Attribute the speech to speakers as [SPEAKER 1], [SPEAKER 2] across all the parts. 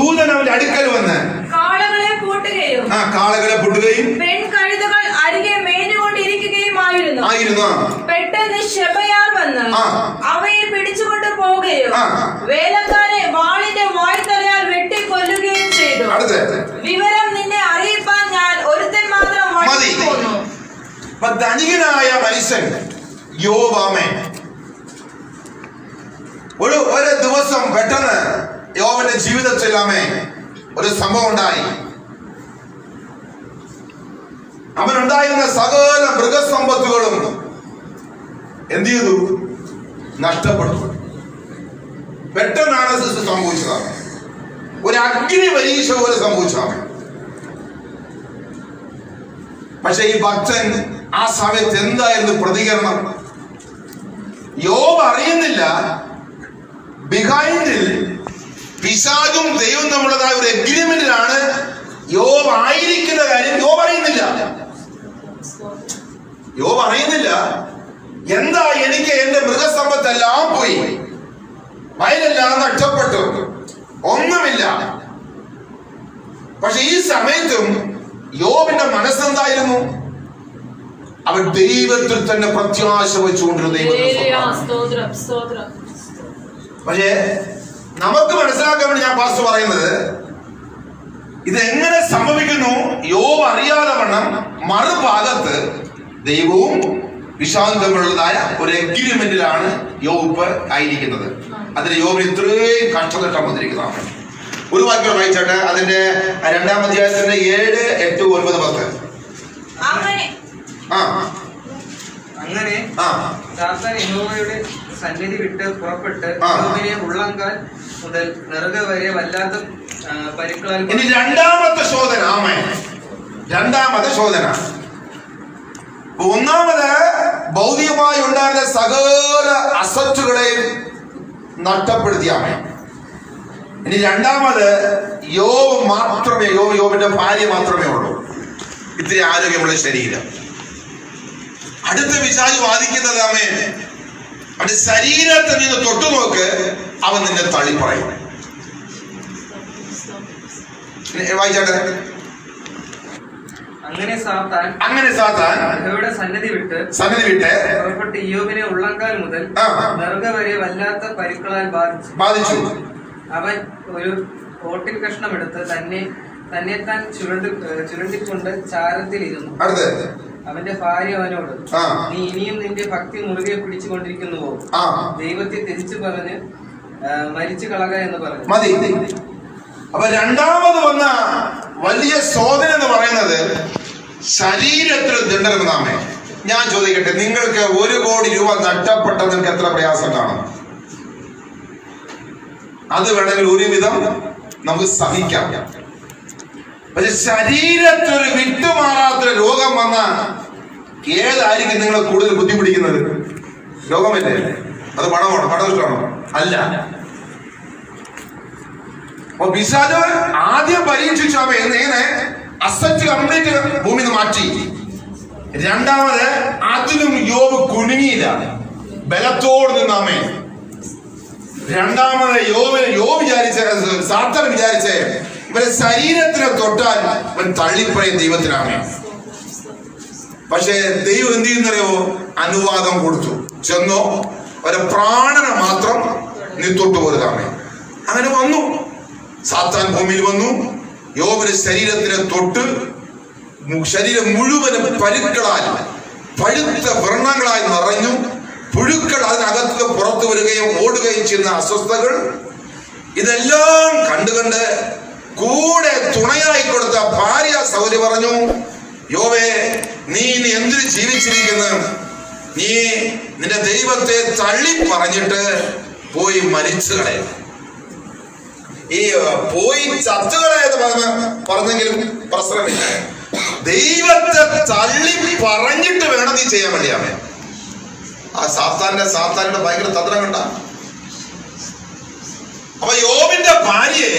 [SPEAKER 1] ദൂതൻ അവന്റെ അടുക്കൽ വന്ന്
[SPEAKER 2] കാളകളെ പൂട്ടുകയും
[SPEAKER 1] ആ കാളകളെ പൊട്ടുകയും
[SPEAKER 2] പെൺകഴുതകൾ അരികെ മേഞ്ഞുകൊണ്ടിരിക്കുകയുമായിരുന്നു
[SPEAKER 1] ആയിരുന്നു
[SPEAKER 2] പെട്ടെന്ന് ശെബയാർ വന്ന്
[SPEAKER 1] ആ.
[SPEAKER 2] അവയെ പിടിച്ചുകൊണ്ട് പോവുകയും
[SPEAKER 1] ആ.
[SPEAKER 2] വേലക്കാരെ വാളിന്റെ വായ്ത്തലയാൽ വെട്ടിക്കൊല്ലുകയും ചെയ്തു
[SPEAKER 1] അടുത്ത്
[SPEAKER 2] വിവരം നിന്നെ അറിയിപ്പാൻ ഞാൻ ഒരുത്തൻ മാത്രം
[SPEAKER 1] മതി.
[SPEAKER 2] വഴി പോന്നു
[SPEAKER 1] അപ്പൊ ധനികനായ മനുഷ്യൻ യോവാമേ ഒരു ഒരു ദിവസം പെട്ടെന്ന് യോവന്റെ ജീവിതത്തിലാമേ ഒരു സംഭവം ഉണ്ടായി അവനുണ്ടായിരുന്ന സകല മൃഗസമ്പത്തുകളും എന്ത് ചെയ്തു നഷ്ടപ്പെട്ടു പെട്ടെന്നാണ് ഇത് സംഭവിച്ചത് ഒരു അഗ്നി പരീക്ഷ പോലെ സംഭവിച്ചതാണ് പക്ഷെ ഈ ഭക്തൻ ആ സമയത്ത് എന്തായിരുന്നു പ്രതികരണം യോബ് അറിയുന്നില്ല ബിഹൈൻഡിൽ പിശാചും ദൈവം നമ്മുടേതായ ഒരു എഗ്രിമെന്റിലാണ് യോബ് ആയിരിക്കുന്ന കാര്യം യോബ് അറിയുന്നില്ല യോബ് അറിയുന്നില്ല എന്താ എനിക്ക് എന്റെ മൃഗസമ്പത്തെല്ലാം പോയി വയലെല്ലാം നഷ്ടപ്പെട്ടു ഒന്നുമില്ല പക്ഷെ ഈ സമയത്തും യോബിന്റെ മനസ്സെന്തായിരുന്നു അവൻ ദൈവത്തിൽ തന്നെ പ്രത്യാശ വെച്ചുകൊണ്ടിരുന്ന ദൈവത്തെ സ്വന്തമാക്കി.
[SPEAKER 2] സ്തോത്രം സ്തോത്രം
[SPEAKER 1] പക്ഷേ നമുക്ക് മനസ്സിലാക്കാൻ വേണ്ടി ഞാൻ പാസ് പറയുന്നത് ഇത് എങ്ങനെ സംഭവിക്കുന്നു യോബ് അറിയാതെ വണ്ണം മറുഭാഗത്ത് ദൈവവും വിശാലും തമ്മിലുള്ളതായ ഒരു എഗ്രിമെന്റിലാണ് യോബ് ആയിരിക്കുന്നത് അതിന് യോബിന് ഇത്രയും കഷ്ടഘട്ടം വന്നിരിക്കുന്നതാണ് ഒരു വാക്യം വായിച്ചാട്ട് അതിന്റെ രണ്ടാം അധ്യായത്തിന്റെ ഏഴ് എട്ട് ഒൻപത് പത്ത്
[SPEAKER 2] അങ്ങനെ
[SPEAKER 1] ആ
[SPEAKER 3] അങ്ങനെ
[SPEAKER 1] ആ
[SPEAKER 3] സാത്താൻ യഹോവയുടെ സന്നിധി വിട്ട് പുറപ്പെട്ട്
[SPEAKER 1] ആ.
[SPEAKER 3] യഹോവയെ ഉള്ളങ്കാൽ മുതൽ നെറുക വരെ വല്ലാത്ത ആ, പരുക്കളാൽ
[SPEAKER 1] ഇനി രണ്ടാമത്തെ ശോധന ആമേ രണ്ടാമത്തെ ശോധന ഒന്നാമത് ഭൗതികമായി ഉണ്ടായിരുന്ന സകല അസറ്റുകളെയും നഷ്ടപ്പെടുത്തിയ ആമേ ഇനി രണ്ടാമത് യോബ് മാത്രമേ യോ യോബിന്റെ ഭാര്യ മാത്രമേ ഉള്ളൂ ഇത്തിരി ആരോഗ്യമുള്ള ശരീരം അടുത്ത വിശാജ് വാദിക്കുന്നത് ആമേ അവന്റെ ശരീരത്തെ നിന്ന് തൊട്ടു നോക്ക് അവൻ നിന്നെ തള്ളിപ്പറയും വായിച്ചാട്ടെ
[SPEAKER 3] അങ്ങനെ സാത്താൻ
[SPEAKER 1] അങ്ങനെ സാത്താൻ
[SPEAKER 3] യഹോവയുടെ സന്നിധി വിട്ട്
[SPEAKER 1] സന്നിധി വിട്ട്
[SPEAKER 3] പുറപ്പെട്ട് ഇയോബിനെ ഉള്ളങ്കാൽ മുതൽ
[SPEAKER 1] ആ.
[SPEAKER 3] നെറുക വരെ വല്ലാത്ത പരുക്കളാൽ ബാധിച്ചു
[SPEAKER 1] ബാധിച്ചു
[SPEAKER 3] അവൻ ഒരു ഓട്ടിൻ കഷ്ണം എടുത്ത് തന്നെ തന്നെ താൻ ചുരുണ്ടി ചുരുണ്ടിക്കൊണ്ട് ചാരത്തിലിരുന്നു
[SPEAKER 1] അടുത്ത്
[SPEAKER 3] അവന്റെ ഭാര്യ അവനോട്
[SPEAKER 1] ആ.
[SPEAKER 3] നീ ഇനിയും നിന്റെ ഭക്തി മുറുകെ പിടിച്ചുകൊണ്ടിരിക്കുന്നുവോ
[SPEAKER 1] ആ
[SPEAKER 3] ദൈവത്തെ തിരിച്ചു പറഞ്ഞ് ആ, മരിച്ചു കളക എന്ന് പറഞ്ഞു
[SPEAKER 1] മതി അപ്പൊ രണ്ടാമത് വന്ന വലിയ ശോധന എന്ന് പറയുന്നത് ശരീരത്തിൽ ദണ്ഡനമെന്നാമേ ഞാൻ ചോദിക്കട്ടെ നിങ്ങൾക്ക് ഒരു കോടി രൂപ നഷ്ടപ്പെട്ട നിങ്ങൾക്ക് എത്ര പ്രയാസം കാണും അത് വേണമെങ്കിൽ ഒരുവിധം നമുക്ക് സഹിക്കാം പക്ഷെ ശരീരത്തിൽ ഒരു വിട്ടുമാറാത്തൊരു രോഗം വന്ന ഏതായിരിക്കും നിങ്ങൾ കൂടുതൽ ബുദ്ധിമുട്ടിക്കുന്നത് രോഗമല്ലേ അത് പണമാണോ പണമിഷ്ടമാണോ അല്ല അപ്പൊ പിശാജ് ആദ്യം പരീക്ഷിച്ചു അവ എങ്ങനെ അസറ്റ് കംപ്ലീറ്റ് ഭൂമി നിന്ന് മാറ്റി രണ്ടാമത് അതിലും യോബ് കുലുങ്ങിയില്ല ബലത്തോട് നിന്നാമേ രണ്ടാമത് യോബ് യോബ് വിചാരിച്ച സാത്തൻ വിചാരിച്ച് ഇവരെ ശരീരത്തിനെ തൊട്ടാൽ ഇവൻ തള്ളിപ്പറയും ദൈവത്തിനാമേ പക്ഷേ ദൈവം എന്ത് ചെയ്യുന്നറിയോ അനുവാദം കൊടുത്തു ചെന്നോ ഒരു പ്രാണനെ മാത്രം നീ തൊട്ടു പോരുതാമേ അങ്ങനെ വന്നു സാത്താൻ ഭൂമിയിൽ വന്നു യോബിന്റെ ശരീരത്തിനെ തൊട്ട് മു- ശരീരം മുഴുവനും പരുക്കളാൽ പഴുത്ത വ്രണങ്ങളായി നിറഞ്ഞു പുഴുക്കൾ അതിനകത്ത് പുറത്തു വരികയും ഓടുകയും ചെയ്യുന്ന അസ്വസ്ഥതകൾ ഇതെല്ലാം കണ്ടുകണ്ട് കൂടെ തുണയായി കൊടുത്ത ഭാര്യ സൗരി പറഞ്ഞു യോവേ നീ ഇനി എന്തിനു ജീവിച്ചിരിക്കുന്നു നീ നിന്റെ ദൈവത്തെ തള്ളി പറഞ്ഞിട്ട് പോയി മരിച്ചു കളയുക ഈ ഏഹ്, പോയി ചത്തുകളെന്ന് പറഞ്ഞ പറഞ്ഞെങ്കിലും പ്രശ്നമില്ല ദൈവത്തെ തള്ളി പറഞ്ഞിട്ട് വേണം നീ ചെയ്യാൻ വേണ്ടിയാമേ ആ സാത്താന്റെ സാത്താന്റെ ഭയങ്കര തന്ത്രം കണ്ട അപ്പൊ യോബിന്റെ ഭാര്യയെ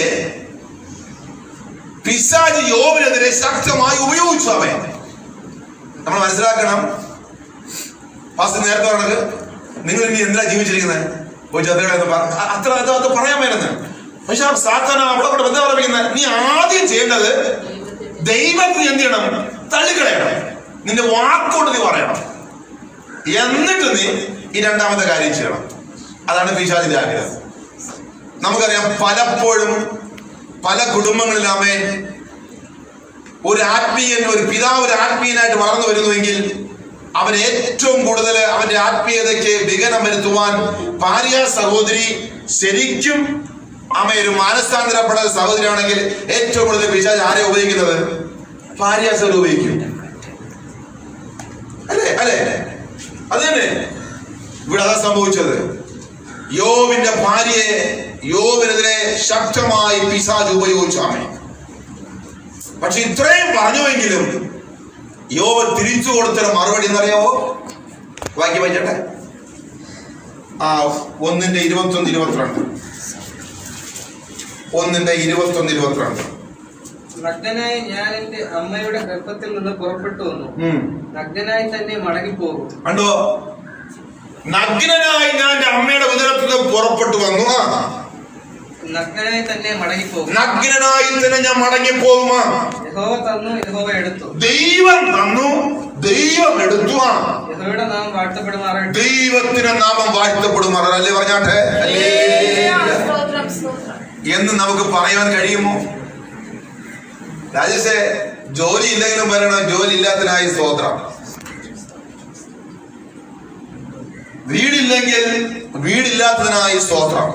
[SPEAKER 1] പിശാജ് യോബിനെതിരെ ശക്തമായി ഉപയോഗിച്ചു അവൻ നമ്മൾ മനസ്സിലാക്കണം ഫാസ്റ്റ് നേരത്തെ പറഞ്ഞത് നിങ്ങൾ ഇനി എന്തിനാ ജീവിച്ചിരിക്കുന്നത് പോയി ചതുകളെന്ന് പറ അ- അത്ര അത് അത് പറയാൻ വരുന്നത് പക്ഷെ ആ സാത്താൻ അവളെ കൂടെ എന്താ പറയുന്നത് നീ ആദ്യം ചെയ്യേണ്ടത് ദൈവത്തിന് എന്ത് ചെയ്യണം തള്ളിക്കളയണം നിന്റെ വാക്കോട് നീ പറയണം എന്നിട്ട് നീ ഈ രണ്ടാമത്തെ കാര്യം ചെയ്യണം അതാണ് പിശാചിന്റെ ആഗ്രഹം നമുക്കറിയാം പലപ്പോഴും പല കുടുംബങ്ങളിലാമേ ഒരു ആത്മീയൻ ഒരു പിതാവ് ഒരു ആത്മീയനായിട്ട് വളർന്നു വരുന്നുവെങ്കിൽ അവൻ ഏറ്റവും കൂടുതൽ അവന്റെ ആത്മീയതയ്ക്ക് വിഘനം വരുത്തുവാൻ ഭാര്യ സഹോദരി ശരിക്കും അമ്മ ഒരു മാനസാന്തരപ്പെട്ട സഹോദരിയാണെങ്കിൽ ഏറ്റവും കൂടുതൽ പിശാച് ആരെ ഉപയോഗിക്കുന്നത് ഭാര്യ സഹോദരി ഉപയോഗിക്കും അല്ലേ അല്ലേ അത് തന്നെ ഇവിടെ അതാ സംഭവിച്ചത് യോവിന്റെ ഭാര്യയെ യോവിനെതിരെ ശക്തമായി പിശാജ് ഉപയോഗിച്ചു ആമേ പക്ഷെ ഇത്രയും പറഞ്ഞുവെങ്കിലും യോവ് തിരിച്ചു കൊടുത്തൊരു മറുപടി എന്നറിയാവോ വാക്കി വായിച്ചട്ടെ ആ ഒന്നിന്റെ ഇരുപത്തൊന്ന് ഇരുപത്തിരണ്ട് ഒന്നിന്റെ ഇരുപത്തൊന്ന് ഇരുപത്തിരണ്ട്
[SPEAKER 3] നഗ്നനായി ഞാൻ എന്റെ അമ്മയുടെ ഗർഭത്തിൽ നിന്ന് പുറപ്പെട്ടു വന്നു
[SPEAKER 1] ഉം.
[SPEAKER 3] നഗ്നനായി തന്നെ മടങ്ങിപ്പോകും
[SPEAKER 1] കണ്ടോ നഗ്നനായി ഞാൻ എൻ്റെ അമ്മയുടെ ഉദരത്തിൽ നിന്ന് പുറപ്പെട്ടു വന്നു ആ
[SPEAKER 3] നഗ്നനായി തന്നെ മടങ്ങിപ്പോകും
[SPEAKER 1] നഗ്നനായി തന്നെ ഞാൻ മടങ്ങി പോകുമാ
[SPEAKER 3] യഹോവ തന്നു യഹോവ എടുത്തു
[SPEAKER 1] ദൈവം തന്നു ദൈവം എടുത്തു ആ
[SPEAKER 3] യഹോവയുടെ നാം വാഴ്ത്തപ്പെടുമാറാകട്ടെ
[SPEAKER 1] ദൈവത്തിന് നാമം വാഴ്ത്തപ്പെടുമാറ അല്ലേ പറഞ്ഞാട്ടെ
[SPEAKER 2] സ്തോത്രം സ്തോത്രം
[SPEAKER 1] എന്ന് നമുക്ക് പറയാൻ കഴിയുമോ രാജേഷേ ജോലി ഇല്ലെങ്കിലും പറയണം ജോലി ഇല്ലാത്തതിനായി സ്തോത്രം വീടില്ലെങ്കിൽ വീടില്ലാത്തതിനായി സ്തോത്രം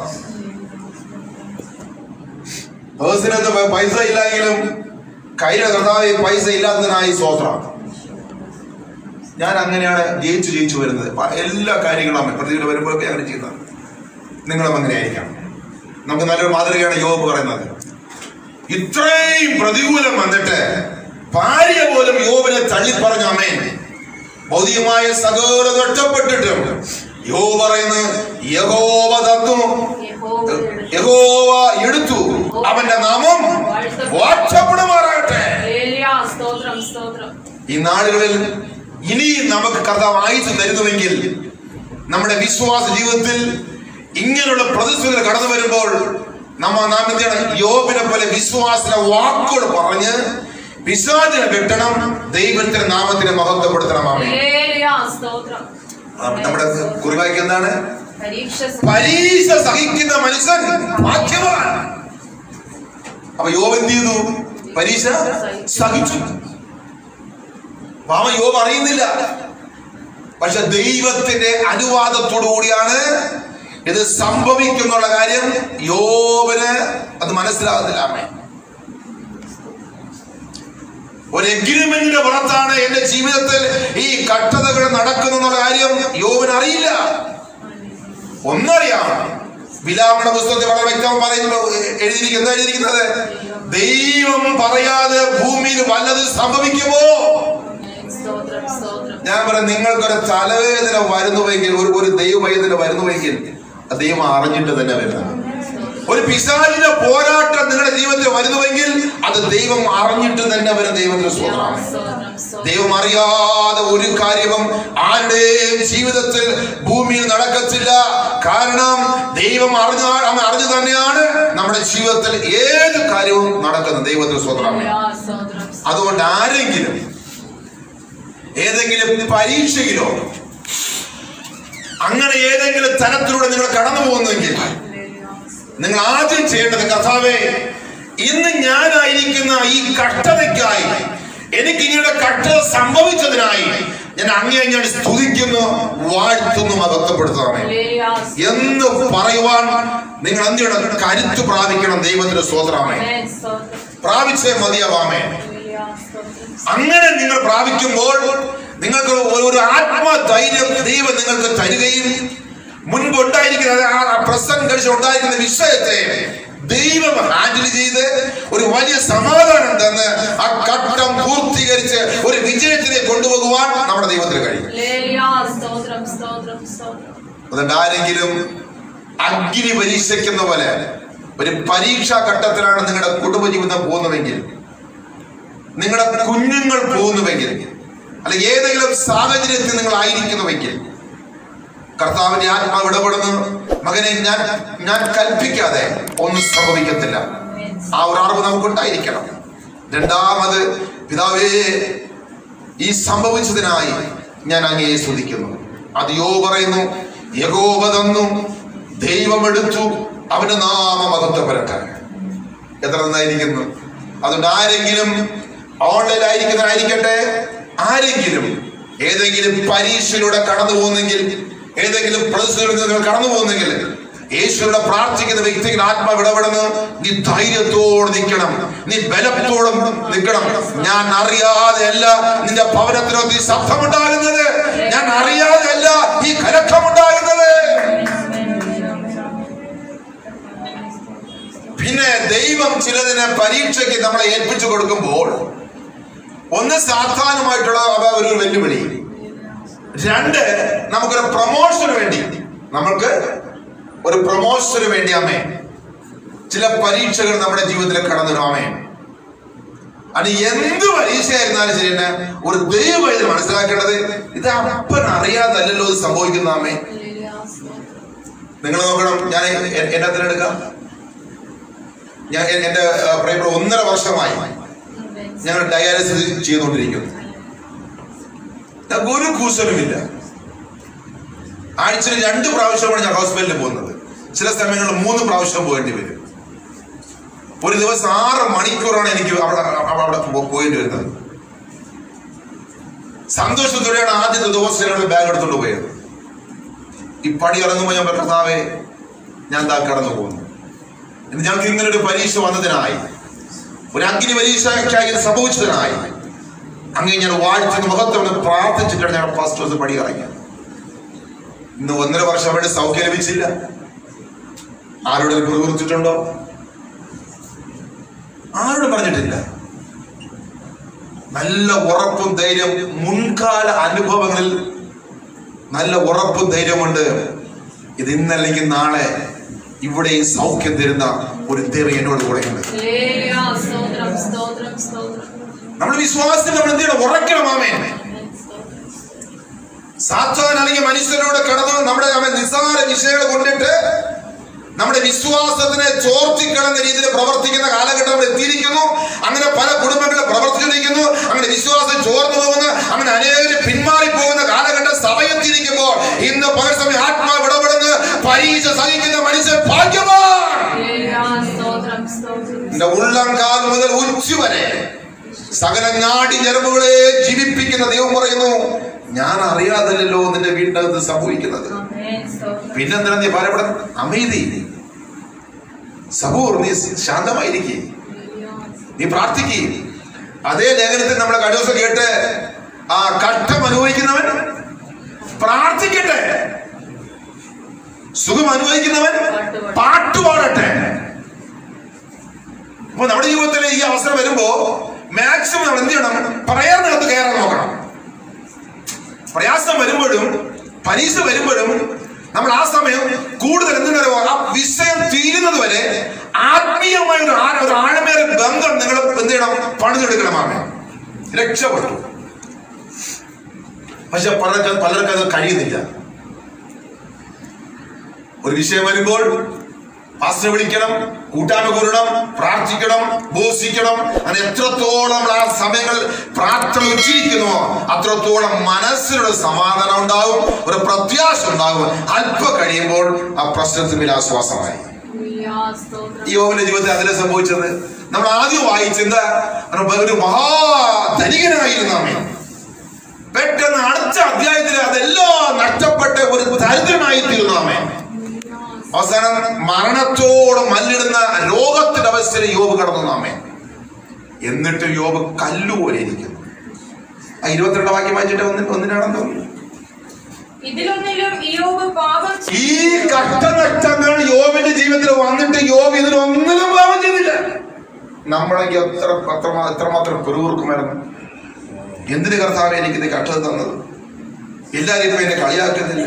[SPEAKER 1] പേഴ്സിനകത്ത് പ- പൈസ ഇല്ലെങ്കിലും കയ്യിലെ കർത്താവ് പൈസ ഇല്ലാത്തതിനായി സ്തോത്രം ഞാൻ അങ്ങനെയാണ് ജയിച്ചു ജയിച്ചു വരുന്നത് പ- എല്ലാ കാര്യങ്ങളും പ്രതികൂലം വരുമ്പോഴൊക്കെ അങ്ങനെ ചെയ്യുന്നത് നിങ്ങളും അങ്ങനെ ആയിരിക്കണം നമുക്ക് നല്ലൊരു മാതൃകയാണ് യോബ് പറയുന്നത് ഇത്രയും പ്രതികൂലം വന്നിട്ട് ഭാര്യ പോലും യോബിനെ തള്ളിപ്പറഞ്ഞു അമ്മേ ഭൗതികമായ സകല നഷ്ടപ്പെട്ടിട്ടും യോ പറയുന്നു യഹോവ തന്നു
[SPEAKER 2] യഹോവയുടെ
[SPEAKER 1] യഹോവ എടുത്തു അവന്റെ നാമം വാഴ്ത്തപ്പെടുമാറാകട്ടെ
[SPEAKER 2] ഹല്ലേലൂയ, സ്തോത്രം സ്തോത്രം
[SPEAKER 1] ഈ നാളുകളിൽ ഇനി നമുക്ക് കർത്താവ് ആയുസ് തരുന്നുവെങ്കിൽ നമ്മുടെ വിശ്വാസ ജീവിതത്തിൽ ഇങ്ങനെയുള്ള പ്രതിസന്ധികൾ കടന്നു വരുമ്പോൾ നമ്മ നാം എന്ത് ചെയ്യണം യോബിനെ പോലെ വിശ്വാസ വാക്കുകൾ പറഞ്ഞ് പിശാചിനെ വെട്ടണം ദൈവത്തിന്റെ നാമത്തിനെ മഹത്വപ്പെടുത്തണം ആമേ
[SPEAKER 2] ഹല്ലേലൂയ, സ്തോത്രം
[SPEAKER 1] നമ്മുടെ കുറിവായിക്ക് എന്താണ്
[SPEAKER 2] പരീക്ഷ
[SPEAKER 1] പരീക്ഷ സഹിക്കുന്ന മനുഷ്യൻ ഭാഗ്യവാൻ അപ്പൊ യോബ് എന്ത് ചെയ്തു പരീക്ഷ സഹിച്ചു പാവ യോബ് അറിയുന്നില്ല പക്ഷെ ദൈവത്തിന്റെ അനുവാദത്തോടു കൂടിയാണ് ഇത് സംഭവിക്കുന്നുള്ള കാര്യം യോബിന് അത് മനസ്സിലാകത്തില്ല അമ്മേ ഒരു എഗ്രിമെന്റിന്റെ പുറത്താണ് എന്റെ ജീവിതത്തിൽ ഈ കട്ടതകൾ നടക്കുന്നു എന്നുള്ള കാര്യം യോബിന് അറിയില്ല ഒന്നറിയാം വിലാപന പുസ്തകത്തിൽ വളരെ വ്യക്തം പറയുന്നു എഴുതിയിരിക്കുന്നത് എന്താ എഴുതിയിരിക്കുന്നത് ദൈവം പറയാതെ ഭൂമിയിൽ വല്ലത് സംഭവിക്കുമോ
[SPEAKER 2] സ്തോത്രം സ്തോത്രം
[SPEAKER 1] ഞാൻ പറയാം നിങ്ങൾക്കൊരു തലവേദന വരുന്നുവെങ്കിൽ ഒരു ഒരു ദൈവവേദന വരുന്നുവെങ്കിൽ അത് ദൈവം അറിഞ്ഞിട്ട് തന്നെ വരുന്നത് ഒരു പിശാചിന്റെ പോരാട്ടം നിങ്ങളുടെ ജീവിതത്തിൽ വരുന്നുവെങ്കിൽ അത് ദൈവം അറിഞ്ഞിട്ട് തന്നെ വരുന്ന ദൈവത്തിന്റെ സ്വന്തമാണ്
[SPEAKER 2] സ്തോത്രം സ്തോത്രം
[SPEAKER 1] ദൈവം അറിയാതെ ഒരു കാര്യവും ആരുടെയും ജീവിതത്തിൽ ഭൂമിയിൽ നടക്കത്തില്ല കാരണം ദൈവം അറിഞ്ഞ അവൻ അറിഞ്ഞു തന്നെയാണ് നമ്മുടെ ജീവിതത്തിൽ ഏത് കാര്യവും നടക്കുന്നത് ദൈവത്തിന്റെ സ്വന്തമാണ്
[SPEAKER 2] ഹല്ലേലൂയ, സ്തോത്രം
[SPEAKER 1] അതുകൊണ്ട് ആരെങ്കിലും ഏതെങ്കിലും പരീക്ഷയിലോ അങ്ങനെ ഏതെങ്കിലും തരത്തിലൂടെ നിങ്ങൾ കടന്നു പോകുന്നെങ്കിൽ നിങ്ങൾ ആദ്യം ചെയ്യേണ്ടത് കഥാവേ ഇന്ന് ഞാനായിരിക്കുന്ന ഈ കഷ്ടതയ്ക്കായി എനിക്ക് ഇങ്ങനെ കഷ്ടത സംഭവിച്ചതിനായി ഞാൻ അങ്ങേ ഞാൻ സ്തുതിക്കുന്നു വാഴ്ത്തുന്നു മഹത്വപ്പെടുത്തണമേ
[SPEAKER 2] ഹല്ലേലൂയ,
[SPEAKER 1] എന്ന് പറയുവാൻ നിങ്ങൾ എന്ത് ചെയ്യണം കരുത്ത് പ്രാപിക്കണം ദൈവത്തിന്റെ സ്വോത്രാമേ
[SPEAKER 2] ആമേൻ, സ്തോത്രം
[SPEAKER 1] പ്രാപിച്ചേ മതിയാവാമേ
[SPEAKER 2] ഹല്ലേലൂയ, സ്തോത്രം
[SPEAKER 1] അങ്ങനെ നിങ്ങൾ പ്രാപിക്കുമ്പോൾ നിങ്ങൾക്ക് ഒരു- ഒരു ആത്മധൈര്യം ദൈവം നിങ്ങൾക്ക് തരികയും മുൻപ് ഉണ്ടായിരിക്കുന്ന ആ പ്രസന്റ് കഴിച്ച് ഉണ്ടായിരിക്കുന്ന വിഷയത്തെ ദൈവം ഹാൻഡിൽ ചെയ്ത് ഒരു വലിയ സമാധാനം തന്ന് ആ ഘട്ടം പൂർത്തീകരിച്ച് ഒരു വിജയത്തിലേക്ക് കൊണ്ടുപോകുവാൻ നമ്മുടെ ദൈവത്തിന് കഴിയും
[SPEAKER 2] ഹല്ലേലൂയ, സ്തോത്രം സ്തോത്രം സ്തോത്രം
[SPEAKER 1] അതുകൊണ്ട് ആരെങ്കിലും അഗ്നി പരീക്ഷിക്കുന്ന പോലെ ഒരു പരീക്ഷാ ഘട്ടത്തിലാണ് നിങ്ങളുടെ കുടുംബജീവിതം പോകുന്നതെങ്കിൽ നിങ്ങളുടെ കുഞ്ഞുങ്ങൾ പോകുന്നുവെങ്കിൽ അല്ല ഏതെങ്കിലും സാഹചര്യത്തിൽ നിങ്ങൾ ആയിരിക്കുന്നുവെങ്കിൽ കർത്താവിന്റെ ആത്മാവ് ഇടപെടുന്നു മകനെ ഞാൻ ഞാൻ കൽപ്പിക്കാതെ ഒന്നും സംഭവിക്കത്തില്ല ആ ഒരു അറിവ് നമുക്കുണ്ടായിരിക്കണം രണ്ടാമത് പിതാവേ ഈ സംഭവിച്ചതിനായി ഞാൻ അങ്ങയെ സ്തുതിക്കുന്നു അത് യോ പറയുന്നു യഗോപ തന്നു ദൈവമെടുത്തു അവന്റെ നാമമഹത്വപരക്കാൻ എത്ര നന്നായിരിക്കുന്നു അതുകൊണ്ട് ആരെങ്കിലും ഓൺലൈൻ ആയിരിക്കുന്നവരായിരിക്കട്ടെ ആരെങ്കിലും ഏതെങ്കിലും പരീക്ഷയിലൂടെ കടന്നു പോകുന്നെങ്കിൽ ഏതെങ്കിലും പ്രതിസന്ധിയിൽ നിങ്ങൾ കടന്നു പോകുന്നെങ്കിൽ യേശുവിടെ പ്രാർത്ഥിക്കുന്ന വ്യക്തികൾ ആത്മാവ് ഇടപെടുന്നു നീ ധൈര്യത്തോടെ നിൽക്കണം നീ ബലത്തോടെ നിൽക്കണം ഞാൻ അറിയാതെ അല്ല നിന്റെ ഭവനത്തിനോ നീ ശബ്ദമുണ്ടാകുന്നത് ഞാൻ അറിയാതെ അല്ല ഈ കലക്കമുണ്ടാകുന്നത് പിന്നെ ദൈവം ചിലതിനെ പരീക്ഷയ്ക്ക് നമ്മളെ ഏൽപ്പിച്ചു കൊടുക്കുമ്പോൾ ഒന്ന് സാധാരണമായിട്ടുള്ള അവ- ഒരു വെല്ലുവിളി രണ്ട് നമുക്കൊരു പ്രൊമോഷന് വേണ്ടി നമ്മൾക്ക് ഒരു പ്രൊമോഷന് വേണ്ടി അമ്മേ ചില പരീക്ഷകൾ നമ്മുടെ ജീവിതത്തിൽ കടന്നിടാമേ അത് എന്ത് പരീക്ഷയായിരുന്നാലും ശരി തന്നെ ഒരു ദൈവം ഇത് മനസ്സിലാക്കേണ്ടത് ഇത് അപ്പൻ അറിയാതല്ലല്ലോ ഇത് സംഭവിക്കുന്ന അമ്മേ നിങ്ങൾ നോക്കണം ഞാൻ എ- എന്നെ തിരഞ്ഞെടുക്കാം ഞാൻ എ- എന്റെ ആ, പ്രിയപ്പെട്ട ഒന്നര വർഷമായി ഞങ്ങൾ ഡയാലിസിസ് ചെയ്തുകൊണ്ടിരിക്കുന്നു ഞങ്ങൾക്ക് ഒരു കൂസലുമില്ല ആഴ്ചയിൽ രണ്ട് പ്രാവശ്യമാണ് ഞാൻ ഹോസ്പിറ്റലിൽ പോകുന്നത് ചില സമയങ്ങളിൽ മൂന്ന് പ്രാവശ്യം പോകേണ്ടി വരും ഒരു ദിവസം ആറ് മണിക്കൂറാണ് എനിക്ക് അവിടെ അവിടെ അവിടെ പോ- പോയിട്ട് വരുന്നത് സന്തോഷത്തോടെയാണ് ആദ്യത്തെ ദിവസം ഞങ്ങൾ ബാഗ് എടുത്തോണ്ട് പോയത് ഈ പടി ഇറങ്ങുമ്പോൾ ഞാൻ പറഞ്ഞു, കർത്താവേ ഞാൻ താ കടന്നു പോകുന്നു ഇന്ന് ഞങ്ങൾക്ക് ഇങ്ങനെ ഒരു പരീക്ഷ വന്നതിനായി ഒരു അഗ്നി പരീക്ഷയ്ക്കായി ഇത് സംഭവിച്ചതിനായി അങ്ങനെ ഞാൻ വാഴ്ത്തുന്ന മുഖത്തോട് പ്രാർത്ഥിച്ചിട്ടാണ് ഞാൻ ഫസ്റ്റ് ദിവസം പടി ഇറങ്ങിയത് ഇന്ന് ഒന്നര വർഷം അവിടെ സൗഖ്യം ലഭിച്ചില്ല ആരോട് പ്രവർത്തിച്ചിട്ടുണ്ടോ ആരോടും പറഞ്ഞിട്ടില്ല നല്ല ഉറപ്പും ധൈര്യം മുൻകാല അനുഭവങ്ങളിൽ നല്ല ഉറപ്പും ധൈര്യമുണ്ട് ഇത് ഇന്നല്ലെങ്കിൽ നാളെ ഇവിടെ ഈ സൗഖ്യം തരുന്ന ഒരു ദൈവം എന്നോട് കൂടെയുണ്ട്
[SPEAKER 4] ഹല്ലേലൂയ. സ്തോത്രം സ്തോത്രം സ്തോത്രം
[SPEAKER 1] നമ്മൾ വിശ്വാസത്തിൽ നമ്മൾ എന്ത് ചെയ്യണം ഉറക്കണം ആമേ സാത്താൻ അല്ലെങ്കിൽ മനുഷ്യരോട് കടന്നു നമ്മുടെ അവൻ നിസ്സാര വിഷയങ്ങൾ കൊണ്ടിട്ട് നമ്മുടെ വിശ്വാസത്തിനെ ചോർത്തിക്കളന്ന രീതിയിൽ പ്രവർത്തിക്കുന്ന കാലഘട്ടം നമ്മൾ എത്തിയിരിക്കുന്നു അങ്ങനെ പല കുടുംബങ്ങളും പ്രവർത്തിച്ചിരിക്കുന്നു അങ്ങനെ വിശ്വാസം ചോർന്നു പോകുന്ന അങ്ങനെ അനേകം പിന്മാറി പോകുന്ന കാലഘട്ടം സഭ എത്തിയിരിക്കുമ്പോൾ ഇന്ന് പകൽ സമയം ആത്മാവ് ഇടപെടുന്ന പരീക്ഷ സഹിക്കുന്ന മനുഷ്യൻ ഭാഗ്യമാണ്
[SPEAKER 4] ഹല്ലേലൂയ. സ്തോത്രം സ്തോത്രം
[SPEAKER 1] എന്റെ ഉള്ളംകാൽ മുതൽ ഉച്ചു വരെ സകല നാടി ഞരമ്പുകളെ ജീവിപ്പിക്കുന്ന ദൈവം പറയുന്നു ഞാൻ അറിയാതല്ലോ നിന്റെ വീട്ടിനകത്ത് സംഭവിക്കുന്നത്
[SPEAKER 4] ആമേൻ. സ്തോത്രം
[SPEAKER 1] പിന്നെന്തിനാ നീ പറയപ്പെടാൻ അമീതി സബൂർ നീ ശാന്തമായിരിക്കേ നീ പ്രാർത്ഥിക്കേ അതേ ലേഖനത്തിൽ നമ്മളെ കഴിഞ്ഞ ദിവസം കേട്ട് ആ കഷ്ടം അനുഭവിക്കുന്നവൻ പ്രാർത്ഥിക്കട്ടെ സുഖം അനുഭവിക്കുന്നവൻ പാട്ടുപാടട്ടെ അപ്പൊ നമ്മുടെ ജീവിതത്തിൽ ഈ അവസരം വരുമ്പോ മാക്സിമം നമ്മൾ എന്ത് ചെയ്യണം പ്രയറിനകത്ത് കയറാൻ നോക്കണം പ്രയാസം വരുമ്പോഴും പരീക്ഷ വരുമ്പോഴും നമ്മൾ ആ സമയം കൂടുതൽ എന്തിനറിയോ ആ വിഷയം തീരുന്നത് വരെ ആത്മീയമായ ഒരു ആ- ഒരു ആഴമേറെ ബന്ധം നിങ്ങൾ എന്ത് ചെയ്യണം പണിതെടുക്കണമാമേ രക്ഷപ്പെട്ടു പക്ഷെ പലർക്ക് പലർക്കും അത് കഴിയുന്നില്ല ഒരു വിഷയം വരുമ്പോൾ പാസ്റ്റർ വിളിക്കണം കൂട്ടായ്മ കൂടണം പ്രാർത്ഥിക്കണം ബോധിക്കണം അങ്ങനെ എത്രത്തോളം നമ്മൾ ആ സമയങ്ങൾ പ്രാർത്ഥന ഉച്ചിരിക്കുന്നുവോ അത്രത്തോളം മനസ്സിനൊരു സമാധാനം ഉണ്ടാവും ഒരു പ്രത്യാശ ഉണ്ടാവും അല്പം കഴിയുമ്പോൾ ആ പ്രശ്നത്തിന് ആശ്വാസമായി
[SPEAKER 4] ഹല്ലേലൂയ. സ്തോത്രം
[SPEAKER 1] ഈ യോവന്റെ ജീവിതത്തിൽ അതിലെ സംഭവിച്ചത് നമ്മൾ ആദ്യം വായിച്ചത് ഒരു മഹാധനികനായിരുന്നു അമ്മ പെട്ടെന്ന് അടുത്ത അധ്യായത്തിൽ അതെല്ലാം നഷ്ടപ്പെട്ട ഒരു ദരിദ്രനായി തീർന്നു അമ്മ അവസാനം മരണത്തോട് മല്ലിടുന്ന രോഗത്തിന്റെ അവസ്ഥയിൽ യോബ് കടന്നു നാമേ എന്നിട്ട് യോബ് കല്ലുപോലെ ഇരിക്കുന്നു ആ ഇരുപത്തിരണ്ട് വാക്യം വായിച്ചിട്ട് ഒന്നിന് ഒന്നിനാണെന്ന് തോന്നുന്നു
[SPEAKER 2] ഇതിലൊന്നിലും ഇയോബ് പാപം ചെയ്തു.
[SPEAKER 1] ഈ കഷ്ടനഷ്ടങ്ങൾ യോബിന്റെ ജീവിതത്തിൽ വന്നിട്ട് യോബ് ഇതിനൊന്നിലും പാപം ചെയ്തില്ല നമ്മളെങ്കിൽ എത്ര എത്ര എത്രമാത്രം പെറുകൂർക്കുമായിരുന്നു എന്തിന് കർത്താവ് എനിക്ക് ഇത് കഷ്ടത തന്നത് എല്ലാരും ഇപ്പൊ എന്നെ കളിയാക്കുന്നില്ല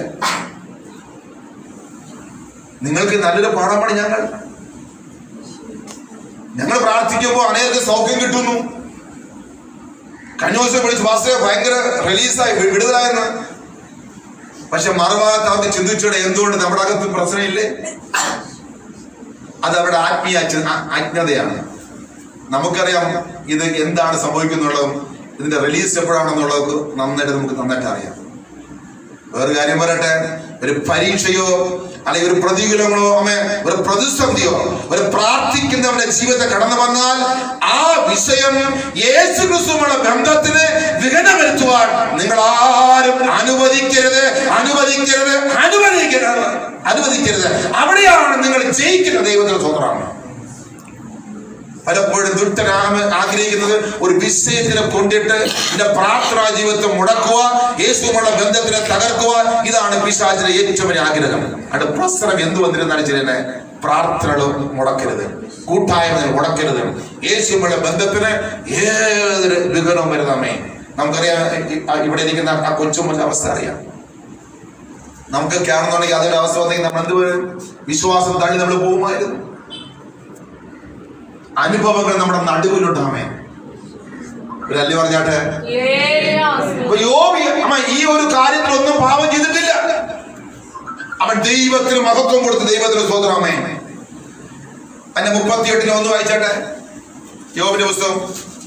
[SPEAKER 1] നിങ്ങൾക്ക് നല്ലൊരു പാഠമാണ് ഞങ്ങൾ ഞങ്ങൾ പ്രാർത്ഥിക്കുമ്പോൾ അനേകം സൗഖ്യം കിട്ടുന്നു കഴിഞ്ഞ ദിവസം വിളിച്ച് പാസ്റ്ററെ ഭയങ്കര റിലീസായി വി- വിടുതലായെന്ന് പക്ഷെ മറുഭാഗത്ത് അവർക്ക് ചിന്തിച്ചൂടെ എന്തുകൊണ്ട് നമ്മുടെ അകത്ത് പ്രശ്നമില്ലേ അത് അവരുടെ ആത്മീയ അച്ഛ- ആ- അജ്ഞതയാണ് നമുക്കറിയാം ഇത് എന്താണ് സംഭവിക്കുന്നുള്ളതും ഇതിന്റെ റിലീസ് എപ്പോഴാണെന്നുള്ളത് നന്നായിട്ട് നമുക്ക് നന്നായിട്ട് അറിയാം വേറെ കാര്യം പറയട്ടെ ഒരു പരീക്ഷയോ അല്ലെങ്കിൽ ഒരു പ്രതികൂലങ്ങളോ അമ്മേ ഒരു പ്രതിസന്ധിയോ ഒരു പ്രാർത്ഥിക്കുന്നവന്റെ ജീവിതത്തെ കടന്നു വന്നാൽ ആ വിഷയം യേശു ക്രിസ്തുവുള്ള ബന്ധത്തിന് വിഘടനം വരുത്തുവാൻ നിങ്ങൾ ആരും അനുവദിക്കരുത് അനുവദിക്കരുത് അനുവദിക്കരുത് അനുവദിക്കരുത് അവിടെയാണ് നിങ്ങൾ ജയിക്കുന്ന ദൈവത്തിന് സ്വന്തമാണ് പലപ്പോഴും ദുഷ്ടനാമ ആഗ്രഹിക്കുന്നത് ഒരു വിഷയത്തിനെ കൊണ്ടിട്ട് എന്റെ പ്രാർത്ഥനാ ജീവിതത്തെ മുടക്കുക യേശുവുമുള്ള ബന്ധത്തിനെ തകർക്കുക ഇതാണ് പിശാചിന്റെ ഏറ്റവും വലിയ ആഗ്രഹം അവിടെ പ്രശ്നം എന്ത് വന്നിരുന്നാലും ശരി തന്നെ പ്രാർത്ഥനകൾ മുടക്കരുത് കൂട്ടായ്മകൾ മുടക്കരുത് യേശുവുമുള്ള ബന്ധത്തിന് ഏതൊരു വിഘടനവും വരുന്നമേ നമുക്കറിയാം ഇ- ആ ഇവിടെ ഇരിക്കുന്ന ആ കൊച്ചുമുള്ള അവസ്ഥ അറിയാം നമുക്കൊക്കെ ആണെന്നുണ്ടെങ്കിൽ അതിന്റെ അവസ്ഥ വന്നെങ്കിൽ നമ്മൾ എന്ത് വരും? വിശ്വാസം തള്ളി നമ്മൾ പോകുമായിരുന്നു അനുഭവങ്ങൾ നമ്മുടെ നടുവിലുണ്ടാമേ ഒരു അല്ലി പറഞ്ഞാട്ടെ അപ്പൊ യോബി അമ്മ ഈ ഒരു കാര്യത്തിലൊന്നും പാപം ചെയ്തിട്ടില്ല അവൻ ദൈവത്തിന് മഹത്വം കൊടുത്ത് ദൈവത്തിന് സ്വതന്ത്രമേ അതിന്റെ മുപ്പത്തിയെട്ടിന് ഒന്ന് വായിച്ചാട്ടെ യോബിന്റെ പുസ്തകം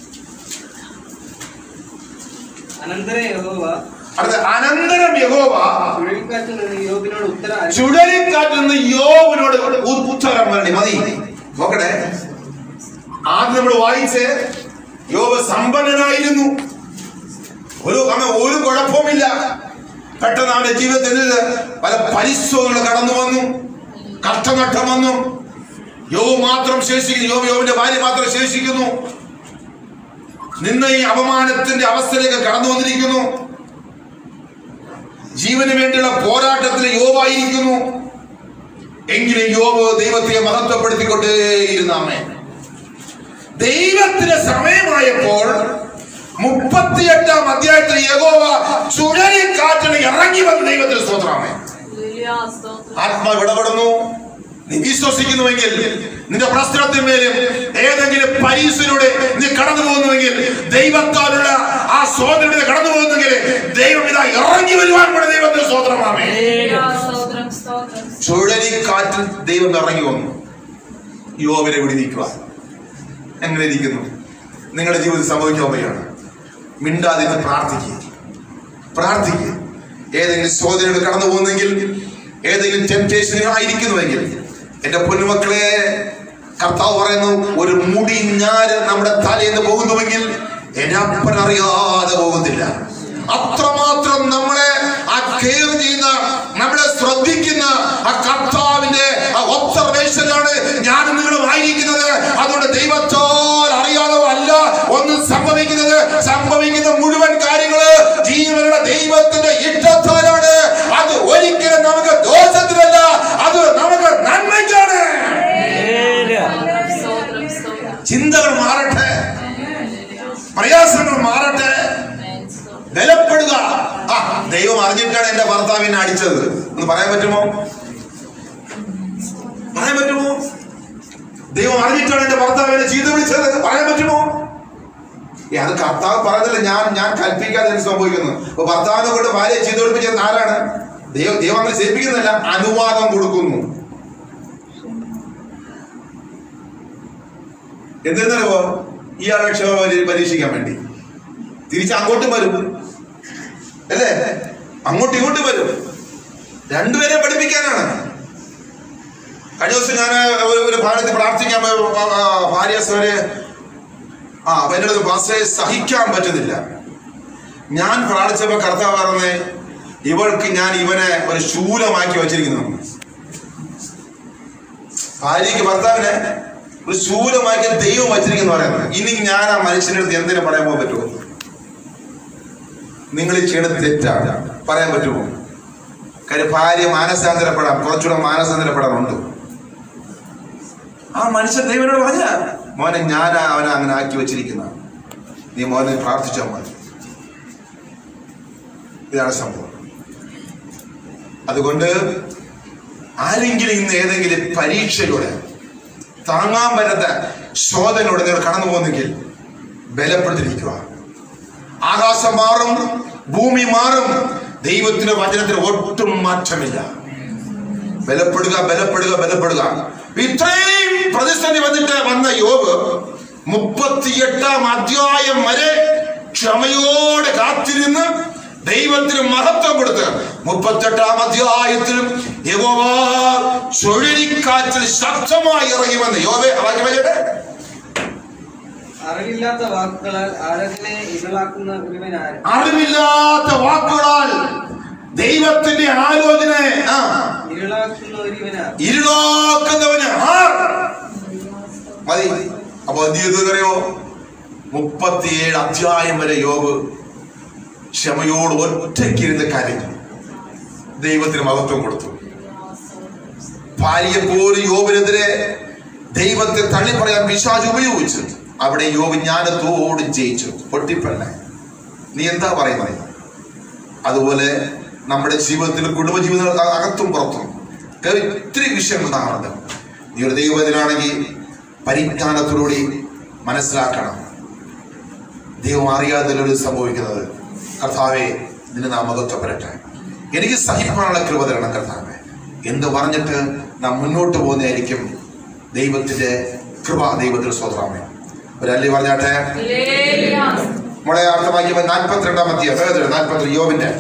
[SPEAKER 3] അനന്തരം യഹോവ
[SPEAKER 1] അടുത്ത അനന്തരം യഹോവ
[SPEAKER 3] ചുഴലിക്കാറ്റിൽ നിന്ന് യോബിനോട് ഉത്തരം അരുളി.
[SPEAKER 1] ചുഴലിക്കാറ്റിൽ നിന്ന് യോബിനോട് ഉ- ഉത്തരം വരണി മതി നോക്കട്ടെ ആദ്യം നമ്മൾ വായിച്ച് യോബ് സമ്പന്നനായിരുന്നു ഒരു അമ്മ ഒരു കുഴപ്പവുമില്ല പെട്ടെന്ന് അവന്റെ ജീവിതത്തിൽ പല പരിശോധനകൾ കടന്നു വന്നു കഷ്ടനഷ്ടം വന്നു യോബ് മാത്രം ശേഷിക്കുന്നു യോബ് യോബിന്റെ ഭാര്യ മാത്രം ശേഷിക്കുന്നു നിന്ന് ഈ അപമാനത്തിന്റെ അവസ്ഥയിലേക്ക് കടന്നു വന്നിരിക്കുന്നു ജീവന് വേണ്ടിയുള്ള പോരാട്ടത്തിൽ യോബായിരിക്കുന്നു എങ്കിലും യോബ് ദൈവത്തെ മഹത്വപ്പെടുത്തിക്കൊണ്ടേയിരുന്ന അമ്മേ ദൈവത്തിന് സമയമായപ്പോൾ മുപ്പത്തിയെട്ടാം അധ്യായത്തിൽ യഹോവ ചുഴലിക്കാറ്റിന് ഇറങ്ങി വന്ന ദൈവത്തിന് സ്തോത്രാമേ ആത്മാവ് ഇടപെടുന്നു നീ വിശ്വസിക്കുന്നുവെങ്കിൽ നിന്റെ പ്രശ്നത്തിന്മേലും ഏതെങ്കിലും പരീക്ഷയിലൂടെ നീ കടന്നു പോകുന്നുവെങ്കിൽ ദൈവത്താലുള്ള ആ സ്വാതന്ത്ര്യത്തിൽ കടന്നു പോകുന്നെങ്കിൽ ദൈവം ഇതാ ഇറങ്ങി വരുവാൻ കൂടെ ദൈവത്തിന് സ്തോത്രമാമേ ചുഴലിക്കാറ്റിൽ ദൈവം ഇറങ്ങി വന്നു യോവിനെ വിടിനിക്കുക എങ്ങനെ ഇരിക്കുന്നു നിങ്ങളുടെ ജീവിതത്തിൽ സംഭവിക്കാൻ വയ്യാണ് മിണ്ടാതിരുന്ന് പ്രാർത്ഥിക്കുക പ്രാർത്ഥിക്കുക ഏതെങ്കിലും ശോധനകൾ കടന്നു പോകുന്നെങ്കിൽ ഏതെങ്കിലും ടെംപ്റ്റേഷൻ ആയിരിക്കുന്നുവെങ്കിൽ എന്റെ പൊന്നുമക്കളെ കർത്താവ് പറയുന്നു ഒരു മുടി ഞാര് നമ്മുടെ തലേന്ന് പോകുന്നുവെങ്കിൽ എന്റെ അപ്പൻ അറിയാതെ പോകുന്നില്ല അത്രമാത്രം നമ്മളെ ആ കെയർ ചെയ്യുന്ന നമ്മളെ ശ്രദ്ധിക്കുന്ന ആ കർത്താവിന്റെ ആ ഒബ്സർവേഷനിലാണ് ഞാൻ നിങ്ങളും ആയിരിക്കുന്നത് അതുകൊണ്ട് ദൈവത്തോൽ അറിയാതോ അല്ല ഒന്നും സംഭവിക്കുന്നത് സംഭവിക്കുന്ന മുഴുവൻ കാര്യങ്ങള് ജീവനുള്ള ദൈവത്തിന്റെ ഇഷ്ടത്താലാണ് അത് ഒരിക്കലും നമുക്ക് ദോഷത്തിനല്ല അത് നമുക്ക് നന്മയ്ക്കാണ് ചിന്തകൾ മാറട്ടെ പ്രയാസങ്ങൾ മാറട്ടെ ബലപ്പെടുക ആ ദൈവം അറിഞ്ഞിട്ടാണ് എന്റെ ഭർത്താവിനെ അടിച്ചത് എന്ന് പറയാൻ പറ്റുമോ പറയാൻ പറ്റുമോ ദൈവം അറിഞ്ഞിട്ടാണ് എന്റെ ഭർത്താവിനെ ചീത്ത വിളിച്ചത് പറയാൻ പറ്റുമോ ഏ, അത് കർത്താവ് പറയുന്നില്ല ഞാൻ ഞാൻ കൽപ്പിക്കാതെ എനിക്ക് സംഭവിക്കുന്നു അപ്പൊ ഭർത്താവിനെ കൊണ്ട് ഭാര്യയെ ചീത്ത വിളിപ്പിച്ചത് ആരാണ് ദൈവം ദൈവം അങ്ങനെ ചെയ്യിപ്പിക്കുന്നില്ല അനുവാദം കൊടുക്കുന്നു എന്തിനോ ഇയാളെ ക്ഷമ പരീ- പരീക്ഷിക്കാൻ വേണ്ടി തിരിച്ച് അങ്ങോട്ടും വരും അല്ലേ അങ്ങോട്ടും ഇങ്ങോട്ടും വരും രണ്ടുപേരെ പഠിപ്പിക്കാനാണ് കഴിഞ്ഞ ദിവസം ഞാൻ ഒരു ഒരു ഭാരതത്തിൽ പ്രാർത്ഥിക്കാൻ പോയ ആ, ആ, ഭാര്യ സോരെ ആ അപ്പൊ എൻ്റെ അടുത്ത് ഭാഷയെ സഹിക്കാൻ പറ്റുന്നില്ല ഞാൻ പ്രാർത്ഥിച്ചപ്പോ കർത്താവ് പറഞ്ഞേ ഇവൾക്ക് ഞാൻ ഇവനെ ഒരു ശൂലമാക്കി വച്ചിരിക്കുന്നു ഭാര്യയ്ക്ക് ഭർത്താവിനെ ഒരു ശൂലമാക്കി ദൈവം വച്ചിരിക്കുന്നു പറയുന്നത് ഇനി ഞാൻ ആ മനുഷ്യന്റെ അടുത്ത് എന്തിനു പറയാൻ പോകാൻ പറ്റുമോ നിങ്ങൾ ഈ ചെയ്യണത് തെറ്റാണ് പറയാൻ പറ്റുമോ കാര്യം ഭാര്യ മാനസാന്തരപ്പെടാം കുറച്ചുകൂടെ മാനസാന്തരപ്പെടാനുണ്ട് ആ മനുഷ്യൻ ദൈവനോട് പറഞ്ഞ മോനെ ഞാൻ അവനെ അങ്ങനെ ആക്കി വെച്ചിരിക്കുന്ന നീ മോനെ പ്രാർത്ഥിച്ചാൽ മതി ഇതാണ് സംഭവം അതുകൊണ്ട് ആരെങ്കിലും ഇന്ന് ഏതെങ്കിലും പരീക്ഷയിലൂടെ താങ്ങാൻ പറ്റാത്ത ശോധനയോടെ നിങ്ങൾ കടന്നു പോകുന്നെങ്കിൽ ബലപ്പെട്ടിരിക്കുക ആകാശം മാറും ഭൂമി മാറും ദൈവത്തിന്റെ വചനത്തിന് ഒട്ടും മാറ്റമില്ല ബലപ്പെടുക ബലപ്പെടുക ബലപ്പെടുക ഇത്രയും പ്രതിസന്ധി വന്നിട്ട് വന്ന യോബ് മുപ്പത്തിയെട്ടാം അധ്യായം വരെ ക്ഷമയോടെ കാത്തിരുന്ന് ദൈവത്തിന് മഹത്വം കൊടുത്ത് മുപ്പത്തെട്ടാം അധ്യായത്തിലും യഹോവ ചുഴലിക്കാറ്റിൽ ശക്തമായി ഇറങ്ങി വന്ന് യോബെ വാക്യം വായിക്കട്ടെ
[SPEAKER 3] അറിവില്ലാത്ത വാക്കുകളാൽ ആരതിനെ ഇരളാക്കുന്ന ഒരുവനാര്
[SPEAKER 1] അറിവില്ലാത്ത വാക്കുകളാൽ ദൈവത്തിന്റെ ആലോചന ആ
[SPEAKER 3] ഇരുളാക്കുന്ന ഒരുവനാർ
[SPEAKER 1] ഇരുളാക്കുന്നവന് ആർ മതി അപ്പൊ എന്ത് ചെയ്തറിയോ മുപ്പത്തിയേഴ് അധ്യായം വരെ യോബ് ക്ഷമയോട് ഒറ്റയ്ക്കിരുന്ന് കരഞ്ഞു ദൈവത്തിന് മഹത്വം കൊടുത്തു ഭാര്യയെ പോലും യോബിനെതിരെ ദൈവത്തെ തള്ളിപ്പറയാൻ പിശാജ് ഉപയോഗിച്ചു അവിടെ യോബ് ജ്ഞാനത്തോട് ജയിച്ചു പൊട്ടിപ്പല്ല നീ എന്താ പറയുന്നത് അതുപോലെ നമ്മുടെ ജീവിതത്തിൽ കുടുംബജീവിതങ്ങൾ അ- അകത്തും പുറത്തും ഒക്കെ ഒത്തിരി വിഷയങ്ങൾ കാണുന്നത് നീ ഒരു ദൈവത്തിനാണെങ്കിൽ പരിജ്ഞാനത്തിലൂടെ മനസ്സിലാക്കണം ദൈവം അറിയാതെ സംഭവിക്കുന്നത് കർത്താവെ നിന്നെ നാം മകത്വപ്പെടട്ടെ എനിക്ക് സഹിക്കാനുള്ള കൃപ തരണം കർത്താവെ എന്ത് പറഞ്ഞിട്ട് നാം മുന്നോട്ട് പോകുന്നതായിരിക്കും ദൈവത്തിന്റെ കൃപ ദൈവത്തിന് സ്വതന്ത്രമേ ഒരല്ലി പറഞ്ഞാട്ടെ
[SPEAKER 4] ഹല്ലേലൂയ.
[SPEAKER 1] നമ്മളെ അർത്ഥമാക്കിയപ്പോൾ നാൽപ്പത്തിരണ്ടാം അധ്യായം നാൽപ്പത്തി യോവിന്റെ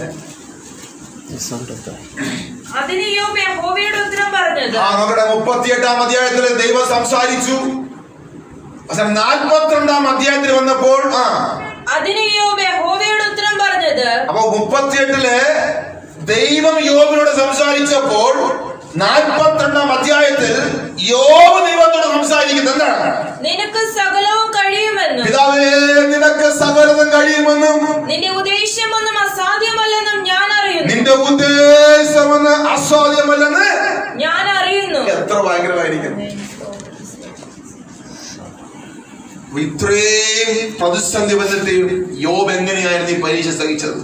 [SPEAKER 2] അതിന് യോബ് യഹോവയുടെ ഉത്തരം പറഞ്ഞത്
[SPEAKER 1] ആ നമ്മുടെ മുപ്പത്തിയെട്ടാം അധ്യായത്തിൽ ദൈവം സംസാരിച്ചു പക്ഷെ നാൽപ്പത്തിരണ്ടാം അധ്യായത്തിൽ വന്നപ്പോൾ ആ
[SPEAKER 2] അതിന് യോബ് യഹോവയുടെ ഉത്തരം പറഞ്ഞത്
[SPEAKER 1] അപ്പൊ മുപ്പത്തിയെട്ടില് ദൈവം യോബിനോട് സംസാരിച്ചപ്പോൾ നാൽപ്പത്തിരണ്ടാം അധ്യായത്തിൽ യോബ് ദൈവത്തോട് സംസാരിക്കുന്നത് എന്താണ്
[SPEAKER 2] നിനക്ക് സകലവും കഴിയുമെന്നും
[SPEAKER 1] പിതാവേ നിനക്ക് സകലതും കഴിയുമെന്നും
[SPEAKER 2] നിന്റെ ഉദ്ദേശ്യമൊന്നും അസാധ്യമല്ലെന്നും ഞാൻ അറിയുന്നു
[SPEAKER 1] നിന്റെ ഉദ്ദേശമെന്ന് അസാധ്യമല്ലെന്ന്
[SPEAKER 2] ഞാൻ അറിയുന്നു
[SPEAKER 1] എത്ര ഭയങ്കരമായിരിക്കും ഇത്രയും പ്രതിസന്ധി വന്നിട്ട് യോബ് എങ്ങനെയായിരുന്നു ഈ പരീക്ഷ സഹിച്ചത്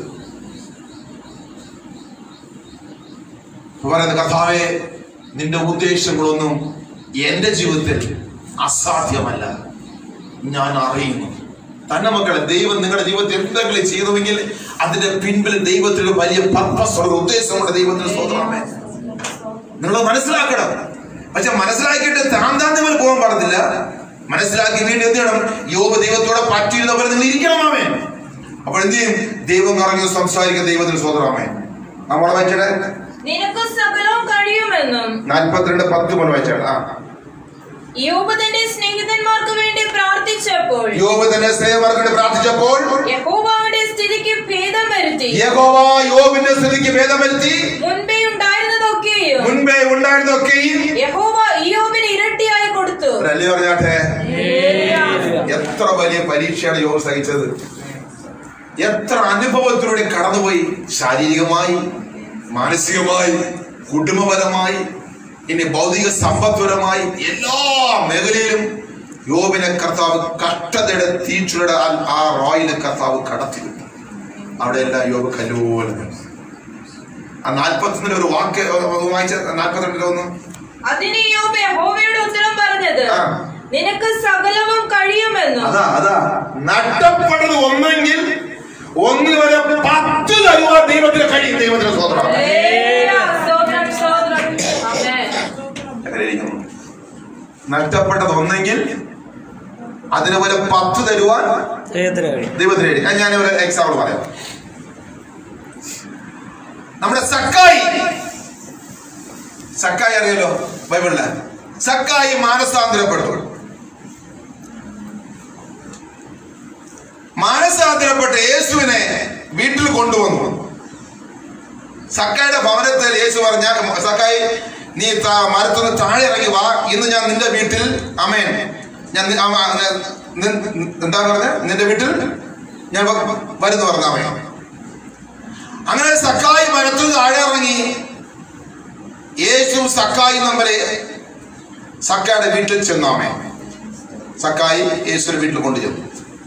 [SPEAKER 1] പറയുന്നത് കർത്താവെ നിന്റെ ഉദ്ദേശങ്ങളൊന്നും എന്റെ ജീവിതത്തിൽ അസാധ്യമല്ല ഞാൻ അറിയുന്നു തന്നെ മക്കളെ ദൈവം നിങ്ങളുടെ ജീവിതത്തിൽ എന്തെങ്കിലും ചെയ്തുവെങ്കിൽ അതിന്റെ പിൻപിൽ ദൈവത്തിന് ഒരു വലിയ പർപ്പസ് ഒരു ഉദ്ദേശമുണ്ട് ദൈവത്തിന് സ്വതന്ത്രമേ നിങ്ങൾ മനസ്സിലാക്കണം പക്ഷെ മനസ്സിലാക്കിയിട്ട് താൻ താൻ നിങ്ങൾ പോകാൻ പാടത്തില്ല മനസ്സിലാക്കി വീണ്ടും എന്ത് ചെയ്യണം യോബ് ദൈവത്തോടെ പറ്റിയിരുന്നവരെ നിങ്ങൾ ഇരിക്കണമാമേ അപ്പോൾ എന്ത് ചെയ്യും ദൈവം കറങ്ങി സംസാരിക്കുന്ന ദൈവത്തിന് സ്വതന്ത്രമേ നമ്മളെ വായിച്ചേ
[SPEAKER 2] നിനക്ക് സകലവും കഴിയുമെന്നും
[SPEAKER 1] നാൽപ്പത്തിരണ്ട് പത്ത് പോലെ വായിച്ചാണ് ആ
[SPEAKER 2] യോബ് തന്റെ സ്നേഹിതന്മാർക്ക് വേണ്ടി പ്രാർത്ഥിച്ചപ്പോൾ
[SPEAKER 1] യോബ് തന്നെ സ്നേഹമാർക്കോട് പ്രാർത്ഥിച്ചപ്പോൾ
[SPEAKER 2] യഹോവ അവന്റെ സ്ഥിതിക്ക് ഭേദം വരുത്തി
[SPEAKER 1] യഹോവ യോബിന്റെ സ്ഥിതിക്ക് ഭേദം വരുത്തി
[SPEAKER 2] മുൻപേ ഉണ്ടായിരുന്നതൊക്കെയും
[SPEAKER 1] മുൻപേ ഉണ്ടായിരുന്നൊക്കെയും
[SPEAKER 2] യഹോവ ഇയോബിന് ഇരട്ടിയായി കൊടുത്തു
[SPEAKER 1] ഒരല്ലേ പറഞ്ഞാട്ടെ എത്ര വലിയ പരീക്ഷയാണ് യോബ് സഹിച്ചത് എത്ര അനുഭവത്തിലൂടെ കടന്നുപോയി ശാരീരികമായി മാനസികമായി കുടുംബപരമായി ഇനി ഭൗതിക സമ്പത്പരമായി എല്ലാ മേഖലയിലും യോബിനെ കർത്താവ് കഷ്ടതയുടെ തീച്ചുരുടെ ആ- ആ റോയിലെ കർത്താവ് കടത്തിവിട്ടു അവിടെ എല്ലാം യോബ് കല്ലുപോലെ നിന്നു. ആ നാൽപ്പത്തിരണ്ടിൽ ഒരു വാക്ക് വായിച്ച നാൽപ്പത്തിരണ്ടിൽ ഒന്ന്
[SPEAKER 2] അതിന് യോബ് യഹോവയുടെ ഉത്തരം പറഞ്ഞത്
[SPEAKER 1] ആ.
[SPEAKER 2] നിനക്ക് സകലവും കഴിയുമെന്നും
[SPEAKER 1] അതാ അതാ നഷ്ടപ്പെട്ടത് ഒന്നെങ്കിൽ ഒന്നിൽ വരെ പത്ത് തരുവാൻ ദൈവത്തിന് കഴിയും ദൈവത്തിന് സ്വതന്ത്രം
[SPEAKER 2] ഹല്ലേലൂയ. സ്തോത്രം, സ്തോത്രം.
[SPEAKER 4] ആമേൻ.
[SPEAKER 1] എങ്ങനെ ഇരിക്കുന്നു? നഷ്ടപ്പെട്ടത് ഒന്നെങ്കിൽ അതിന് വരെ പത്ത് തരുവാൻ
[SPEAKER 5] ദൈവത്തിന് കഴിയും
[SPEAKER 1] ദൈവത്തിന് കഴിയും ഞാൻ- ഞാൻ ഒരു എക്സാമ്പിൾ പറയാം നമ്മുടെ സക്കായി സക്കായി അറിയാലോ ബൈബിളില് സക്കായി മാനസാന്തരപ്പെട്ടു മാനസാന്തരപ്പെട്ട യേശുവിനെ വീട്ടിൽ കൊണ്ടുവന്നു സക്കായുടെ ഭവനത്തിൽ യേശു പറഞ്ഞ സക്കായി നീ താ- മരത്തുനിന്ന് താഴെ ഇറങ്ങി വാ ഇന്ന് ഞാൻ നിന്റെ വീട്ടിൽ അമേൻ ഞാൻ നി- അമ- ന- നി- എന്താ പറഞ്ഞ നിന്റെ വീട്ടിൽ ഞാൻ വ- വരുന്നു പറഞ്ഞ അമേ അങ്ങനെ സക്കായി മരത്തിൽ താഴെ ഇറങ്ങി യേശു സക്കായി നമ്പരെ സക്കായുടെ വീട്ടിൽ ചെന്നു അമേ സക്കായി യേശുവിന്റെ വീട്ടിൽ കൊണ്ടുചെന്നു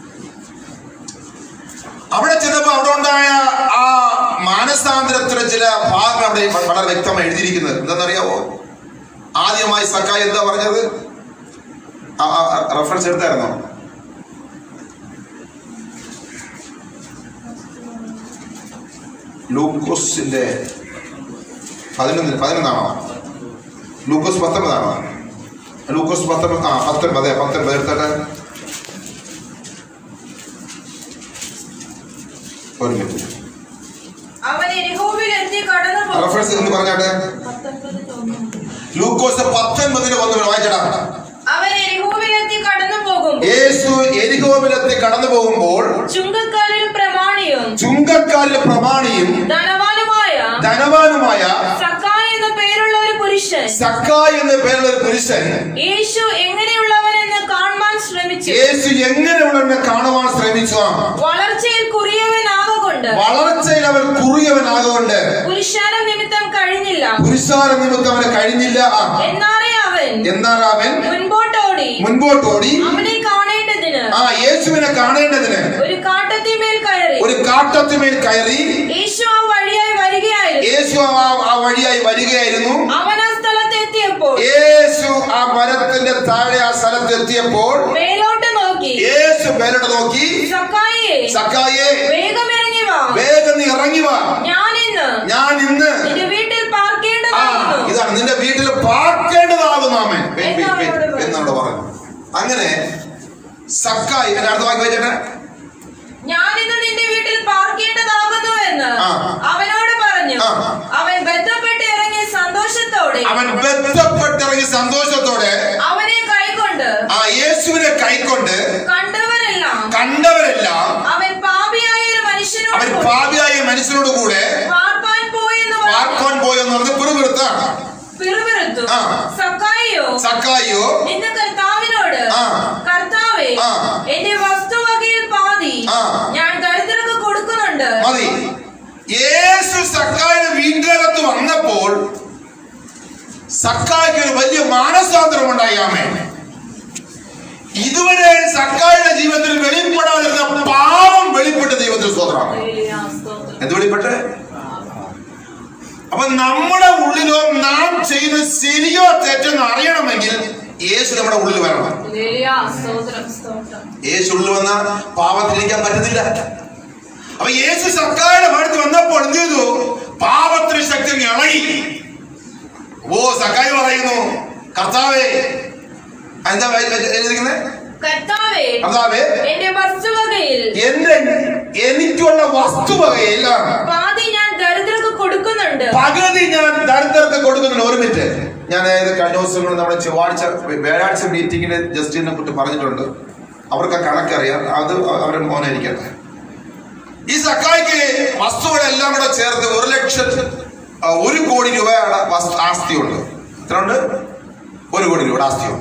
[SPEAKER 1] അവിടെ ചെന്നപ്പോ അവിടെ ഉണ്ടായ ആ മാനസാന്തരത്തിലെ ചില ഭാഗങ്ങൾ അവിടെ വളരെ വ്യക്തമായി എഴുതിയിരിക്കുന്നത് എന്താണെന്നറിയാവോ ആദ്യമായി സക്കായി എന്താ പറഞ്ഞത് റെഫറൻസ് എടുത്തായിരുന്നോ ലൂക്കോസിന്റെ പതിനൊന്നിന് പതിനൊന്നാണോ ലൂക്കോസ് പത്തൊമ്പതാണോ ലൂക്കോസ് പത്തൊമ്പത് ആ പത്തൊൻപത് അതെ പത്തൊൻപത് എടുത്തട്ടെ ഒരു മിനിറ്റ്
[SPEAKER 2] അവൻ എരിഹോവിലെത്തി കടന്നു പോകും
[SPEAKER 1] റെഫറൻസ് എന്ന് പറഞ്ഞാട്ടെ ലൂക്കോസ് പത്തൊൻപതിന് ഒന്ന് വായിച്ചടാ
[SPEAKER 2] അവൻ എരിഹോവിലെത്തി കടന്നു പോകും
[SPEAKER 1] യേശു എരികോവിലെത്തി കടന്നു പോകുമ്പോൾ
[SPEAKER 2] ചുങ്കക്കാരിൽ പ്രമാണിയും
[SPEAKER 1] ചുങ്കക്കാലിലെ പ്രമാണിയും
[SPEAKER 2] ധനവാനുമായ
[SPEAKER 1] ധനവാനുമായ
[SPEAKER 2] സക്കായി എന്ന പേരുള്ള ഒരു പുരുഷൻ
[SPEAKER 1] സക്കായ് എന്ന പേരുള്ള ഒരു പുരുഷൻ
[SPEAKER 2] യേശു എങ്ങനെയുള്ളവനെന്ന് കാണുവാൻ ശ്രമിച്ചു
[SPEAKER 1] യേശു എങ്ങനെയുള്ളവനെ കാണുവാൻ ശ്രമിച്ചു
[SPEAKER 2] വളർച്ചയിൽ കുറിയവനാകൊണ്ട്
[SPEAKER 1] വളർച്ചയിൽ അവൻ കുറിയവനാകൊണ്ട്
[SPEAKER 2] പുരുഷാരം നിമിത്തം കഴിഞ്ഞില്ല
[SPEAKER 1] പുരുഷാര നിമിത്തം അവന് കഴിഞ്ഞില്ല ആ.
[SPEAKER 2] എന്നാറേ അവൻ
[SPEAKER 1] എന്നാൽ അവൻ
[SPEAKER 2] മുൻപോട്ടോടി
[SPEAKER 1] മുൻപോട്ടോടി
[SPEAKER 2] അവനെ കാണേണ്ടതിന്
[SPEAKER 1] ആ യേശുവിനെ കാണേണ്ടതിന്
[SPEAKER 2] ഒരു കാട്ടത്തിമേൽ കയറി
[SPEAKER 1] ഒരു കാട്ടത്തുമേൽ കയറി
[SPEAKER 2] യേശു ആ വഴിയായി വരികയായിരുന്നു
[SPEAKER 1] യേശു ആ- ആ വഴിയായി വരികയായിരുന്നു
[SPEAKER 2] അവൻ ആ സ്ഥലത്ത് എത്തിയപ്പോൾ
[SPEAKER 1] യേശു ആ മരത്തിന്റെ താഴെ ആ സ്ഥലത്ത് എത്തിയപ്പോൾ
[SPEAKER 2] മേലോട്ട് നോക്കി
[SPEAKER 1] യേശു മേലോട്ട് നോക്കി
[SPEAKER 2] സക്കായിയെ
[SPEAKER 1] സക്കായെ
[SPEAKER 2] വേഗം ഇറങ്ങി വാ
[SPEAKER 1] വേഗം നീ ഇറങ്ങി വാ
[SPEAKER 2] ഞാൻ ഇന്ന്
[SPEAKER 1] ഞാൻ ഇന്ന്
[SPEAKER 2] നിന്റെ വീട്ടിൽ
[SPEAKER 1] ആ
[SPEAKER 2] പാർക്കേണ്ടതായിരുന്നു
[SPEAKER 1] ഇതാണ് നിന്റെ വീട്ടിൽ പാർക്കേണ്ടതാകുന്നു ആമേൻ വെയിറ്റ്, വെയിറ്റ്,
[SPEAKER 2] എന്നാണ്
[SPEAKER 1] വെയിറ്റ്
[SPEAKER 2] അവിടെ
[SPEAKER 1] എന്നോട് പറഞ്ഞു അങ്ങനെ സക്കായി ഇവന്റെ അടുത്ത വാക്ക് വെച്ചിട്ട്
[SPEAKER 2] ഞാൻ ഇന്ന് നിന്റെ വീട്ടിൽ പാർക്കേണ്ടതാകുന്നു എന്ന്
[SPEAKER 1] ആ.
[SPEAKER 2] അവനോട് പറഞ്ഞു
[SPEAKER 1] ആ.
[SPEAKER 2] അവൻ ബന്ധപ്പെട്ട് ഇറങ്ങി സന്തോഷത്തോടെ
[SPEAKER 1] അവൻ ബന്ധപ്പെട്ടിറങ്ങി സന്തോഷത്തോടെ
[SPEAKER 2] അവനെ കൈകൊണ്ട്
[SPEAKER 1] ആ യേശുവിനെ കൈക്കൊണ്ട്
[SPEAKER 2] കണ്ടവരെല്ലാം
[SPEAKER 1] കണ്ടവരെല്ലാം
[SPEAKER 2] അവൻ പാപിയായ ഒരു
[SPEAKER 1] അവൻ
[SPEAKER 2] മനുഷ്യനോട് കൂടി
[SPEAKER 1] പാപിയായ മനുഷ്യനോട് കൂടെ
[SPEAKER 2] പാർപ്പാൻ പോയെന്ന്
[SPEAKER 1] പാർക്കാൻ
[SPEAKER 2] പറഞ്ഞു
[SPEAKER 1] പോയെന്ന് പറഞ്ഞ് പിറുപിറുത്താണ്
[SPEAKER 2] പിറുപിറുത്തു
[SPEAKER 1] ആ.
[SPEAKER 2] സക്കായിയോ
[SPEAKER 1] സക്കായിയോ
[SPEAKER 2] നിന്റെ കർത്താവിനോട്
[SPEAKER 1] ആ.
[SPEAKER 2] കർത്താവേ
[SPEAKER 1] ആ.
[SPEAKER 2] എന്റെ വസ്തുവകയിൽ പാതി
[SPEAKER 1] ആ.
[SPEAKER 2] ഞാൻ ദരിദ്രർക്ക് കൊടുക്കുന്നുണ്ട്
[SPEAKER 1] മതി യേശു സക്കായുടെ വീട്ടിനകത്ത് വന്നപ്പോൾ സക്കായ്ക്ക് ഒരു വലിയ മാനസാന്തരം ഉണ്ടായി ആമേ ഇതുവരെ സക്കായുടെ ജീവിതത്തിൽ വെളിപ്പെടാതിരുന്ന പാവം വെളിപ്പെട്ട ദൈവത്തിൽ സ്വതന്ത്രമാണ് എന്ത് വെളിപ്പെട്ട് അപ്പൊ നമ്മുടെ ഉള്ളിലോ നാം ചെയ്യുന്ന ശരിയോ തെറ്റെന്ന് അറിയണമെങ്കിൽ യേശു നമ്മുടെ ഉള്ളിൽ വരണം യേശു ഉള്ളിൽ വന്ന പാപത്തിലിരിക്കാൻ പറ്റത്തില്ല അപ്പൊ യേശു സർക്കാരിന്റെ ഭാഗത്ത് വന്നപ്പോൾ എന്ത് ചെയ്തു പാപത്തിന് ശക്തി അങ്ങ് ഇളകി ഓ സക്കായി പറയുന്നു കർത്താവേ എന്താ എഴുതിയിരിക്കുന്നത്
[SPEAKER 2] കർത്താവേ
[SPEAKER 1] കർത്താവേ
[SPEAKER 2] എന്റെ വസ്തുവകയിൽ
[SPEAKER 1] എന്റെ എനിക്കുള്ള വസ്തുവകയില്ല
[SPEAKER 2] പാതി ഞാൻ ദരിദ്രർക്ക് കൊടുക്കുന്നുണ്ട്
[SPEAKER 1] പകുതി ഞാൻ ദരിദ്രർക്ക് കൊടുക്കുന്നുണ്ട് ഒരു മിനിറ്റ് ഞാൻ ഇത് കഴിഞ്ഞ ദിവസങ്ങളിൽ നമ്മുടെ ചൊവ്വാഴ്ച വ്യാഴാഴ്ച മീറ്റിംഗിൽ ജസ്റ്റിനെ കുറിച്ച് പറഞ്ഞിട്ടുണ്ട് അവർക്ക് ആ കണക്കറിയാം അത് അവരുടെ മോനായിരിക്കട്ടെ ഈ സക്കായിക്ക് വസ്തുക്കളെല്ലാം കൂടെ ചേർത്ത് ഒരു ലക്ഷം ആ, ഒരു കോടി രൂപയുടെ വസ്തു ആസ്തിയുണ്ട് എത്ര ഉണ്ട് ഒരു കോടി രൂപയുടെ ആസ്തിയുണ്ട്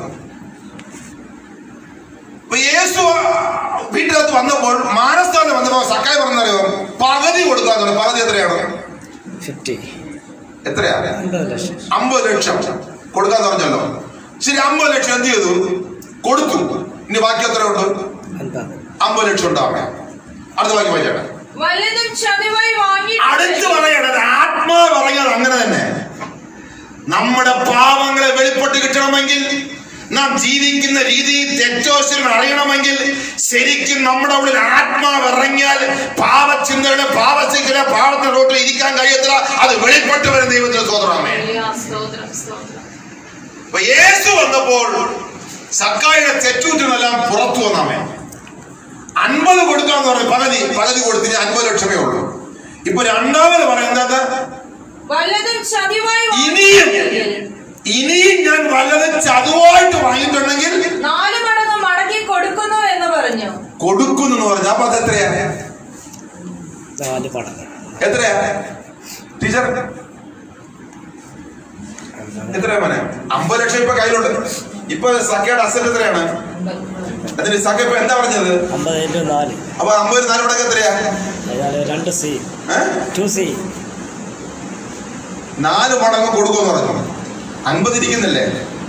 [SPEAKER 1] അപ്പൊ യേശു വീട്ടിനകത്ത് വന്നപ്പോൾ മാനസ്ഥാനം വന്നപ്പോൾ സക്കായി പറഞ്ഞറിയോ പകുതി കൊടുക്കാന്നുണ്ട് പകുതി എത്രയാണ്
[SPEAKER 5] ഫിഫ്റ്റി
[SPEAKER 1] എത്രയാ
[SPEAKER 5] അൻപത് ലക്ഷം
[SPEAKER 1] അമ്പത് ലക്ഷം കൊടുക്കാന്ന് പറഞ്ഞല്ലോ ശരി അമ്പത് ലക്ഷം എന്ത് ചെയ്തു കൊടുത്തു ഇനി ബാക്കി എത്ര ഉണ്ട്
[SPEAKER 5] അൻപത്
[SPEAKER 1] അമ്പത് ലക്ഷം ഉണ്ടാവേ അടുത്ത ബാക്കി വായിച്ചേട്ടെ
[SPEAKER 2] വല്ലതും ചതിവായി വാങ്ങി
[SPEAKER 1] അടുത്ത് പറയണത് ആത്മാ പറയുന്നത് അങ്ങനെ തന്നെ നമ്മുടെ പാവങ്ങളെ വെളിപ്പെട്ട് കിട്ടണമെങ്കിൽ നാം ജീവിക്കുന്ന രീതി തെറ്റോശം അറിയണമെങ്കിൽ ശരിക്കും നമ്മുടെ ഉള്ളിൽ ആത്മാവ് ഇറങ്ങിയാൽ പാവചിന്തയുടെ പാവശിക്കല പാവത്തിന്റെ റോട്ടിൽ ഇരിക്കാൻ കഴിയത്തില്ല അത് വെളിപ്പെട്ട് വരുന്ന ദൈവത്തിന് സ്വതന്ത്രമേ അപ്പൊ യേശു വന്നപ്പോൾ സക്കായുടെ തെറ്റൂറ്റിനെല്ലാം പുറത്തു വന്നാമേ അൻപത് കൊടുക്കാന്ന് പറഞ്ഞു പകുതി പകുതി കൊടുത്തിന് അൻപത് ലക്ഷമേ ഉള്ളൂ ഇപ്പൊ രണ്ടാമത് പറയുന്നത്
[SPEAKER 2] വല്ലതും ചതിവായി
[SPEAKER 1] ഇനിയും
[SPEAKER 2] വാങ്ങിയെങ്കിൽ
[SPEAKER 1] ഇനിയും ഞാൻ വല്ലതും ചതുവായിട്ട് വാങ്ങിയിട്ടുണ്ടെങ്കിൽ
[SPEAKER 2] നാലു മടങ്ങ് മടക്കി കൊടുക്കുന്നു എന്ന് പറഞ്ഞു
[SPEAKER 1] കൊടുക്കുന്നു എന്ന് പറഞ്ഞു അപ്പൊ അത് എത്രയാ
[SPEAKER 5] നാല് മടങ്ങ്
[SPEAKER 1] എത്രയാ ടീച്ചർ എത്രയാ മോനെ അമ്പത് ലക്ഷം ഇപ്പൊ കയ്യിലുണ്ട് ഇപ്പൊ സഖയുടെ അസറ്റ് എത്രയാണ് അതിന് സഖ ഇപ്പൊ എന്താ പറഞ്ഞത്
[SPEAKER 5] അമ്പത് ഇൻറ്റു നാല്
[SPEAKER 1] അപ്പൊ അമ്പത് നാല് മടങ്ങ് എത്രയാ
[SPEAKER 5] അതായത് രണ്ട് സി
[SPEAKER 1] ഏഹ്
[SPEAKER 5] ടു സി
[SPEAKER 1] നാല് മടങ്ങ് കൊടുക്കുമെന്ന് പറഞ്ഞു അൻപത് ഇരിക്കുന്നില്ലേ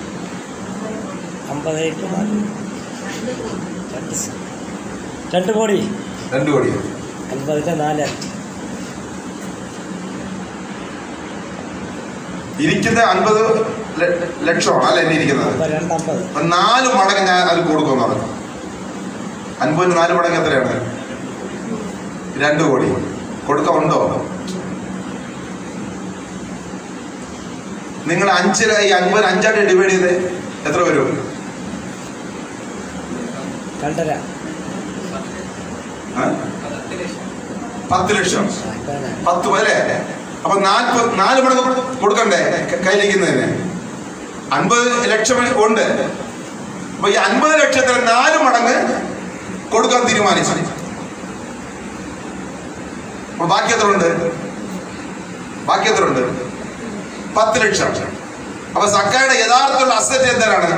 [SPEAKER 5] അമ്പത് ഇൻറ്റു നാല് രണ്ട് സി രണ്ട് കോടി
[SPEAKER 1] രണ്ടു കോടി
[SPEAKER 5] അൻപതിൻ്റെ നാല്
[SPEAKER 1] ഇരിക്കുന്ന അൻപത് ല- ലക്ഷമാണ് അല്ലെ എന്നെ ഇരിക്കുന്നത്
[SPEAKER 5] അമ്പത് രണ്ട് അമ്പത്
[SPEAKER 1] അപ്പൊ നാല് മടങ്ങ് ഞാൻ അത് കൊടുക്കുമെന്ന് പറഞ്ഞു അൻപതിന് നാല് മടങ്ങ് എത്രയാണ് രണ്ടു കോടി കൊടുക്ക ഉണ്ടോ നിങ്ങൾ അഞ്ചര ഈ അൻപത് അഞ്ചായിട്ട് ഡിവൈഡ് ചെയ്ത് എത്ര വരും
[SPEAKER 5] രണ്ടര
[SPEAKER 1] ആ? പത്ത് ലക്ഷം പത്ത് വരെ അപ്പൊ നാൽപ്പത് നാല് മടങ്ങ് കൊടുക്കണ്ടേ ക- കയ്യിലിരിക്കുന്നതിന് അൻപത് ലക്ഷം ഉണ്ട് അപ്പൊ ഈ അൻപത് ലക്ഷത്തിന് നാല് മടങ്ങ് കൊടുക്കാൻ തീരുമാനിച്ചു അപ്പൊ ബാക്കി എത്ര ഉണ്ട് ബാക്കി എത്ര ഉണ്ട് പത്ത് ലക്ഷം അപ്പൊ സക്കായുടെ യഥാർത്ഥ അസറ്റ് എന്താണ്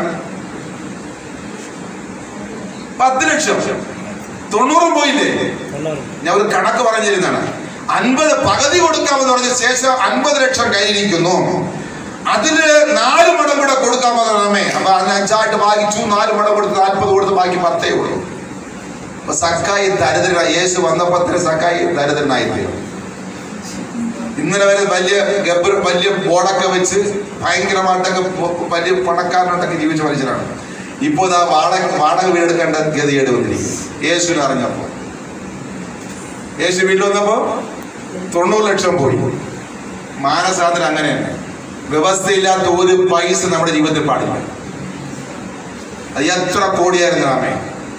[SPEAKER 1] പത്ത് ലക്ഷം തൊണ്ണൂറും പോയില്ലേ
[SPEAKER 5] തൊണ്ണൂറ്
[SPEAKER 1] ഞാൻ ഒരു കണക്ക് പറഞ്ഞിരുന്നാണ് അൻപത് പകുതി കൊടുക്കാമെന്ന് പറഞ്ഞ ശേഷം അൻപത് ലക്ഷം കയ്യിലിരിക്കുന്നു അതില് നാല് മടം കൂടെ കൊടുക്കാമെന്ന് പറഞ്ഞേ അപ്പൊ അതിന് അഞ്ചായിട്ട് വാങ്ങിച്ചു നാല് മടം കൊടുത്ത് നാൽപ്പത് കൊടുത്ത് ബാക്കി പത്തേ ഉള്ളൂ അപ്പൊ സക്കായി ദരിദ്രനായി യേശു വന്നപ്പത്തിന് സക്കായി ദരിദ്രനായി തീർന്നു ഇന്നലെ വരെ വലിയ ഗബ്ബർ വലിയ ബോർഡൊക്കെ വെച്ച് ഭയങ്കരമായിട്ടൊക്കെ പൊ- വലിയ പണക്കാരനായിട്ടൊക്കെ ജീവിച്ച മനുഷ്യനാണ് ഇപ്പോൾ ഇതാ വാടക വാടക വീടെടുക്കേണ്ട ഗതികേട് വന്നിരിക്കും യേശുവിനെ അറിഞ്ഞപ്പോ യേശു വീട്ടിൽ വന്നപ്പോ തൊണ്ണൂറ് ലക്ഷം പോയി മാനസാന്തരം അങ്ങനെ തന്നെ വ്യവസ്ഥയില്ലാത്ത ഒരു പൈസ നമ്മുടെ ജീവിതത്തിൽ പാടില്ല അത് എത്ര കോടിയായിരുന്നു ആമേ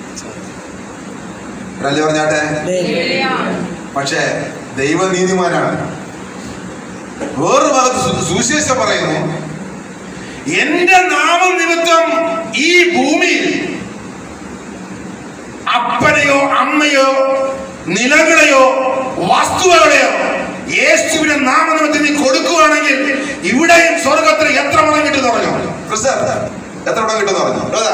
[SPEAKER 1] ഒരല്ലേ പറഞ്ഞാട്ടെ പക്ഷേ ദൈവനീതിമാനാണ് വേറൊരു ഭാഗത്ത് സു- സുവിശേഷം പറയുന്നു എന്റെ നാമം നിമിത്തം ഈ ഭൂമിയിൽ അപ്പനെയോ അമ്മയോ നിലകളെയോ വസ്തുവകളെയോ യേശുവിന്റെ നാമനിമിത്തം നീ കൊടുക്കുകയാണെങ്കിൽ ഇവിടെയും സ്വർഗത്തിൽ എത്ര മണം കിട്ടുമെന്ന് പറഞ്ഞു ക്രിസ്തർ, എത്ര മണം കിട്ടുമെന്ന് പറഞ്ഞു ബ്രദർ,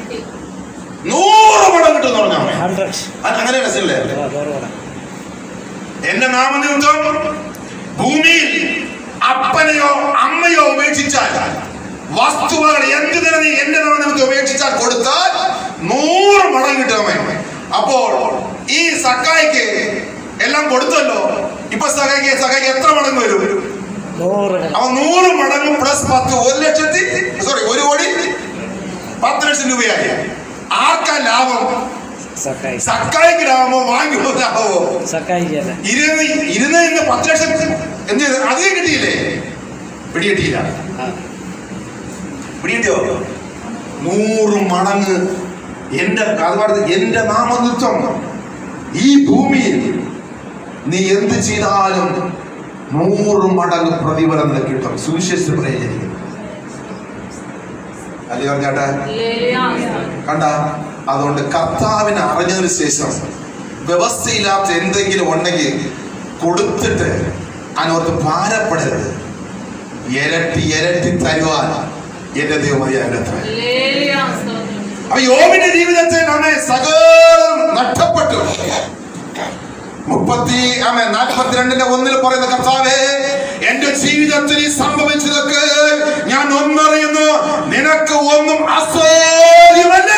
[SPEAKER 1] നൂറ് മണം കിട്ടുമെന്ന് പറഞ്ഞു അമ്മേ.
[SPEAKER 5] ഹൺഡ്രഡ്
[SPEAKER 1] അത് അങ്ങനെയാണ് സില്ലേ
[SPEAKER 5] നൂറ് കൂടെ
[SPEAKER 1] എന്റെ നാമനിമിത്തം ഭൂമിയിൽ അപ്പനെയോ അമ്മയോ ഉപേക്ഷിച്ചാൽ വസ്തുവകൾ എന്ത് തന്നെ നീ എന്റെ നാമനിമിത്തം ഉപേക്ഷിച്ചാൽ കൊടുത്താൽ നൂറ് മടങ്ങ് കിട്ടുമേ അപ്പോൾ ഈ സക്കായിക്ക് എല്ലാം കൊടുത്തല്ലോ ഇപ്പൊ സഖായിക്ക് സഖായിക്ക് എത്ര മടങ്ങ് വരും
[SPEAKER 5] നൂറ്
[SPEAKER 1] അവ നൂറ് മടങ്ങ് പ്ലസ് പത്ത് ഒരു ലക്ഷത്തി സോറി ഒരു കോടി പത്ത് ലക്ഷം രൂപയായി ആർക്കാ ലാഭം
[SPEAKER 5] സക്കായി
[SPEAKER 1] സക്കായിക്ക് ലാഭമോ വാങ്ങിയോ ലാഭമോ
[SPEAKER 5] സക്കായി തന്നെ
[SPEAKER 1] ഇരുന്ന് ഇരുന്ന് ഇന്ന് പത്ത് ലക്ഷം എന്ത് ചെയ്തു അധികം കിട്ടിയില്ലേ പിടികിട്ടിയില്ല
[SPEAKER 5] ആ
[SPEAKER 1] പിടികിട്ടിയോ നൂറ് മടങ്ങ് എന്റെ അതുപാട് എന്റെ നാമനിത്വം ഈ ഭൂമിയിൽ നീ എന്ത് ചെയ്താലും നൂറ് മടങ്ങ് പ്രതിഫലം നിനക്ക് കിട്ടും സുവിശേഷം പ്രയോജനിക്കും അല്ലേ പറഞ്ഞാട്ടെ കണ്ട അതുകൊണ്ട് കർത്താവിനെ അറിഞ്ഞതിന് ശേഷം വ്യവസ്ഥയില്ലാത്ത എന്തെങ്കിലും ഉണ്ടെങ്കിൽ കൊടുത്തിട്ട് അതിനോർത്ത് ഭാരപ്പെടരുത് ഇരട്ടി ഇരട്ടി തരുവാൻ എന്റെ ദൈവമതിയാകത്ര അപ്പൊ യോബിന്റെ ജീവിതത്തിൽ നമ്മെ സകലം നഷ്ടപ്പെട്ടു മുപ്പത്തി ആമേ നാൽപ്പത്തിരണ്ടിന്റെ ഒന്നിൽ പറയുന്ന കർത്താവേ എന്റെ ജീവിതത്തിൽ ഈ സംഭവിച്ചതൊക്കെ ഞാൻ ഒന്നറിയുന്നു നിനക്ക് ഒന്നും അസാധ്യമല്ല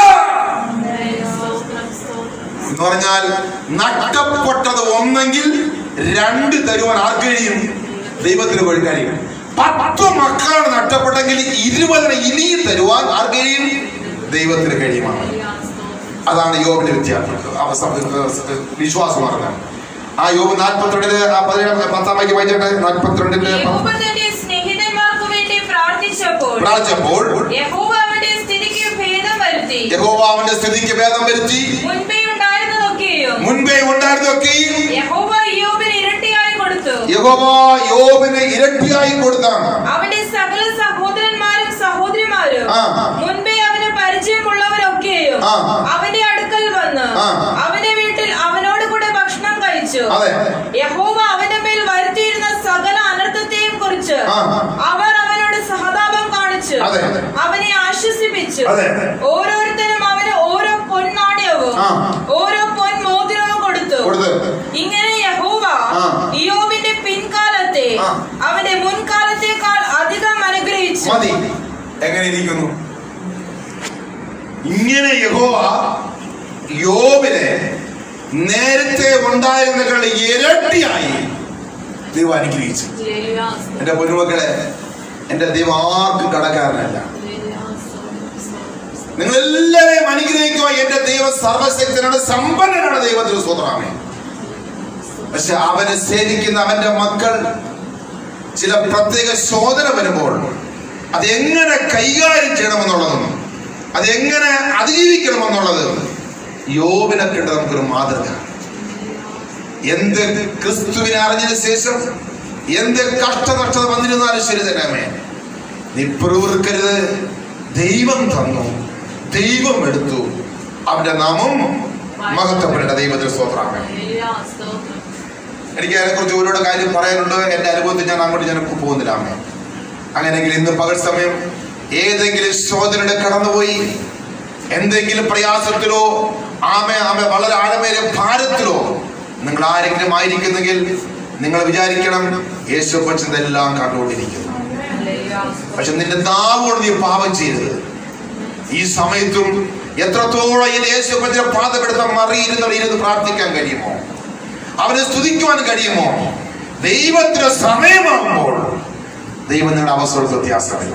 [SPEAKER 1] എന്ന് പറഞ്ഞാൽ നഷ്ടപ്പെട്ടത് ഒന്നെങ്കിൽ രണ്ട് തരുവാൻ ആർക്ക് കഴിയും ദൈവത്തിന് പോയി കഴിയും പത്ത് മക്കളാണ് നഷ്ടപ്പെട്ടെങ്കിൽ ഇരുപതിനെ ഇനിയും തരുവാൻ ആർക്ക് കഴിയും ദൈവത്തിന് കഴിയുമാണ് അതാണ് യോബിന്റെ വ്യത്യാസം അവസ്ഥ വിശ്വാസം പറഞ്ഞാൽ ആ യോബ് നാൽപ്പത്തിരണ്ടില് ആ പതിനേഴ് പത്താം വാക്യം വായിച്ചിട്ട് നാൽപ്പത്തിരണ്ടിന്റെ
[SPEAKER 2] യഹോവ തന്റെ സ്നേഹിതന്മാർക്ക് വേണ്ടി പ്രാർത്ഥിച്ചപ്പോൾ
[SPEAKER 1] പ്രാർത്ഥിച്ചപ്പോൾ
[SPEAKER 2] യഹോവ അവന്റെ സ്ഥിതിക്ക് ഭേദം വരുത്തി
[SPEAKER 1] യഹോവ അവന്റെ സ്ഥിതിക്ക് ഭേദം വരുത്തി
[SPEAKER 2] മുൻപേ ഉണ്ടായിരുന്നതൊക്കെയും
[SPEAKER 1] മുൻപേ ഉണ്ടായിരുന്നൊക്കെയും
[SPEAKER 2] യഹോവ യോബിന് ഇരട്ടിയായി കൊടുത്തു
[SPEAKER 1] യഹോവ യോബിന് ഇരട്ടിയായി കൊടുത്താണ്
[SPEAKER 2] അവന്റെ സകല സഹോദരന്മാരും സഹോദരിമാരും
[SPEAKER 1] ആ.
[SPEAKER 2] മുൻപേ അവന് പരിചയമുള്ളവരൊക്കെയും
[SPEAKER 1] ആ.
[SPEAKER 2] അവന്റെ അടുക്കൽ വന്ന്
[SPEAKER 1] ആ.
[SPEAKER 2] അവന്റെ വീട്ടിൽ അവനോട് കൂടെ ഭക്ഷണം കഴിച്ചു
[SPEAKER 1] അതെ
[SPEAKER 2] യഹോവ അവന്റെ മേൽ വരുത്തിയിരുന്ന സകല അനർത്ഥത്തെയും കുറിച്ച്
[SPEAKER 1] ആ.
[SPEAKER 2] അവർ അവനോട് സഹതാപം കാണിച്ചു
[SPEAKER 1] അതെ.
[SPEAKER 2] അവനെ ആശ്വസിപ്പിച്ചു
[SPEAKER 1] അതെ.
[SPEAKER 2] ഓരോരുത്തരും അവന് ഓരോ പൊന്നാണയവും
[SPEAKER 1] ആ.
[SPEAKER 2] ഓരോ പൊൻ മോതിരവും കൊടുത്തു
[SPEAKER 1] കൊടുത്തു.
[SPEAKER 2] ഇങ്ങനെ യഹോവ
[SPEAKER 1] ആ.
[SPEAKER 2] ഇയോബിന്റെ പിൻകാലത്തെ
[SPEAKER 1] ആ.
[SPEAKER 2] അവന്റെ മുൻകാലത്തേക്കാൾ അധികം അനുഗ്രഹിച്ചു
[SPEAKER 1] മതി എങ്ങനെ ഇരിക്കുന്നു ഇങ്ങനെ യഹോവ യോബിനെ നേരത്തെ ഉണ്ടായിരുന്നതിനുള്ള ഇരട്ടിയായി ദൈവം അനുഗ്രഹിച്ചു എന്റെ പൊന്നുമക്കളെ എന്റെ ദൈവം ആർക്കും കടക്കാരനല്ല നിങ്ങൾ എല്ലാവരെയും അനുഗ്രഹിക്കുക എന്റെ ദൈവം സർവശക്തനാണ് സമ്പന്നനാണ് ദൈവത്തിന് സ്വതന്ത്രമേ പക്ഷെ അവനെ സേവിക്കുന്ന അവന്റെ മക്കൾ ചില പ്രത്യേക ശോധന വരുമ്പോൾ അതെങ്ങനെ കൈകാര്യം ചെയ്യണമെന്നുള്ളതും അതെങ്ങനെ അതിജീവിക്കണമെന്നുള്ളത് യോബിനെ കണ്ട് നമുക്കൊരു മാതൃക എന്ത് ക്രിസ്തുവിനെ അറിഞ്ഞതിന് ശേഷം എന്ത് കഷ്ടനഷ്ടത വന്നിരുന്നാലും ശരി തന്നെ നീ പിറുവിറുക്കരുത് ദൈവം തന്നു ദൈവം എടുത്തു അവന്റെ നാമം മഹത്വപ്പെടേണ്ട ദൈവത്തിന് സ്തോത്രാമേ എനിക്ക് അതിനെക്കുറിച്ച് ഒരുപാട് കാര്യം പറയാനുണ്ട് എന്റെ അനുഭവത്തിൽ ഞാൻ അങ്ങോട്ട് ഞാൻ പോകുന്നില്ല അമ്മേ അങ്ങനെയെങ്കിൽ ഇന്ന് പകൽ സമയം ഏതെങ്കിലും ശോധനയുടെ കടന്നുപോയി എന്തെങ്കിലും പ്രയാസത്തിലോ ആമെ ആമെ വളരെ ആഴമേറിയ ഭാരത്തിലോ നിങ്ങൾ ആരെങ്കിലും ആയിരിക്കുന്നെങ്കിൽ നിങ്ങൾ വിചാരിക്കണം യേശു കൊച്ചൻ എല്ലാം കണ്ടുകൊണ്ടിരിക്കുന്നു പക്ഷെ നിന്റെ നാവുകൊണ്ട് നീ പാപം ചെയ്തത് ഈ സമയത്തും എത്രത്തോളം ഈ യേശു കൊച്ചിനെ പാതപ്പെടുത്താൻ മറിയിരുന്ന ഇരുന്ന് പ്രാർത്ഥിക്കാൻ കഴിയുമോ അവനെ സ്തുതിക്കുവാൻ കഴിയുമോ ദൈവത്തിന് സമയമാകുമ്പോൾ ദൈവം നിങ്ങളുടെ അവസരം വ്യത്യാസമില്ല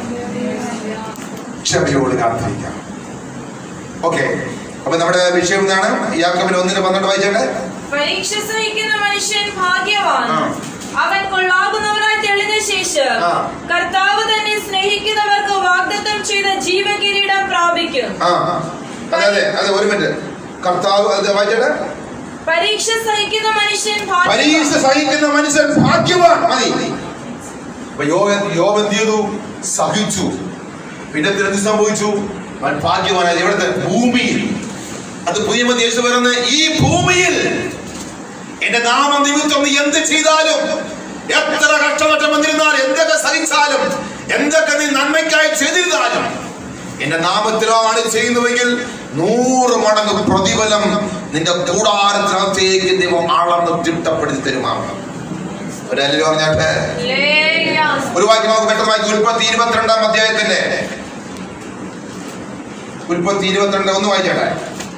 [SPEAKER 1] ക്ഷമയോട് കാത്തിരിക്കാം ഓക്കെ അപ്പൊ നമ്മുടെ വിഷയം എന്താണ് യാക്കോബിന് ഒന്നിന് പന്ത്രണ്ട് വായിച്ചേട്ടെ
[SPEAKER 2] പരീക്ഷ സഹിക്കുന്ന മനുഷ്യൻ ഭാഗ്യവാൻ
[SPEAKER 1] ആ.
[SPEAKER 2] അവൻ കൊള്ളാകുന്നവനായി തെളിഞ്ഞ ശേഷം
[SPEAKER 1] ആ.
[SPEAKER 2] കർത്താവ് തന്നെ സ്നേഹിക്കുന്നവർക്ക് വാഗ്ദത്തം ചെയ്ത ജീവകിരീടം പ്രാപിക്കും
[SPEAKER 1] ആ അതെ അതെ അതെ ഒരു മിനിറ്റ് കർത്താവ് അത് വായിച്ചേട്ടെ
[SPEAKER 2] പരീക്ഷ സഹിക്കുന്ന മനുഷ്യൻ
[SPEAKER 1] പരീക്ഷ
[SPEAKER 2] ഭാഗ്യവാൻ
[SPEAKER 1] സഹിക്കുന്ന മനുഷ്യൻ ഭാഗ്യവാൻ മതി അപ്പൊ യോബ് യോബ് എന്ത് ചെയ്തു സഹിച്ചു പിന്നെ എന്ത് സംഭവിച്ചു അവൻ ഭാഗ്യവാനായി എവിടുത്തെ ഭൂമിയിൽ അത് പുതിയ മതി യേശു പറയുന്നത് ഈ ഭൂമിയിൽ എന്റെ നാമ നിമിത്തം നീ എന്ത് ചെയ്താലും എത്ര കഷ്ടനഷ്ടം വന്നിരുന്നാലും എന്തൊക്കെ സഹിച്ചാലും എന്തൊക്കെ നീ നന്മയ്ക്കായി ചെയ്തിരുന്നാലും എന്റെ നാമത്തിലാണ് ചെയ്യുന്നുവെങ്കിൽ നൂറ് മടങ്ങ് പ്രതിഫലം നിന്റെ കൂടാരത്തിനകത്തേക്ക് ദൈവം അളന്ന് തിട്ടപ്പെടുത്തി തരുമാണ് ഒരല്ലേ പറഞ്ഞാട്ടെ
[SPEAKER 2] ഹല്ലേലൂയ.
[SPEAKER 1] ഒരു വാക്യം നമുക്ക് പെട്ടെന്ന് വായിക്കും ഉൽപ്പത്തി ഇരുപത്തിരണ്ടാം അധ്യായത്തിന്റെ ഉൽപ്പത്തി ഇരുപത്തിരണ്ട് ഒന്ന് വായിച്ചേട്ടെ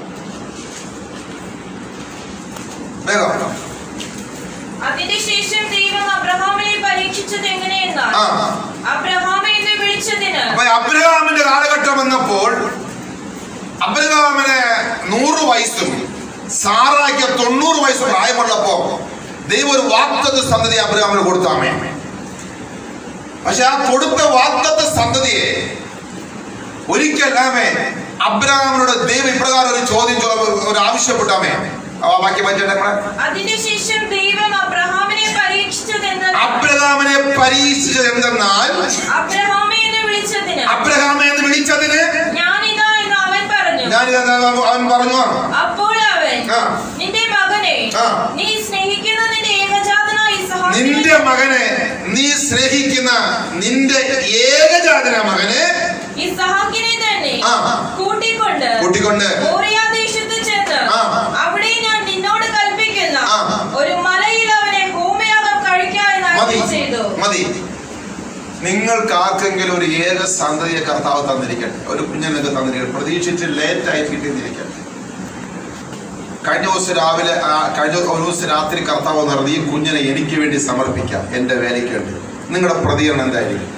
[SPEAKER 1] വേഗം
[SPEAKER 2] അതിന്റെ ശേഷം ദൈവം അബ്രഹാമിനെ പരീക്ഷിച്ചത് എങ്ങനെയെന്നാൽ
[SPEAKER 1] ആ
[SPEAKER 2] അബ്രഹാമെ എന്ന് വിളിച്ചതിന്
[SPEAKER 1] അപ്പൊ അബ്രഹാമിന്റെ കാലഘട്ടം വന്നപ്പോൾ അബ്രഹാമിന് നൂറ് വയസ്സും സാറായ്ക്ക് തൊണ്ണൂറ് വയസ്സ് പ്രായമുള്ളപ്പോ ദൈവം ഒരു വാക്തത്വ സന്തതി അബ്രഹാമിന് കൊടുത്താമേ പക്ഷെ ആ കൊടുത്ത വാക്തത്വ സന്തതിയെ ഒരിക്കലാമേ അബ്രഹാമിനോട് ദൈവം ഇപ്രകാരം ഒരു ചോദ്യം ചോ- ഒരു ആവശ്യപ്പെട്ടാമേ ആ ബാക്കി പറ്റട്ടെ നമ്മളെ
[SPEAKER 2] അതിന്റെ ശേഷം ദൈവം അബ്രഹാമിനെ പരീക്ഷിച്ചത് എന്തെന്നാൽ
[SPEAKER 1] അബ്രഹാമിനെ പരീക്ഷിച്ചത് എന്തെന്നാൽ
[SPEAKER 2] അബ്രഹാമെ എന്ന് വിളിച്ചതിന്
[SPEAKER 1] അബ്രഹാമെ എന്ന് വിളിച്ചതിന്
[SPEAKER 2] ഞാനിതാ എന്ന് അവൻ പറഞ്ഞു
[SPEAKER 1] ഞാൻ അവൻ പറഞ്ഞു
[SPEAKER 2] അപ്പോൾ അവൻ
[SPEAKER 1] ആ.
[SPEAKER 2] നിന്റെ മകനെ
[SPEAKER 1] ആ.
[SPEAKER 2] നീ സ്നേഹിക്കുന്ന നിന്റെ ഏകജാതനായ ഇസ്ഹാക്കിനെ
[SPEAKER 1] നിന്റെ മകനെ നീ സ്നേഹിക്കുന്ന നിന്റെ ഏകജാതന മകനെ
[SPEAKER 2] ഇസ്ഹാക്കിനെ തന്നെ
[SPEAKER 1] ആ.
[SPEAKER 2] കൂട്ടിക്കൊണ്ട്
[SPEAKER 1] കൂട്ടിക്കൊണ്ട്
[SPEAKER 2] മോറിയ ദേശത്ത് ചെന്ന്
[SPEAKER 1] ആ.
[SPEAKER 2] അവിടെ ഞാൻ നിന്നോട് കൽപ്പിക്കുന്ന
[SPEAKER 1] ആ.
[SPEAKER 2] ഒരു മലയിൽ അവനെ ഹോമയാഗം കഴിക്കാൻ
[SPEAKER 1] മതി
[SPEAKER 2] ചെയ്തു
[SPEAKER 1] മതി നിങ്ങൾക്ക് ആർക്കെങ്കിലും ഒരു ഏക സന്തതിയെ കർത്താവ് തന്നിരിക്കട്ടെ ഒരു കുഞ്ഞിനൊക്കെ തന്നിരിക്കട്ടെ പ്രതീക്ഷിച്ച് ലേറ്റ് ആയി കിട്ടിയിരിക്കട്ടെ കഴിഞ്ഞ ദിവസം രാവിലെ ആ, കഴിഞ്ഞ ഒരു ദിവസം രാത്രി കർത്താവ് പറഞ്ഞത് ഈ കുഞ്ഞിനെ എനിക്ക് വേണ്ടി സമർപ്പിക്കാം എന്റെ വേലയ്ക്ക് വേണ്ടി നിങ്ങളുടെ പ്രതികരണം എന്തായിരിക്കും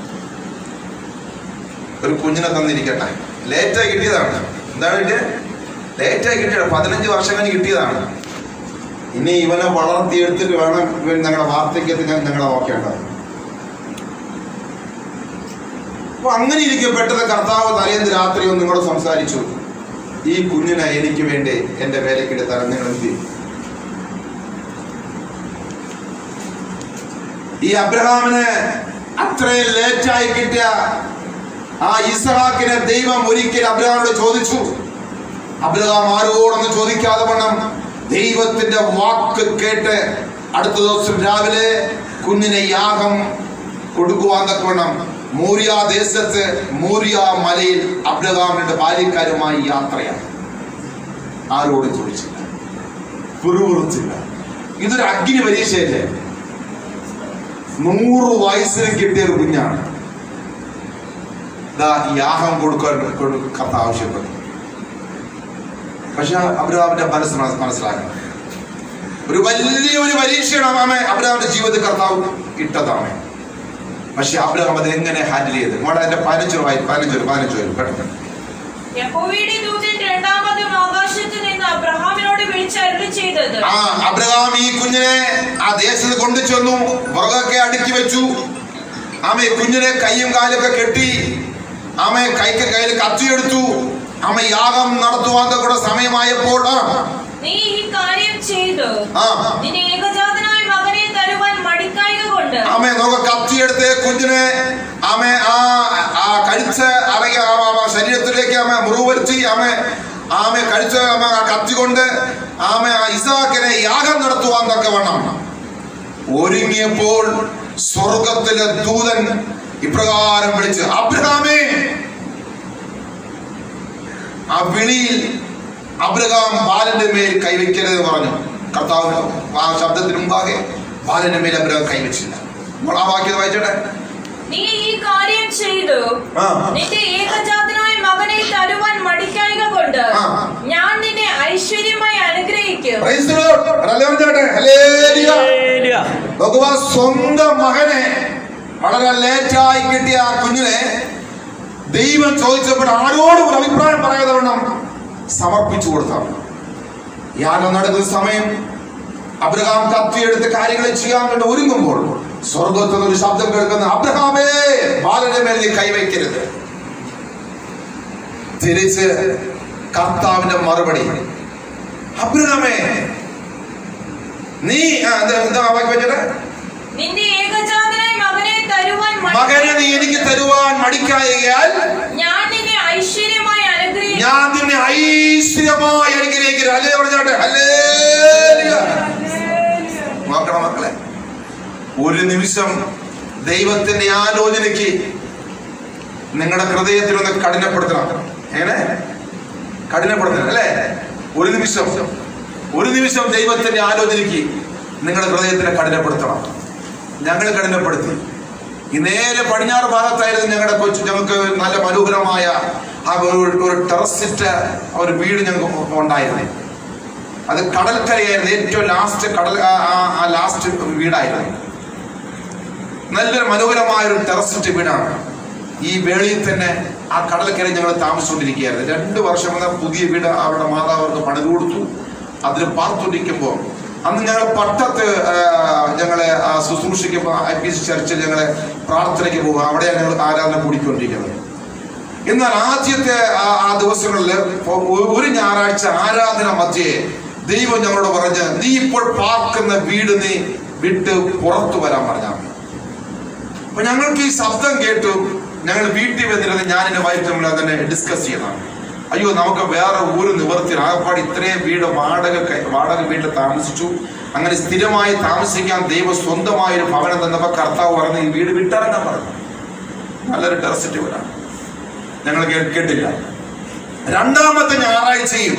[SPEAKER 1] ഒരു കുഞ്ഞിനെ തന്നിരിക്കട്ടെ ലേറ്റായി കിട്ടിയതാണ് എന്താണ് കിട്ടിയത് ലേറ്റായി കിട്ടിയത് പതിനഞ്ച് വർഷം കഴിഞ്ഞ് കിട്ടിയതാണ് ഇനി ഇവനെ വളർത്തിയെടുത്തിട്ട് വേണം ഇവൻ ഞങ്ങളുടെ വാർദ്ധക്യത്തിൽ ഞാൻ ഞങ്ങളെ നോക്കേണ്ടത് അപ്പൊ അങ്ങനെ ഇരിക്കും പെട്ടെന്ന് കർത്താവ് തലേന്ന് രാത്രി ഒന്ന് നിങ്ങളോട് സംസാരിച്ചു ഈ കുഞ്ഞിനെ എനിക്ക് വേണ്ടി എന്റെ വേലക്കിട്ട് തരാൻ നിങ്ങൾ എന്ത് ചെയ്യും ഈ അബ്രഹാമിന് അത്രയും ലേറ്റായി കിട്ടിയ ആ ഇസഹാക്കിനെ ദൈവം ഒരിക്കൽ അബ്രഹാമിനോട് ചോദിച്ചു അബ്രഹാം ആരോടൊന്ന് ചോദിക്കാതെ വണ്ണം ദൈവത്തിന്റെ വാക്ക് കേട്ട് അടുത്ത ദിവസം രാവിലെ കുഞ്ഞിനെ യാഗം കൊടുക്കുവാൻ തക്കവണ്ണം മൂര്യ ദേശത്ത് മൂര്യ മലയിൽ അബ്രഹാമിന്റെ ബാല്യക്കാരുമായി യാത്രയാണ് ആരോടും ചോദിച്ചില്ല പിറുപിറുത്തില്ല ഇതൊരു അഗ്നി പരീക്ഷയല്ലേ നൂറ് വയസ്സിന് കിട്ടിയ ഒരു കുഞ്ഞാണ് ദാ യാഗം കൊടുക്കാൻ കൊടു- കർത്താവ് ആവശ്യപ്പെട്ടു പക്ഷെ അബ്രഹാമിന്റെ മനസ്സ് മന- മനസ്സിലാക്കണം ഒരു വലിയ ഒരു പരീക്ഷയാണ് ആമേ അബ്രഹാമിന്റെ ജീവിതത്തിൽ കർത്താവ് ഇട്ടതാണ് പക്ഷെ അബ്രഹാം അത് എങ്ങനെ ഹാൻഡിൽ ചെയ്ത് മോളെ എന്റെ പതിനഞ്ച് വായി പതിനഞ്ച് വരും പതിനഞ്ച് വരും പെട്ടെന്ന്
[SPEAKER 2] യഹോവയുടെ ദൂതൻ രണ്ടാമതും ആകാശത്ത് നിന്ന് അബ്രഹാമിനോട് വിളിച്ചരുളി ചെയ്തത്
[SPEAKER 1] ആ അബ്രഹാം ഈ കുഞ്ഞിനെ ആ ദേശത്ത് കൊണ്ടു ചെന്നു വിറകൊക്കെ അടുക്കി വെച്ചു ആമ കുഞ്ഞിനെ കയ്യും കാലൊക്കെ കെട്ടി ആമ കൈക്ക് കയ്യിൽ കത്തിയെടുത്തു ആമ യാഗം നടത്തുവാൻ കൂടെ സമയമായപ്പോൾ ആ,
[SPEAKER 2] നീ ഈ കാര്യം ചെയ്തു
[SPEAKER 1] ആ
[SPEAKER 2] നിന്റെ ഏകജാതനായ മകനെ തരുവാൻ മടിക്കായക കൊണ്ട്
[SPEAKER 1] ആമ നോക്ക കത്തിയെടുത്ത് കുഞ്ഞിനെ ആമ ആ ആ കഴിച്ച അറയ ആ- ആ ശരീരത്തിലേക്ക് ആമ മുറിവ് വരുത്തി ആമ ആമ കഴിച്ച ആമ ആ കത്തി കൊണ്ട് ആമ ആ ഇസാക്കിനെ യാഗം നടത്തുവാൻ തക്ക വണ്ണം ഒരുങ്ങിയപ്പോൾ സ്വർഗത്തിലെ ദൂതൻ ഇപ്രകാരം വിളിച്ച് അബ്രഹാമേ ആ വിളിയിൽ അബ്രഹാം ബാലന്റെ മേൽ കൈവയ്ക്കരുത് പറഞ്ഞു കർത്താവ് ആ ശബ്ദത്തിന് മുമ്പാകെ ബാലന്റെ മേൽ അബ്രഹാം കൈവച്ചില്ല അപ്പോൾ ആ വാക്യം വായിച്ചോട്ടെ
[SPEAKER 2] നീ ഈ കാര്യം ചെയ്തു
[SPEAKER 1] ആ.
[SPEAKER 2] നിന്റെ ഏകജാതനായ മകനെ തരുവാൻ മടിക്കായക കൊണ്ട്
[SPEAKER 1] ആ.
[SPEAKER 2] ഞാൻ നിന്നെ ഐശ്വര്യമായി അനുഗ്രഹിക്കും
[SPEAKER 1] Praise the Lord. ഹല്ലേലൂയ പറഞ്ഞോട്ടെ. ഹല്ലേലൂയ.
[SPEAKER 5] ഹല്ലേലൂയ.
[SPEAKER 1] നോക്കുക സ്വന്തം മകനെ വളരെ ലേറ്റായി കിട്ടിയ ആ കുഞ്ഞിനെ ദൈവം ചോദിച്ചപ്പോൾ ആരോടും ഒരു അഭിപ്രായം പറയാതെ വേണം സമർപ്പിച്ചു കൊടുത്താണ് യാഗം നടക്കുന്ന സമയം അബ്രഹാം കത്തിയെടുത്ത് കാര്യങ്ങൾ ചെയ്യാൻ വേണ്ടി ഒരുങ്ങുമ്പോൾ സ്വർഗത്തിൽ നിന്ന് ഒരു ശബ്ദം കേൾക്കുന്ന അബ്രഹാമേ ബാലന്റെ മേൽ നീ കൈവയ്ക്കരുത് തിരിച്ച് കർത്താവിന്റെ മറുപടി അബ്രഹാമേ നീ ആ, എന്താ എന്താ വാക്യം വെച്ചത്
[SPEAKER 2] നിന്റെ ഏകജാതനായ മകനെ തരുവാൻ മടി-
[SPEAKER 1] മകനെ നീ എനിക്ക് തരുവാൻ മടിക്കായകയാൽ
[SPEAKER 2] ഞാൻ നിന്നെ ഐശ്വര്യമായി അനുഗ്രഹിക്കും
[SPEAKER 1] ഞാൻ നിന്നെ ഐശ്വര്യമായി അനുഗ്രഹിക്കുന്നു അല്ലേ പറഞ്ഞോട്ടെ ഹല്ലേലൂയ. നോക്കണം മക്കളെ ഒരു നിമിഷം ദൈവത്തിന്റെ ആലോചനയ്ക്ക് നിങ്ങളുടെ ഹൃദയത്തിലൊന്ന് കഠിനപ്പെടുത്തണം എങ്ങനെ കഠിനപ്പെടുത്തണം അല്ലേ ഒരു നിമിഷം ഒരു നിമിഷം ദൈവത്തിന്റെ ആലോചനയ്ക്ക് നിങ്ങളുടെ ഹൃദയത്തിനെ കഠിനപ്പെടുത്തണം ഞങ്ങൾ കഠിനപ്പെടുത്തി ഈ നേരെ പടിഞ്ഞാറ് ഭാഗത്തായിരുന്നു ഞങ്ങളുടെ കൊച്ചു ഞങ്ങൾക്ക് നല്ല മനോഹരമായ ആ ഒരു ഒരു ടെറസിറ്റ ഒരു വീട് ഞങ്ങൾക്ക് ഉണ്ടായിരുന്നു അത് കടൽക്കരയായിരുന്നു ഏറ്റവും ലാസ്റ്റ് കടൽ ആ- ആ- ആ ലാസ്റ്റ് വീടായിരുന്നു നല്ലൊരു മനോഹരമായ ഒരു ടെറസിറ്റ് വീടാണ് ഈ വേളിയിൽ തന്നെ ആ കടൽക്കര ഞങ്ങൾ താമസിച്ചുകൊണ്ടിരിക്കുകയായിരുന്നു രണ്ട് വർഷം വന്ന പുതിയ വീട് അവരുടെ മാതാവർക്ക് പണിത് കൊടുത്തു അതിൽ പാർത്തുകൊണ്ടിരിക്കുമ്പോൾ അന്ന് ഞങ്ങൾ പട്ടത്ത് ആ, ഞങ്ങളെ ആ, ശുശ്രൂഷയ്ക്ക് ഐ പി സി ചർച്ചിൽ ഞങ്ങളെ പ്രാർത്ഥനയ്ക്ക് പോകുക അവിടെയാണ് ഞങ്ങൾ ആരാധന കൂടിക്കൊണ്ടിരിക്കുന്നത് എന്നാൽ ആദ്യത്തെ ആ ആ ദിവസങ്ങളിൽ ഒ- ഒരു ഞായറാഴ്ച ആരാധന മധ്യേ ദൈവം ഞങ്ങളോട് പറഞ്ഞ് നീ ഇപ്പോൾ പാർക്കുന്ന വീട് നീ വിട്ട് പുറത്തു വരാൻ പറഞ്ഞാൽ മതി അപ്പൊ ഞങ്ങൾക്ക് ഈ ശബ്ദം കേട്ടു ഞങ്ങൾ വീട്ടിൽ വന്നിരുന്ന് ഞാൻ എന്റെ വൈഫ് തമ്മിൽ അതിനെ ഡിസ്കസ് ചെയ്തതാണ് അയ്യോ നമുക്ക് വേറെ ഒരു നിവർത്തി ആകപ്പാട് ഇത്രയും വീട് വാടക കൈ- വാടക വീട്ടിൽ താമസിച്ചു അങ്ങനെ സ്ഥിരമായി താമസിക്കാൻ ദൈവം സ്വന്തമായ ഒരു ഭവനം തന്നപ്പോ കർത്താവ് പറഞ്ഞ് ഈ വീട് വിട്ടിറങ്ങാൻ പറഞ്ഞു നല്ലൊരു ടെറസിറ്റ് വീടാണ് ഞങ്ങൾ കേ- കേട്ടില്ല രണ്ടാമത്തെ ഞായറാഴ്ചയും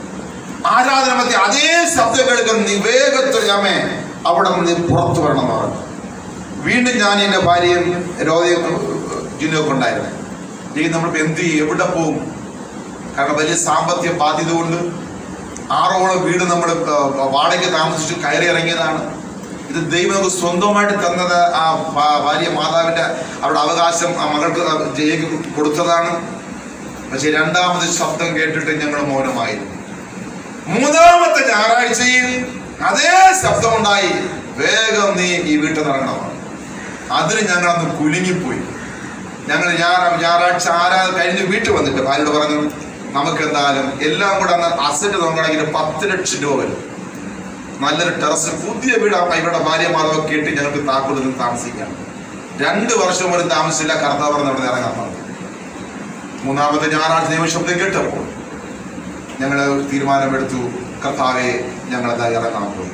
[SPEAKER 1] ആരാധന മധ്യ അതേ ശബ്ദം കേൾക്കുന്ന നിവേഗത്തിൽ ഞാമേ അവിടെ നിന്ന് പുറത്തു വരണം എന്ന് പറഞ്ഞു വീണ്ടും ഞാൻ എൻ്റെ ഭാര്യയും രോഗയും ജിനൊക്കെ ഉണ്ടായിരുന്നു ഇനി നമ്മളിപ്പോൾ എന്ത് ചെയ്യും എവിടെ പോകും കാരണം വലിയ സാമ്പത്തിക ബാധ്യത കൊണ്ട് ആറോളം വീട് നമ്മൾ വാടകയ്ക്ക് താമസിച്ച് കയറി ഇറങ്ങിയതാണ് ഇത് ദൈവം നമുക്ക് സ്വന്തമായിട്ട് തന്നത് ആ ഭാ- ഭാര്യ മാതാവിന്റെ അവരുടെ അവകാശം ആ മകൾക്ക് ജയിക്ക് കൊടുത്തതാണ് പക്ഷെ രണ്ടാമത് ശബ്ദം കേട്ടിട്ട് ഞങ്ങൾ മൗനമായിരുന്നു മൂന്നാമത്തെ ഞായറാഴ്ചയിൽ അതേ ശബ്ദമുണ്ടായി വേഗം നീ ഈ വീട്ടിൽ നിന്ന് ഇറങ്ങണം അതിന് ഞങ്ങൾ അന്ന് കുലുങ്ങിപ്പോയി ഞങ്ങൾ ഞായറാ ഞായറാഴ്ച ആരാധന കഴിഞ്ഞ് വീട്ടിൽ വന്നിട്ട് ഭാര്യയോട് പറഞ്ഞു നമുക്ക് എന്തായാലും എല്ലാം കൂടെ അന്ന് അസറ്റ് നോക്കണമെങ്കിൽ പത്ത് ലക്ഷം രൂപ വരും നല്ലൊരു ടെറസ് പുതിയ വീട് ആ ഇവരുടെ ഭാര്യ മാധവ കേട്ട് ഞങ്ങൾക്ക് താക്കോൽ നിന്ന് താമസിക്കാം രണ്ട് വർഷം പോലും താമസിച്ചില്ല കർത്താവ് പറഞ്ഞ് അവിടെ ഇറങ്ങാൻ പറഞ്ഞു മൂന്നാമത്തെ ഞായറാഴ്ച ദൈവശബ്ദം കേട്ടപ്പോൾ ഞങ്ങൾ തീരുമാനമെടുത്തു കർത്താവെ ഞങ്ങളത് ഇറങ്ങാൻ പോയി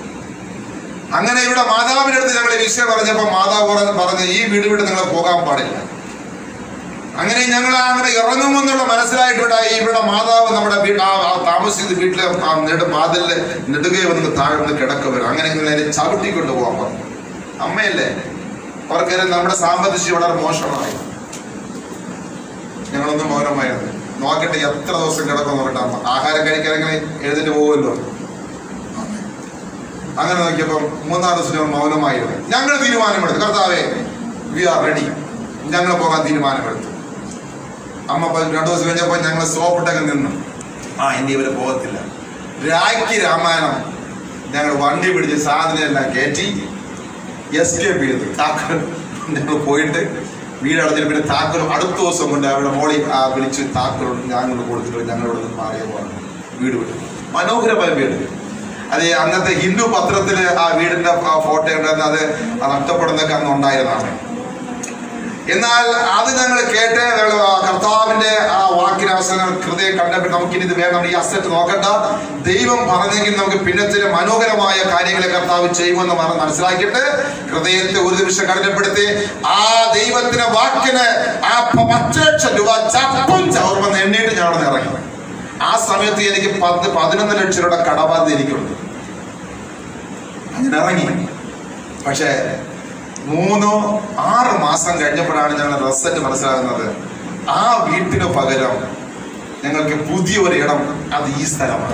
[SPEAKER 1] അങ്ങനെ ഇവിടെ മാതാവിന്റെ അടുത്ത് ഞങ്ങൾ ഈ വിഷയം പറഞ്ഞപ്പോൾ മാതാവ് പറഞ്ഞ- പറഞ്ഞ് ഈ വീട് വിട്ട് നിങ്ങൾ പോകാൻ പാടില്ല അങ്ങനെ ഞങ്ങൾ അങ്ങനെ ഇറങ്ങുമെന്നുള്ള മനസ്സിലായിട്ട് ഇവിടെ ഇവിടെ മാതാവ് നമ്മുടെ വീട് ആ ആ താമസിക്കുന്ന വീട്ടിലെ ആ നെടു വാതിലില് നെടുകെ വന്ന് താഴ്ന്ന് കിടക്ക വരും അങ്ങനെ ഇങ്ങനെ അതിനെ ചവിട്ടിക്കൊണ്ട് പോകാൻ പറഞ്ഞു അമ്മയല്ലേ അവർക്കറിയാം നമ്മുടെ സാമ്പത്തിക വളരെ മോശമായി ഞങ്ങളൊന്നും മൗനമായിരുന്നു നോക്കട്ടെ എത്ര ദിവസം കിടക്കുമെന്ന് പറഞ്ഞിട്ട് അമ്മ ആഹാരം കഴിക്കാൻ ഇങ്ങനെ എഴുതിട്ട് പോകുമല്ലോ അങ്ങനെ നോക്കിയപ്പോൾ മൂന്നാം ദിവസം ഞങ്ങൾ മൗനമായിരുന്നു ഞങ്ങൾ തീരുമാനമെടുത്തു കർത്താവേ വി ആർ റെഡി ഞങ്ങൾ പോകാൻ തീരുമാനമെടുത്തു അമ്മ ഇപ്പൊ രണ്ടു ദിവസം കഴിഞ്ഞപ്പോൾ ഞങ്ങൾ സോപ്പിട്ടൊക്കെ നിന്നു ആ ഇനി ഇവര് പോകത്തില്ല രാഖി രാമായണം ഞങ്ങൾ വണ്ടി പിടിച്ച് സാധനം എല്ലാം കയറ്റി എസ്കേപ്പ് ചെയ്തു താക്കോൽ ഞങ്ങൾ പോയിട്ട് വീട് അടഞ്ഞിട്ട് പിന്നെ താക്കോൽ അടുത്ത ദിവസം കൊണ്ട് അവിടെ മോളിൽ ആ വിളിച്ച് താക്കോൽ ഞാൻ കൊണ്ട് കൊടുത്തിട്ട് ഞങ്ങളോട് നിന്ന് മാറിയ പോകണം വീട് വിട്ടു മനോഹരമായ വീട് അത് അന്നത്തെ ഹിന്ദു പത്രത്തില് ആ വീടിന്റെ ആ ഫോട്ടോ ഉണ്ടായിരുന്നു അത് നഷ്ടപ്പെടുന്നൊക്കെ അന്ന് ഉണ്ടായിരുന്നതാണ് എന്നാൽ അത് ഞങ്ങൾ കേട്ട് ഞങ്ങൾ ആ കർത്താവിന്റെ ആ വാക്കിന് അവസരങ്ങൾ ഹൃദയം കണ്ടപ്പോൾ നമുക്കിനി ഇത് വേണം ഈ അസറ്റ് നോക്കണ്ട ദൈവം പറഞ്ഞെങ്കിൽ നമുക്ക് പിന്നത്തിന് മനോഹരമായ കാര്യങ്ങളെ കർത്താവ് ചെയ്യുമെന്ന് മന- മനസ്സിലാക്കിയിട്ട് ഹൃദയത്തെ ഒരു നിമിഷം കഠിനപ്പെടുത്തി ആ ദൈവത്തിന്റെ വാക്കിന് ആ പ- പത്ത് ലക്ഷം രൂപ ചപ്പും ചവർമെന്ന് എണ്ണീട്ട് ഞാൻ അവിടെ നിന്ന് ഇറങ്ങി ആ സമയത്ത് എനിക്ക് പത്ത് പതിനൊന്ന് ലക്ഷം രൂപയുടെ കടബാധ്യത എനിക്കുണ്ട് അങ്ങനെ ഇറങ്ങി പക്ഷേ മൂന്നോ ആറ് മാസം കഴിഞ്ഞപ്പോഴാണ് ഞങ്ങൾ റിസൾട്ട് മനസ്സിലാകുന്നത് ആ വീട്ടിന് പകരം ഞങ്ങൾക്ക് പുതിയൊരു ഇടം അത് ഈ സ്ഥലമാണ്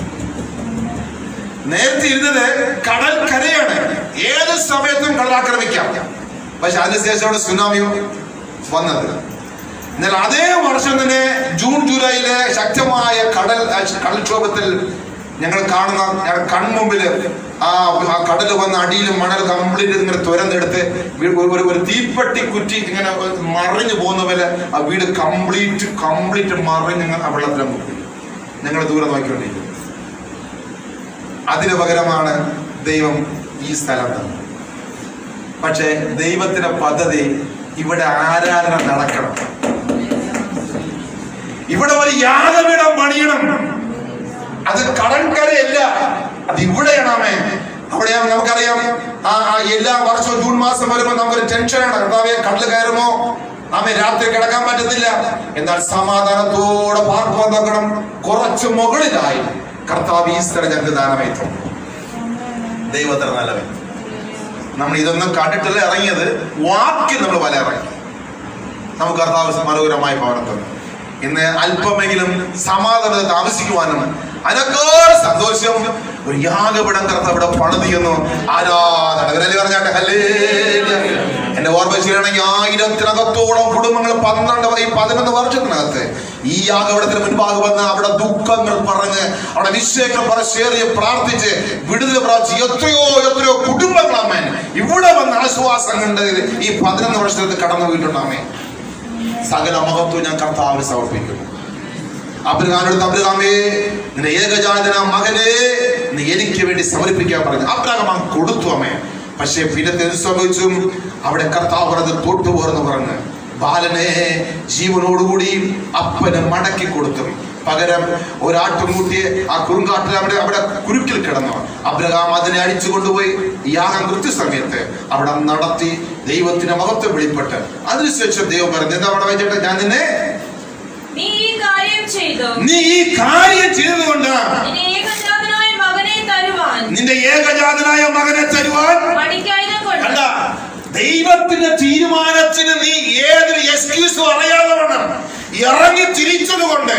[SPEAKER 1] നേരത്തെ ഇരുന്നത് കടൽ കരയാണ് ഏത് സമയത്തും കടൽ ആക്രമിക്കാം പക്ഷെ അതിനുശേഷമാണ് സുനാമിയും വന്നത് എന്നാൽ അതേ വർഷം തന്നെ ജൂൺ ജൂലൈയിലെ ശക്തമായ കടൽ കടൽക്ഷോഭത്തിൽ ഞങ്ങൾ കാണുന്ന ഞങ്ങളുടെ കൺമുമ്പിൽ ആ ആ കടൽ വന്ന അടിയിൽ മണൽ കംപ്ലീറ്റ് ഇങ്ങനെ തുരന്നെടുത്ത് വീ- ഒരു- ഒരു ഒരു തീപ്പെട്ടി കുറ്റി ഇങ്ങനെ മറിഞ്ഞു പോകുന്ന പോലെ ആ വീട് കംപ്ലീറ്റ് കംപ്ലീറ്റ് മറിഞ്ഞ് ഇങ്ങനെ ആ വെള്ളത്തിലും പോയി ഞങ്ങൾ ദൂരെ നോക്കിക്കൊണ്ടിരിക്കും അതിന് പകരമാണ് ദൈവം ഈ സ്ഥലം തന്നത് പക്ഷേ ദൈവത്തിന്റെ പദ്ധതി ഇവിടെ ആരാധന നടക്കണം ഇവിടെ ഒരു യാഗപീഠം പണിയണം അത് കടൽക്കരയല്ല അത് ഇവിടെയാണാമേ അവിടെ നമുക്കറിയാം ആ ആ എല്ലാ വർഷവും ജൂൺ മാസം വരുമ്പോൾ നമുക്കൊരു ടെൻഷനാണ് കർത്താവെ കടൽ കയറുമോ ആമേ രാത്രി കിടക്കാൻ പറ്റത്തില്ല എന്നാൽ സമാധാനത്തോടെ പാർക്കുവാൻ നോക്കണം കുറച്ച് മുകളിലായി കർത്താവ് ഈ സ്ഥലം ഞങ്ങൾക്ക് ദാനമായി തന്നു ദൈവത്തിന് നല്ലവൻ നമ്മൾ ഇതൊന്നും കണ്ടിട്ടല്ല ഇറങ്ങിയത് വാക്കിൽ നമ്മൾ വല ഇറങ്ങി നമുക്ക് കർത്താവ് മനോഹരമായ ഭവനം തന്നു ഇന്ന് അല്പമെങ്കിലും സമാധാനത്തിൽ താമസിക്കുവാനും അതിനേക്കാൾ സന്തോഷം ഒരു യാഗപീഠം കർത്താവ് ഇവിടെ പണിതിയെന്നു ആരാധന ഇവരല്ലേ പറഞ്ഞാട്ടെ ഹല്ലേലൂയ. എന്റെ ഓർമ്മ ശരിയാണെങ്കിൽ ആയിരത്തിനകത്തോളം കുടുംബങ്ങൾ പന്ത്രണ്ട് ഈ പതിനൊന്ന് വർഷത്തിനകത്ത് ഈ യാഗപീഠത്തിന് മുൻപാകെ വന്ന് അവിടെ ദുഃഖങ്ങൾ പറഞ്ഞ് അവിടെ വിഷയങ്ങൾ പറഞ്ഞ് ഷെയർ ചെയ്ത് പ്രാർത്ഥിച്ച് വിടുതൽ പ്രാർത്ഥിച്ച് എത്രയോ എത്രയോ കുടുംബങ്ങളാമേൻ ഇവിടെ വന്ന് ആശ്വാസം കണ്ട് ഈ പതിനൊന്ന് വർഷത്തിൽ കടന്നു പോയിട്ടുണ്ടാമേ സകല മഹത്വം ഞാൻ കർത്താവിന് സമർപ്പിക്കുന്നു അബ്രഹാമിനടുത്ത് അബ്രഹാമേ നിന്റെ ഏകജാതന മകനെ നീ എനിക്ക് വേണ്ടി സമർപ്പിക്കാൻ പറഞ്ഞു അബ്രഹാം ആ കൊടുത്തു അമ്മേ പക്ഷേ പിന്നെ എന്ത് സംഭവിച്ചു അവിടെ കർത്താവ് പറഞ്ഞത് തൊട്ടുപോർന്ന് പറഞ്ഞ് ബാലനെ ജീവനോടുകൂടി അപ്പന് മടക്കി കൊടുത്തു പകരം ഒരാട്ടുംകൂട്ടിയെ ആ കുറുങ്കാട്ടിൽ അവിടെ അവിടെ കുരുക്കിൽ കിടന്നു അബ്രഹാം അതിനെ അടിച്ചു കൊണ്ടുപോയി യാഗം കൃത്യസമയത്ത് അവിടെ നടത്തി ദൈവത്തിന്റെ മഹത്വം വെളിപ്പെട്ട് അതിനുശേഷം ദൈവം പറഞ്ഞു എന്താ അവിടെ വെച്ചിട്ട് ഞാൻ നിന്നെ
[SPEAKER 2] നീ ഈ കാര്യം ചെയ്തു
[SPEAKER 1] നീ ഈ കാര്യം ചെയ്തതുകൊണ്ട്
[SPEAKER 2] നിന്റെ ഏകജാതനായ മകനെ തരുവാൻ
[SPEAKER 1] നിന്റെ ഏകജാതനായ മകനെ തരുവാൻ
[SPEAKER 2] മടിക്കായതും കൊണ്ട്
[SPEAKER 1] കണ്ട ദൈവത്തിന്റെ തീരുമാനത്തിന് നീ ഏതൊരു എക്സ്ക്യൂസും അറിയാതെ വേണം ഇറങ്ങി തിരിച്ചത് കൊണ്ട്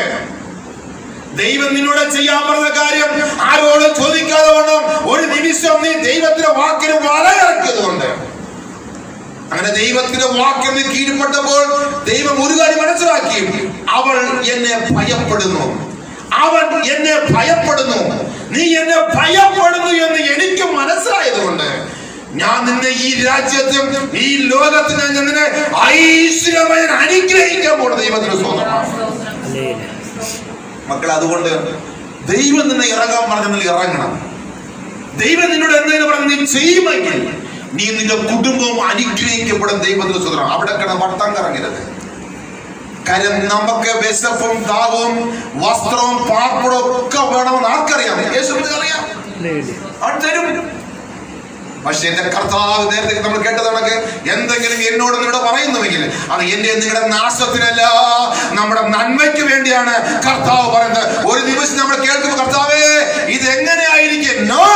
[SPEAKER 1] ദൈവം നിന്നോട് ചെയ്യാൻ പറഞ്ഞ കാര്യം ആരോടും ചോദിക്കാതെ വേണം ഒരു നിമിഷം നീ ദൈവത്തിന്റെ വാക്കിന് വളയിറക്കിയത് കൊണ്ട് അങ്ങനെ ദൈവത്തിന്റെ വാക്കിന് കീഴ്പ്പെട്ടപ്പോൾ ദൈവം ഒരു കാര്യം മനസ്സിലാക്കി അവൾ എന്നെ ഭയപ്പെടുന്നു അവൻ എന്നെ ഭയപ്പെടുന്നു നീ എന്നെ ഭയപ്പെടുന്നു എന്ന് എനിക്ക് മനസ്സിലായതുകൊണ്ട് ഞാൻ നിന്നെ ഈ രാജ്യത്തും ഈ ലോകത്തിന് ഞാൻ നിന്നെ ഐശ്വര്യമായി അനുഗ്രഹിക്കാൻ പോണ ദൈവത്തിന് സ്വന്തമാണ്
[SPEAKER 5] ഹല്ലേലൂയ.
[SPEAKER 1] മക്കൾ അതുകൊണ്ട് ദൈവം നിന്നെ ഇറങ്ങാൻ പറഞ്ഞെങ്കിൽ ഇറങ്ങണം ദൈവം നിന്നോട് എന്തെങ്കിലും പറഞ്ഞ് നീ ചെയ്യുമെങ്കിൽ നീ നിന്റെ കുടുംബവും അനുഗ്രഹിക്കപ്പെടും ദൈവത്തിന് സുതരണം അവിടെ കിടന്ന് വട്ടം കറങ്ങരുത് കാര്യം നമുക്ക് വിശപ്പും ദാഹവും വസ്ത്രവും പാർപ്പിടവും ഒക്കെ വേണമെന്ന് ആർക്കറിയാം യേശുവിന് അറിയാം
[SPEAKER 5] ഹല്ലേലൂയ.
[SPEAKER 1] അവൻ തരും പക്ഷെ എന്റെ കർത്താവ് നേരത്തെ നമ്മൾ കേട്ടതാണൊക്കെ എന്തെങ്കിലും എന്നോട് നിങ്ങളുടെ പറയുന്നുവെങ്കിൽ അത് എന്റെ നിങ്ങളുടെ നാശത്തിനല്ല നമ്മുടെ നന്മയ്ക്ക് വേണ്ടിയാണ് കർത്താവ് പറയുന്നത് ഒരു നിമിഷം നമ്മൾ കേൾക്കുമ്പോൾ കർത്താവേ ഇത് എങ്ങനെയായിരിക്കും നോ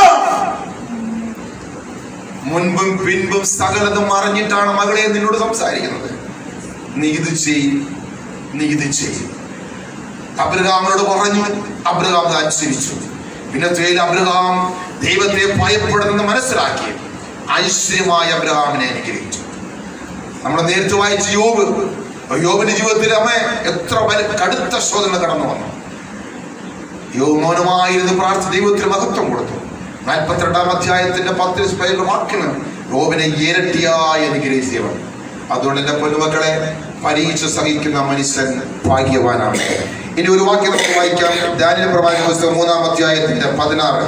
[SPEAKER 1] മുൻപും പിൻപും സകലതും അറിഞ്ഞിട്ടാണ് മകളെ നിന്നോട് സംസാരിക്കുന്നത് നീ ഇത് ചെയ് നീ ഇത് ചെയ് അബ്രഹാമിനോട് പറഞ്ഞു അബ്രഹാം അത് അനുസരിച്ചു പിന്നത്തേൽ അബ്രഹാം ദൈവത്തെ ഭയപ്പെടുന്നെന്ന് മനസ്സിലാക്കി ഐശ്വര്യമായ അബ്രഹാമിനെ അനുഗ്രഹിച്ചു നമ്മൾ നേരത്തെ വായിച്ച യോബ് യോബിന്റെ ജീവിതത്തിൽ അമ്മ എത്ര വലിയ കടുത്ത ശോധന കടന്നു വന്നു യോബ് മൗനമായിരുന്നു പ്രാർത്ഥന ദൈവത്തിന് മഹത്വം കൊടുത്തു നാൽപ്പത്തിരണ്ടാം അധ്യായത്തിന്റെ പത്ത് പേരുടെ വാക്കിന് യോബിനെ ഇരട്ടിയായി അനുഗ്രഹിച്ചവൻ അതുകൊണ്ട് എന്റെ പൊന്നുമക്കളെ പരീക്ഷ സഹിക്കുന്ന മനുഷ്യൻ ഭാഗ്യവാനാണ് ഇനി ഒരു വാക്യം നമുക്ക് വായിക്കാം ദാനിയൽ പ്രവാചക പുസ്തകം മൂന്നാം അധ്യായത്തിന്റെ പതിനാറ്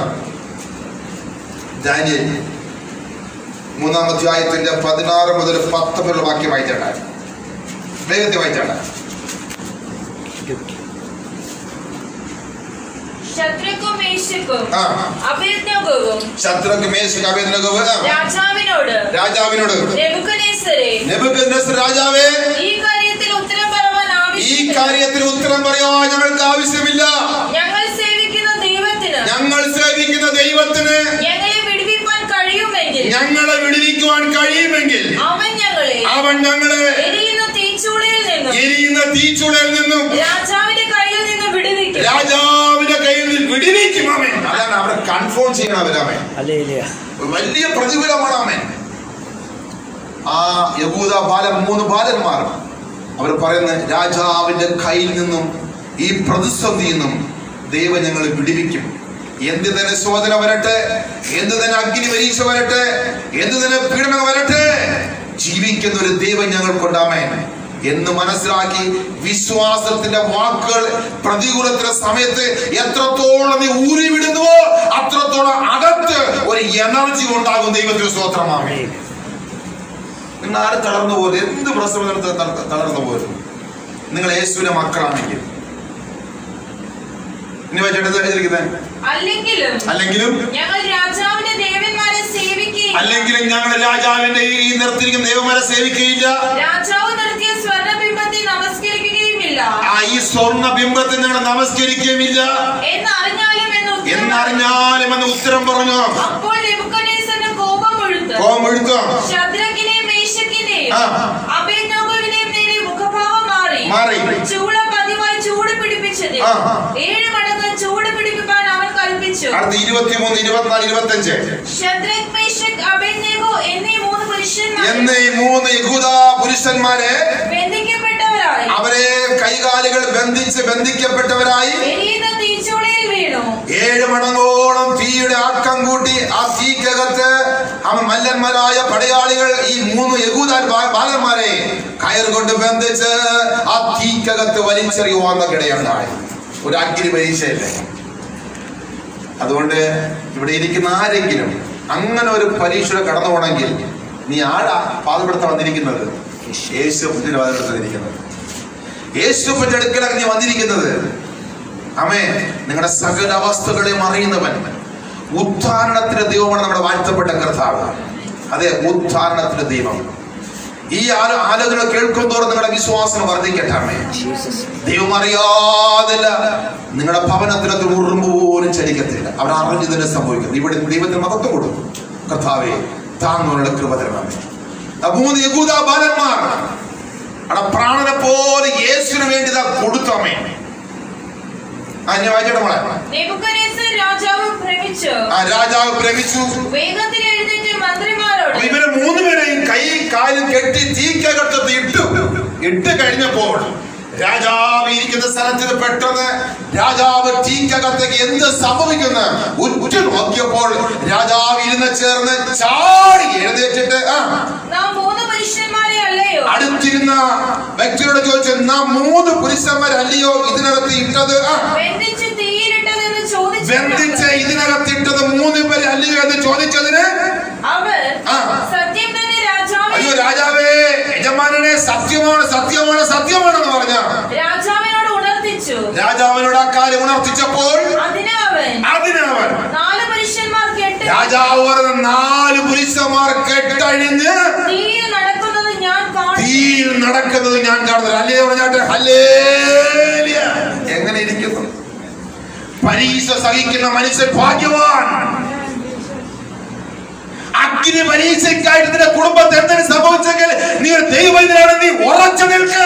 [SPEAKER 1] ദാനിയൽ മൂന്നാം അധ്യായത്തിന്റെ പതിനാറ് മുതൽ പത്ത് വരെയുള്ള വാക്യം വായിച്ചാണ് വേഗത്തിൽ വായിച്ചാണ്
[SPEAKER 2] ശത്രുക്കും മേശക്കും
[SPEAKER 1] ആ
[SPEAKER 2] അഭിജ്ഞകവും
[SPEAKER 1] ശത്രുക്ക് മേശക്ക് അഭിനന്ദനവും
[SPEAKER 2] രാജാവിനോട്
[SPEAKER 1] രാജാവിനോട്
[SPEAKER 2] നെബുക്കനേസരെ
[SPEAKER 1] നെബൂഖദ്നേസർ രാജാവേ
[SPEAKER 2] ഈ കാര്യത്തിൽ ഉത്തരം പറയുവാൻ
[SPEAKER 1] ഈ
[SPEAKER 2] ആവശ്യമില്ല
[SPEAKER 1] കാര്യത്തിൽ ഉത്തരം പറയുവാൻ ഞങ്ങൾക്ക് ആവശ്യമില്ല
[SPEAKER 2] ഞങ്ങൾ സേവിക്കുന്ന ദൈവത്തിന്
[SPEAKER 1] ഞങ്ങൾ സേവിക്കുന്ന ദൈവത്തിന്
[SPEAKER 2] ഞങ്ങളെ വിടുവിപ്പാൻ കഴിയുമെങ്കിൽ
[SPEAKER 1] ഞങ്ങളെ വിടുവിക്കുവാൻ കഴിയുമെങ്കിൽ
[SPEAKER 2] അവൻ ഞങ്ങളെ
[SPEAKER 1] അവൻ ഞങ്ങളെ
[SPEAKER 2] എരിയുന്ന തീച്ചൂളയിൽ നിന്നും
[SPEAKER 1] എരിയുന്ന തീച്ചുളയിൽ നിന്നും
[SPEAKER 2] രാജാവിന്റെ കയ്യിൽ നിന്ന് വിടുവിക്കും
[SPEAKER 1] രാജാവിന്റെ കയ്യിൽ നിന്ന് വിടുവിക്കും അവൻ അതാണ് അവരെ കൺഫേം ചെയ്യണം അവരവൻ
[SPEAKER 5] അല്ലേലിയ
[SPEAKER 1] വലിയ പ്രതികൂലമാണ് അവൻ ആ യഹൂദ ബാലൻ മൂന്ന് ബാലന്മാർ അവർ പറയുന്ന രാജാവിന്റെ കയ്യിൽ നിന്നും ഈ പ്രതിസന്ധിയിൽ നിന്നും ദൈവം ഞങ്ങൾ വിടിവിക്കും എന്ത് തന്നെ ശോധന വരട്ടെ എന്ത് തന്നെ അഗ്നി പരീക്ഷ വരട്ടെ എന്ത് തന്നെ പീഡനം വരട്ടെ ജീവിക്കുന്ന ഒരു ദൈവം ഞങ്ങൾക്കുണ്ടാമേ എന്ന് മനസ്സിലാക്കി വിശ്വാസത്തിന്റെ വാക്കുകൾ പ്രതികൂലത്തിന്റെ സമയത്ത് എത്രത്തോളം നീ ഊരി വിടുന്നുവോ അത്രത്തോളം അകത്ത് ഒരു എനർജി ഉണ്ടാകും ദൈവത്തിന് സ്വത്രമാമേ നിങ്ങൾ ആരും തളർന്നു പോലും എന്ത് പ്രശ്നം വന്നിട്ട് ത- തളർന്നു പോലും നിങ്ങൾ യേശുവിന്റെ മക്കളാണെങ്കിൽ ഇനി വെച്ചിട്ട് എഴുതിയിരിക്കുന്നത്
[SPEAKER 2] അല്ലെങ്കിലും
[SPEAKER 1] അല്ലെങ്കിലും
[SPEAKER 2] ഞങ്ങൾ രാജാവിന്റെ ദേവന്മാരെ സേവിക്കുകയും
[SPEAKER 1] അല്ലെങ്കിലും ഞങ്ങൾ രാജാവിന്റെ ഈ നിർത്തിയിരിക്കുന്ന ദൈവമാരെ സേവിക്കുകയില്ല
[SPEAKER 2] രാജാവ് നിർത്തിയ സ്വർണ്ണബിംബത്തെ നമസ്കരിക്കുകയുമില്ല
[SPEAKER 1] ആ ഈ സ്വർണ്ണ ബിംബത്തെ ഞങ്ങൾ നമസ്കരിക്കുകയുമില്ല
[SPEAKER 2] എന്നറിഞ്ഞാലും എന്ന് ഉത്തരം
[SPEAKER 1] എന്നറിഞ്ഞാലും എന്ന് ഉത്തരം പറഞ്ഞു
[SPEAKER 2] അപ്പോൾ നെബൂഖദ്നേസറിന് കോപം ഒഴുത്ത്
[SPEAKER 1] കോം എഴുത്തോ
[SPEAKER 2] ശദ്രക്കിനെയും മേശക്കിനെയും
[SPEAKER 1] ആ.
[SPEAKER 2] അബേദ്നോഗോവിനെയും നേരെ മുഖഭാവം മാറി
[SPEAKER 1] മാറി.
[SPEAKER 2] ചൂള പതിവായി ചൂട് പിടിപ്പിച്ചത്
[SPEAKER 1] ആ.
[SPEAKER 2] ഏഴ് മടങ്ങ് ചൂട് പിടിപ്പിക്കാൻ അവൻ കൽപ്പിച്ചു
[SPEAKER 1] അടുത്ത ഇരുപത്തിമൂന്ന് ഇരുപത്തിനാല് ഇരുപത്തഞ്ച്
[SPEAKER 2] ശദ്രക് മേശക് അബേദ്നേഗോ എന്നീ മൂന്ന് പുരുഷന്മാർ
[SPEAKER 1] എന്ന് ഈ മൂന്ന് യഹൂദ പുരുഷന്മാരെ
[SPEAKER 2] ബന്ധിക്കപ്പെട്ടവരായി
[SPEAKER 1] അവരെ കൈകാലുകൾ ബന്ധിച്ച് ബന്ധിക്കപ്പെട്ടവരായി
[SPEAKER 2] എരിയുന്ന തീച്ചൂളയിൽ വീണു
[SPEAKER 1] ഏഴ് മടങ്ങോളം തീയുടെ ആക്കം കൂട്ടി ആ തീക്കകത്ത് അവൻ മല്ലന്മാരായ പടയാളികൾ ഈ മൂന്ന് യഹൂദ ബാലന്മാരെ കയർ കൊണ്ട് ബന്ധിച്ച് ആ തീക്കകത്ത് വലിച്ചെറിയുവാന്നൊക്കിടയുണ്ടായി ഒരു അഗ്നി പരീക്ഷയല്ലേ അതുകൊണ്ട് ഇവിടെ ഇരിക്കുന്ന ആരെങ്കിലും അങ്ങനെ ഒരു പരീക്ഷയുടെ കടന്നു പോകണമെങ്കിൽ നീ ആടാ പാതപ്പെടുത്താൻ വന്നിരിക്കുന്നത് യേശുപ്പിന്റെ പാതപ്പെടുത്താൻ ഇരിക്കുന്നത് യേശുപ്പിന്റെ അടുക്കലാണ് നീ വന്നിരിക്കുന്നത് അമേ നിങ്ങളുടെ സകല അവസ്ഥകളെയും അറിയുന്നവൻ ഉദ്ധാരണത്തിന്റെ ദൈവമാണ് നമ്മുടെ വാഴ്ത്തപ്പെട്ട കർത്താവ് അതെ ഉദ്ധാരണത്തിന്റെ ദൈവം ഈ ആലോ ആലോചന കേൾക്കും തോറും നിങ്ങളുടെ വിശ്വാസം വർദ്ധിക്കട്ടെ അമ്മേ
[SPEAKER 5] ജീസസ്
[SPEAKER 1] ദൈവം അറിയാതില്ല നിങ്ങളുടെ ഭവനത്തിനകത്ത് ഒരു ഉറുമ്പ് പോലും ചലിക്കത്തില്ല അവർ അറിഞ്ഞു തന്നെ സംഭവിക്കുന്നത് ഇവിടെ ദൈവത്തിന് മഹത്വം കൊടുക്കും കർത്താവെ താങ്ങുള്ള കൃപ തരണമേ ആ മൂന്ന് യഹൂദ ബാലന്മാർ അവിടെ പ്രാണനെ പോലെ യേശുവിന് വേണ്ടി ഇതാ കൊടുത്തമ്മേ ആ ഞാൻ വായിച്ചോട്ടെ മോളെ
[SPEAKER 2] നെബൂഖദ്നേസർ രാജാവ് ഭ്രമിച്ചു
[SPEAKER 1] ആ രാജാവ് ഭ്രമിച്ചു
[SPEAKER 2] വേഗത്തിൽ എഴുന്നേറ്റ് മന്ത്രിമാരോട്
[SPEAKER 1] ഇവരെ മൂന്നുപേരെയും കൈ കാലും കെട്ടി തീക്കകത്ത് ഇട്ടു ഇട്ട് കഴിഞ്ഞപ്പോൾ രാജാവ് ഇരിക്കുന്ന സ്ഥലത്തിന് പെട്ടെന്ന് രാജാവ് തീക്കകത്തേക്ക് എന്ത് സംഭവിക്കുന്ന ഉറ്റു നോക്കിയപ്പോൾ രാജാവ് ഇരുന്ന് ചേർന്ന് ചാടി എഴുന്നേറ്റിട്ട് ആ
[SPEAKER 2] നാം മൂന്ന് പുരുഷന്മാരെ അല്ലയോ
[SPEAKER 1] അടുത്തിരുന്ന വ്യക്തിയോട് ചോദിച്ചു നാം മൂന്ന് പുരുഷന്മാരല്ലയോ ഇതിനകത്ത് ഇട്ടത് ആ
[SPEAKER 2] ബന്ധിച്ച് തീയിലിട്ടതെന്ന്
[SPEAKER 1] ബന്ധിച്ച്
[SPEAKER 2] ചോദിച്ചു
[SPEAKER 1] ഇതിനകത്ത് ഇട്ടത് മൂന്ന് പേര് അല്ലയോ എന്ന് ചോദിച്ചതിന്
[SPEAKER 2] അവർ
[SPEAKER 1] ആ.
[SPEAKER 2] സത്യം തന്നെ രാജാവേ
[SPEAKER 1] അയ്യോ രാജാവേ യജമാനനെ സത്യമാണ് സത്യമാണ് സത്യമാണെന്ന് പറഞ്ഞ
[SPEAKER 2] രാജാവിനോട് ഉണർത്തിച്ചു
[SPEAKER 1] രാജാവിനോട് ആ കാര്യം ഉണർത്തിച്ചപ്പോൾ
[SPEAKER 2] അതിന് അവൻ
[SPEAKER 1] അതിനവൻ
[SPEAKER 2] നാല് പുരുഷന്മാർ കെട്ട്
[SPEAKER 1] രാജാവ് പറഞ്ഞ നാല് പുരുഷന്മാർ കെട്ടഴിഞ്ഞ്
[SPEAKER 2] തീയിൽ നടക്കുന്നത് ഞാൻ കാണും
[SPEAKER 1] തീയിൽ നടക്കുന്നത് ഞാൻ കാണുന്നത് അല്ലേ പറഞ്ഞാട്ടെ ഹല്ലേലൂയ. എങ്ങനെ ഇരിക്കുന്നു പരീക്ഷ സഹിക്കുന്ന മനുഷ്യൻ ഭാഗ്യവാൻ അഗ്നി പരീക്ഷയ്ക്കായിട്ട് നിന്റെ കുടുംബത്തെ എന്തിനു സംഭവിച്ചെങ്കിൽ നീ ഒരു ദൈവത്തിലാണ് നീ ഉറച്ചു നിൽക്ക്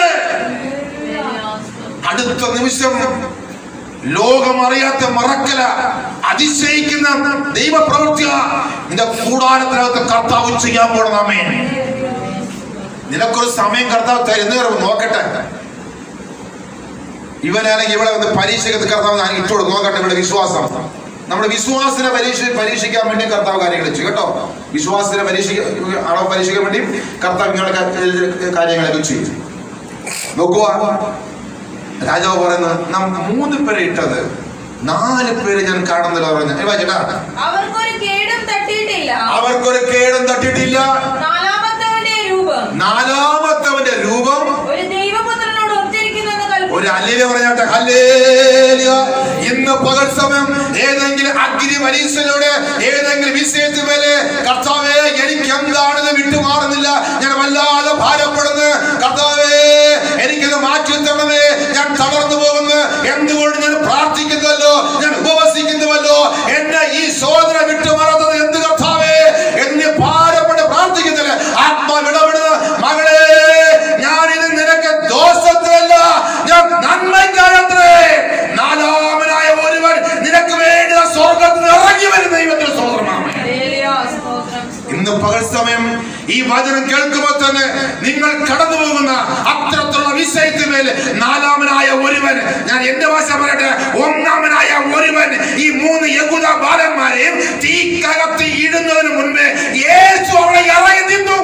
[SPEAKER 1] അടുത്ത നിമിഷം ലോകം അറിയാത്ത മറക്കല അതിശയിക്കുന്ന ദൈവപ്രവൃത്തിയ നിന്റെ കൂടാരത്തിനകത്ത് കർത്താവ് ചെയ്യാൻ പോണമേ നിനക്കൊരു സമയം കർത്താവ് തരുന്നവരും നോക്കട്ടെ ഇവനാണെങ്കിൽ ഇവിടെ വന്ന് പരീക്ഷയ്ക്ക് കർത്താവ് ഞാൻ ഇട്ടോളൂ നോക്കട്ടെ ഇവിടെ വിശ്വാസം നമ്മുടെ വിശ്വാസത്തിനെ പരീക്ഷ പരീക്ഷിക്കാൻ വേണ്ടി കർത്താവ് കാര്യങ്ങൾ ചെയ്യും കേട്ടോ വിശ്വാസത്തിനെ പരീക്ഷിക്ക അളവ് പരീക്ഷിക്കാൻ വേണ്ടി കർത്താവ് ഇങ്ങനെയുള്ള കാ- കാര്യങ്ങളൊക്കെ ചെയ്യും നോക്കുക രാജാവ് പറയുന്നത് നാം മൂന്ന് പേരെ ഇട്ടത് നാല് പേര് ഞാൻ കാണുന്നില്ല പറഞ്ഞു ഏ, വായിച്ചേട്ടാ
[SPEAKER 2] അവർക്കൊരു കേടും തട്ടിയിട്ടില്ല
[SPEAKER 1] അവർക്കൊരു കേടും തട്ടിയിട്ടില്ല
[SPEAKER 2] നാലാമത്തവന്റെ രൂപം
[SPEAKER 1] നാലാമത്തവന്റെ രൂപം
[SPEAKER 2] ഒരു ദൈവപുത്രനോട് ഒത്തിരിക്കുന്നെന്ന് കൽപ്പിച്ചു
[SPEAKER 1] ഒരു അല്ലേല പറഞ്ഞാട്ടെ ഹല്ലേലൂയ ഇന്ന് പകൽ സമയം ഏതെങ്കിലും അഗ്നി പരീക്ഷയിലൂടെ ഏതെങ്കിലും വിഷയത്തിന്മേലെ കർത്താവേ എനിക്ക് എന്താണെന്ന് വിട്ടുമാറുന്നില്ല ഞാൻ വല്ലാതെ ഭാരപ്പെടുന്നു കർത്താവേ എനിക്കത് മാറ്റി തരണമേ ഞാൻ തളർന്നു പോകുന്നു എന്തുകൊണ്ട് ഞാൻ പ്രാർത്ഥിക്കുന്നുവല്ലോ ഞാൻ ഉപവസിക്കുന്നുവല്ലോ എന്നെ ഈ സോദര വിട്ടുമാറുന്നത് എന്ത് കർത്താവേ എന്ന് ഭാരപ്പെട്ട് പ്രാർത്ഥിക്കുന്നില്ല ആത്മാവിടപെടുന്ന മകളെ ഞാൻ ഇത് നിനക്ക് ദോഷത്തിലല്ല ഞാൻ നന്മയ്ക്കായത്രേ നാലാമനായ ഒരുവൻ നിനക്ക് വേണ്ടി ആ സ്വർഗത്തിൽ നിന്ന് ഇറങ്ങി വരുന്ന ദൈവത്തിന്റെ സ്വതന്ത്രമാണ്
[SPEAKER 2] ഹല്ലേലൂയ, സ്തോത്രം,
[SPEAKER 1] ഇന്ന് പകൽ സമയം ഈ വചനം കേൾക്കുമ്പോൾ തന്നെ നിങ്ങൾ കടന്നു പോകുന്ന അത്തരത്തിലുള്ള വിഷയത്തിന്മേൽ നാലാമനായ ഒരുവൻ ഞാൻ എന്റെ ഭാഷ പറയട്ടെ ഒന്നാമനായ ഒരുവൻ ഈ മൂന്ന് യഹൂദ ബാലന്മാരെയും തീക്കകത്ത് ഇടുന്നതിന് മുൻപേ യേശു അവിടെ ഇറങ്ങി നിന്നു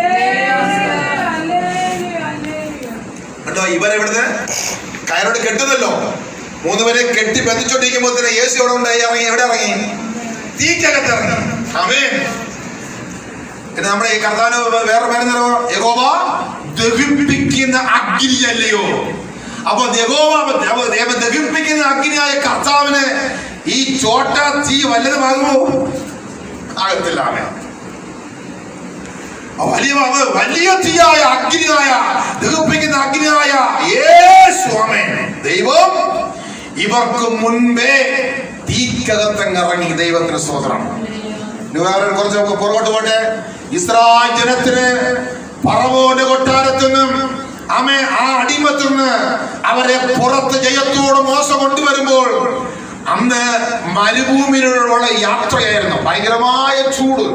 [SPEAKER 1] കണ്ടോ ഇവരെവിടുന്ന് കയറോട് കെട്ടുന്നല്ലോ മൂന്നുപേരെ കെട്ടി ബന്ധിച്ചോണ്ടിരിക്കുമ്പോൾ തന്നെ യേശു എവിടെ ഉണ്ടായി ഇറങ്ങി എവിടെ ഇറങ്ങി തീക്കകത്ത് ഇറങ്ങി ആമേൻ പിന്നെ നമ്മുടെ ഈ കർത്താന് വേറെ പേരെന്തോ യഹോവ ദഹിപ്പിക്കുന്ന അഗ്നിയല്ലയോ അപ്പൊ യഹോവ ദൈവ- ദൈവ ദഹിപ്പിക്കുന്ന അഗ്നിയായ കർത്താവിന് ഈ ചോട്ട തീ വല്ലതുമാകുമോ ആകത്തില്ല ആമേൻ ആ വലിയ അവ- വലിയ തീയായ അഗ്നിയായ ദഹിപ്പിക്കുന്ന അഗ്നിയായ യേശു ആമേൻ ദൈവം ഇവർക്ക് മുൻപേ തീക്കകത്തങ്ങ് ഇറങ്ങി ദൈവത്തിന് സ്വതന്ത്രം ഇനി വേറെ കുറച്ച് നമുക്ക് പുറകോട്ട് പോട്ടെ ഇസ്രായേൽ ജനത്തിന് പറവോന്റെ കൊട്ടാരത്തിൽ നിന്നും അമേ ആ അടിമത്തിൽ നിന്ന് അവരെ പുറത്ത് ജയത്തോട് മോശം കൊണ്ടുവരുമ്പോൾ അന്ന് മരുഭൂമിയിലുള്ള യാത്രയായിരുന്നു ഭയങ്കരമായ ചൂട്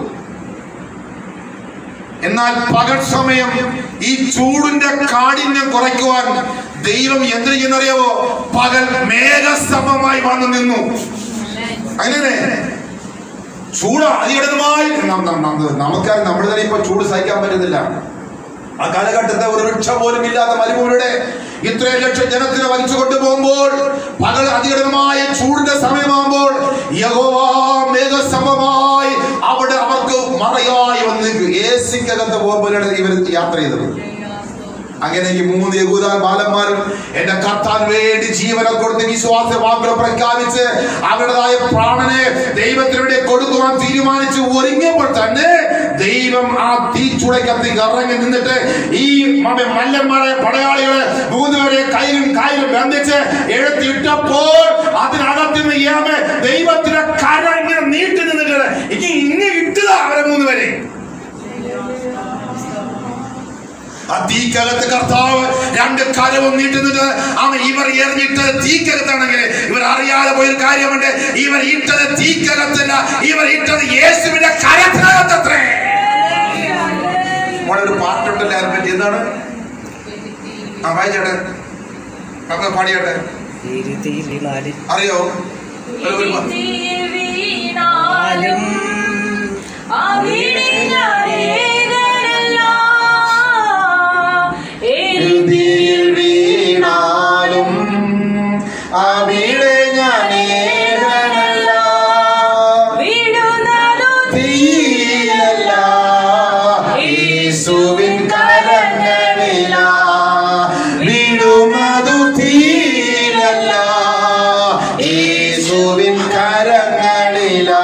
[SPEAKER 1] എന്നാൽ പകൽ സമയം ഈ ചൂടിന്റെ കാഠിന്യം കുറയ്ക്കുവാൻ ദൈവം എന്ത് ചെയ്യുന്നറിയാവോ പകൽ മേഘസ്തംഭമായി വന്നു നിന്നു അങ്ങനെ ചൂട് അതികഠിനമായി നം- നം- നം- നമുക്കാണ് നമ്മൾ തന്നെ ഇപ്പൊ ചൂട് സഹിക്കാൻ പറ്റുന്നില്ല ആ കാലഘട്ടത്തെ ഒരു വൃക്ഷം പോലും ഇല്ലാത്ത മരുഭൂമിയുടെ ഇത്രയും ലക്ഷം ജനത്തിനെ വലിച്ചു കൊണ്ടുപോകുമ്പോൾ പകൽ അതികഠിനമായ ചൂടിന്റെ സമയമാകുമ്പോൾ യഹോവ മേഘസമമായി അവിടെ അവർക്ക് മറയായി വന്ന് എ സിക്കകത്ത് പോകുമ്പോഴാണ് ഇവർ യാത്ര ചെയ്തത് അങ്ങനെ ഈ മൂന്ന് യഹൂദ ബാലന്മാരും എന്റെ കർത്താൻ വേണ്ടി ജീവനെ കൊടുത്ത് വിശ്വാസ വാക്കുകൾ പ്രഖ്യാപിച്ച് അവരുടേതായ പ്രാണനെ ദൈവത്തിന് വേണ്ടി കൊടുക്കുവാൻ തീരുമാനിച്ച് ഒരുങ്ങിയപ്പോൾ തന്നെ ദൈവം ആ തീച്ചുളക്കത്ത് ഇറങ്ങി നിന്നിട്ട് ഈ മ- മല്ലന്മാരെ പടയാളികളെ മൂന്നുപേരെ കയ്യിലും കായിലും ബന്ധിച്ച് എഴുത്തിട്ടപ്പോൾ അതിനകത്തുനിന്ന് ഇയാമെ ദൈവത്തിന്റെ കര ഇങ്ങനെ നീട്ടി നിന്നിട്ട് ഇനി ഇങ്ങനെ ഇട്ടതാ അവരെ മൂന്നുപേരെ ആ തീക്കകത്ത് കർത്താവ് രണ്ട് കരവും നീട്ടുന്നത് അവൻ ഇവർ എറിഞ്ഞിട്ടത് തീക്കകത്താണെങ്കിൽ ഇവർ അറിയാതെ പോയൊരു കാര്യമുണ്ട് ഇവർ ഇട്ടത് തീക്കകത്തല്ല ഇവർ ഇട്ടത് യേശുവിന്റെ കരത്തിനകത്തത്രേ മോളെ ഒരു പാട്ടുണ്ടല്ലോ അതിനെ പറ്റി എന്താണ് ആ വായിച്ചേട്ടെ അപ്പൊ പാടിയാട്ടെ
[SPEAKER 5] തീരി തീരിളാലി
[SPEAKER 1] അറിയോ ഒരു- ഒരു പാ-
[SPEAKER 2] തീയിൽ വീണാലും അവിടെ ഞാനേകനല്ല.
[SPEAKER 1] തീയിൽ വീണാലും അവിടെ ഞാൻ ഏകനല്ല.
[SPEAKER 2] വിടുന്നതു
[SPEAKER 1] തീയിലല്ല, യേശുവിൻ കരങ്ങളിലാ. വീഴുന്നതു തീയിലല്ല, യേശുവിൻ കരങ്ങളിലാ.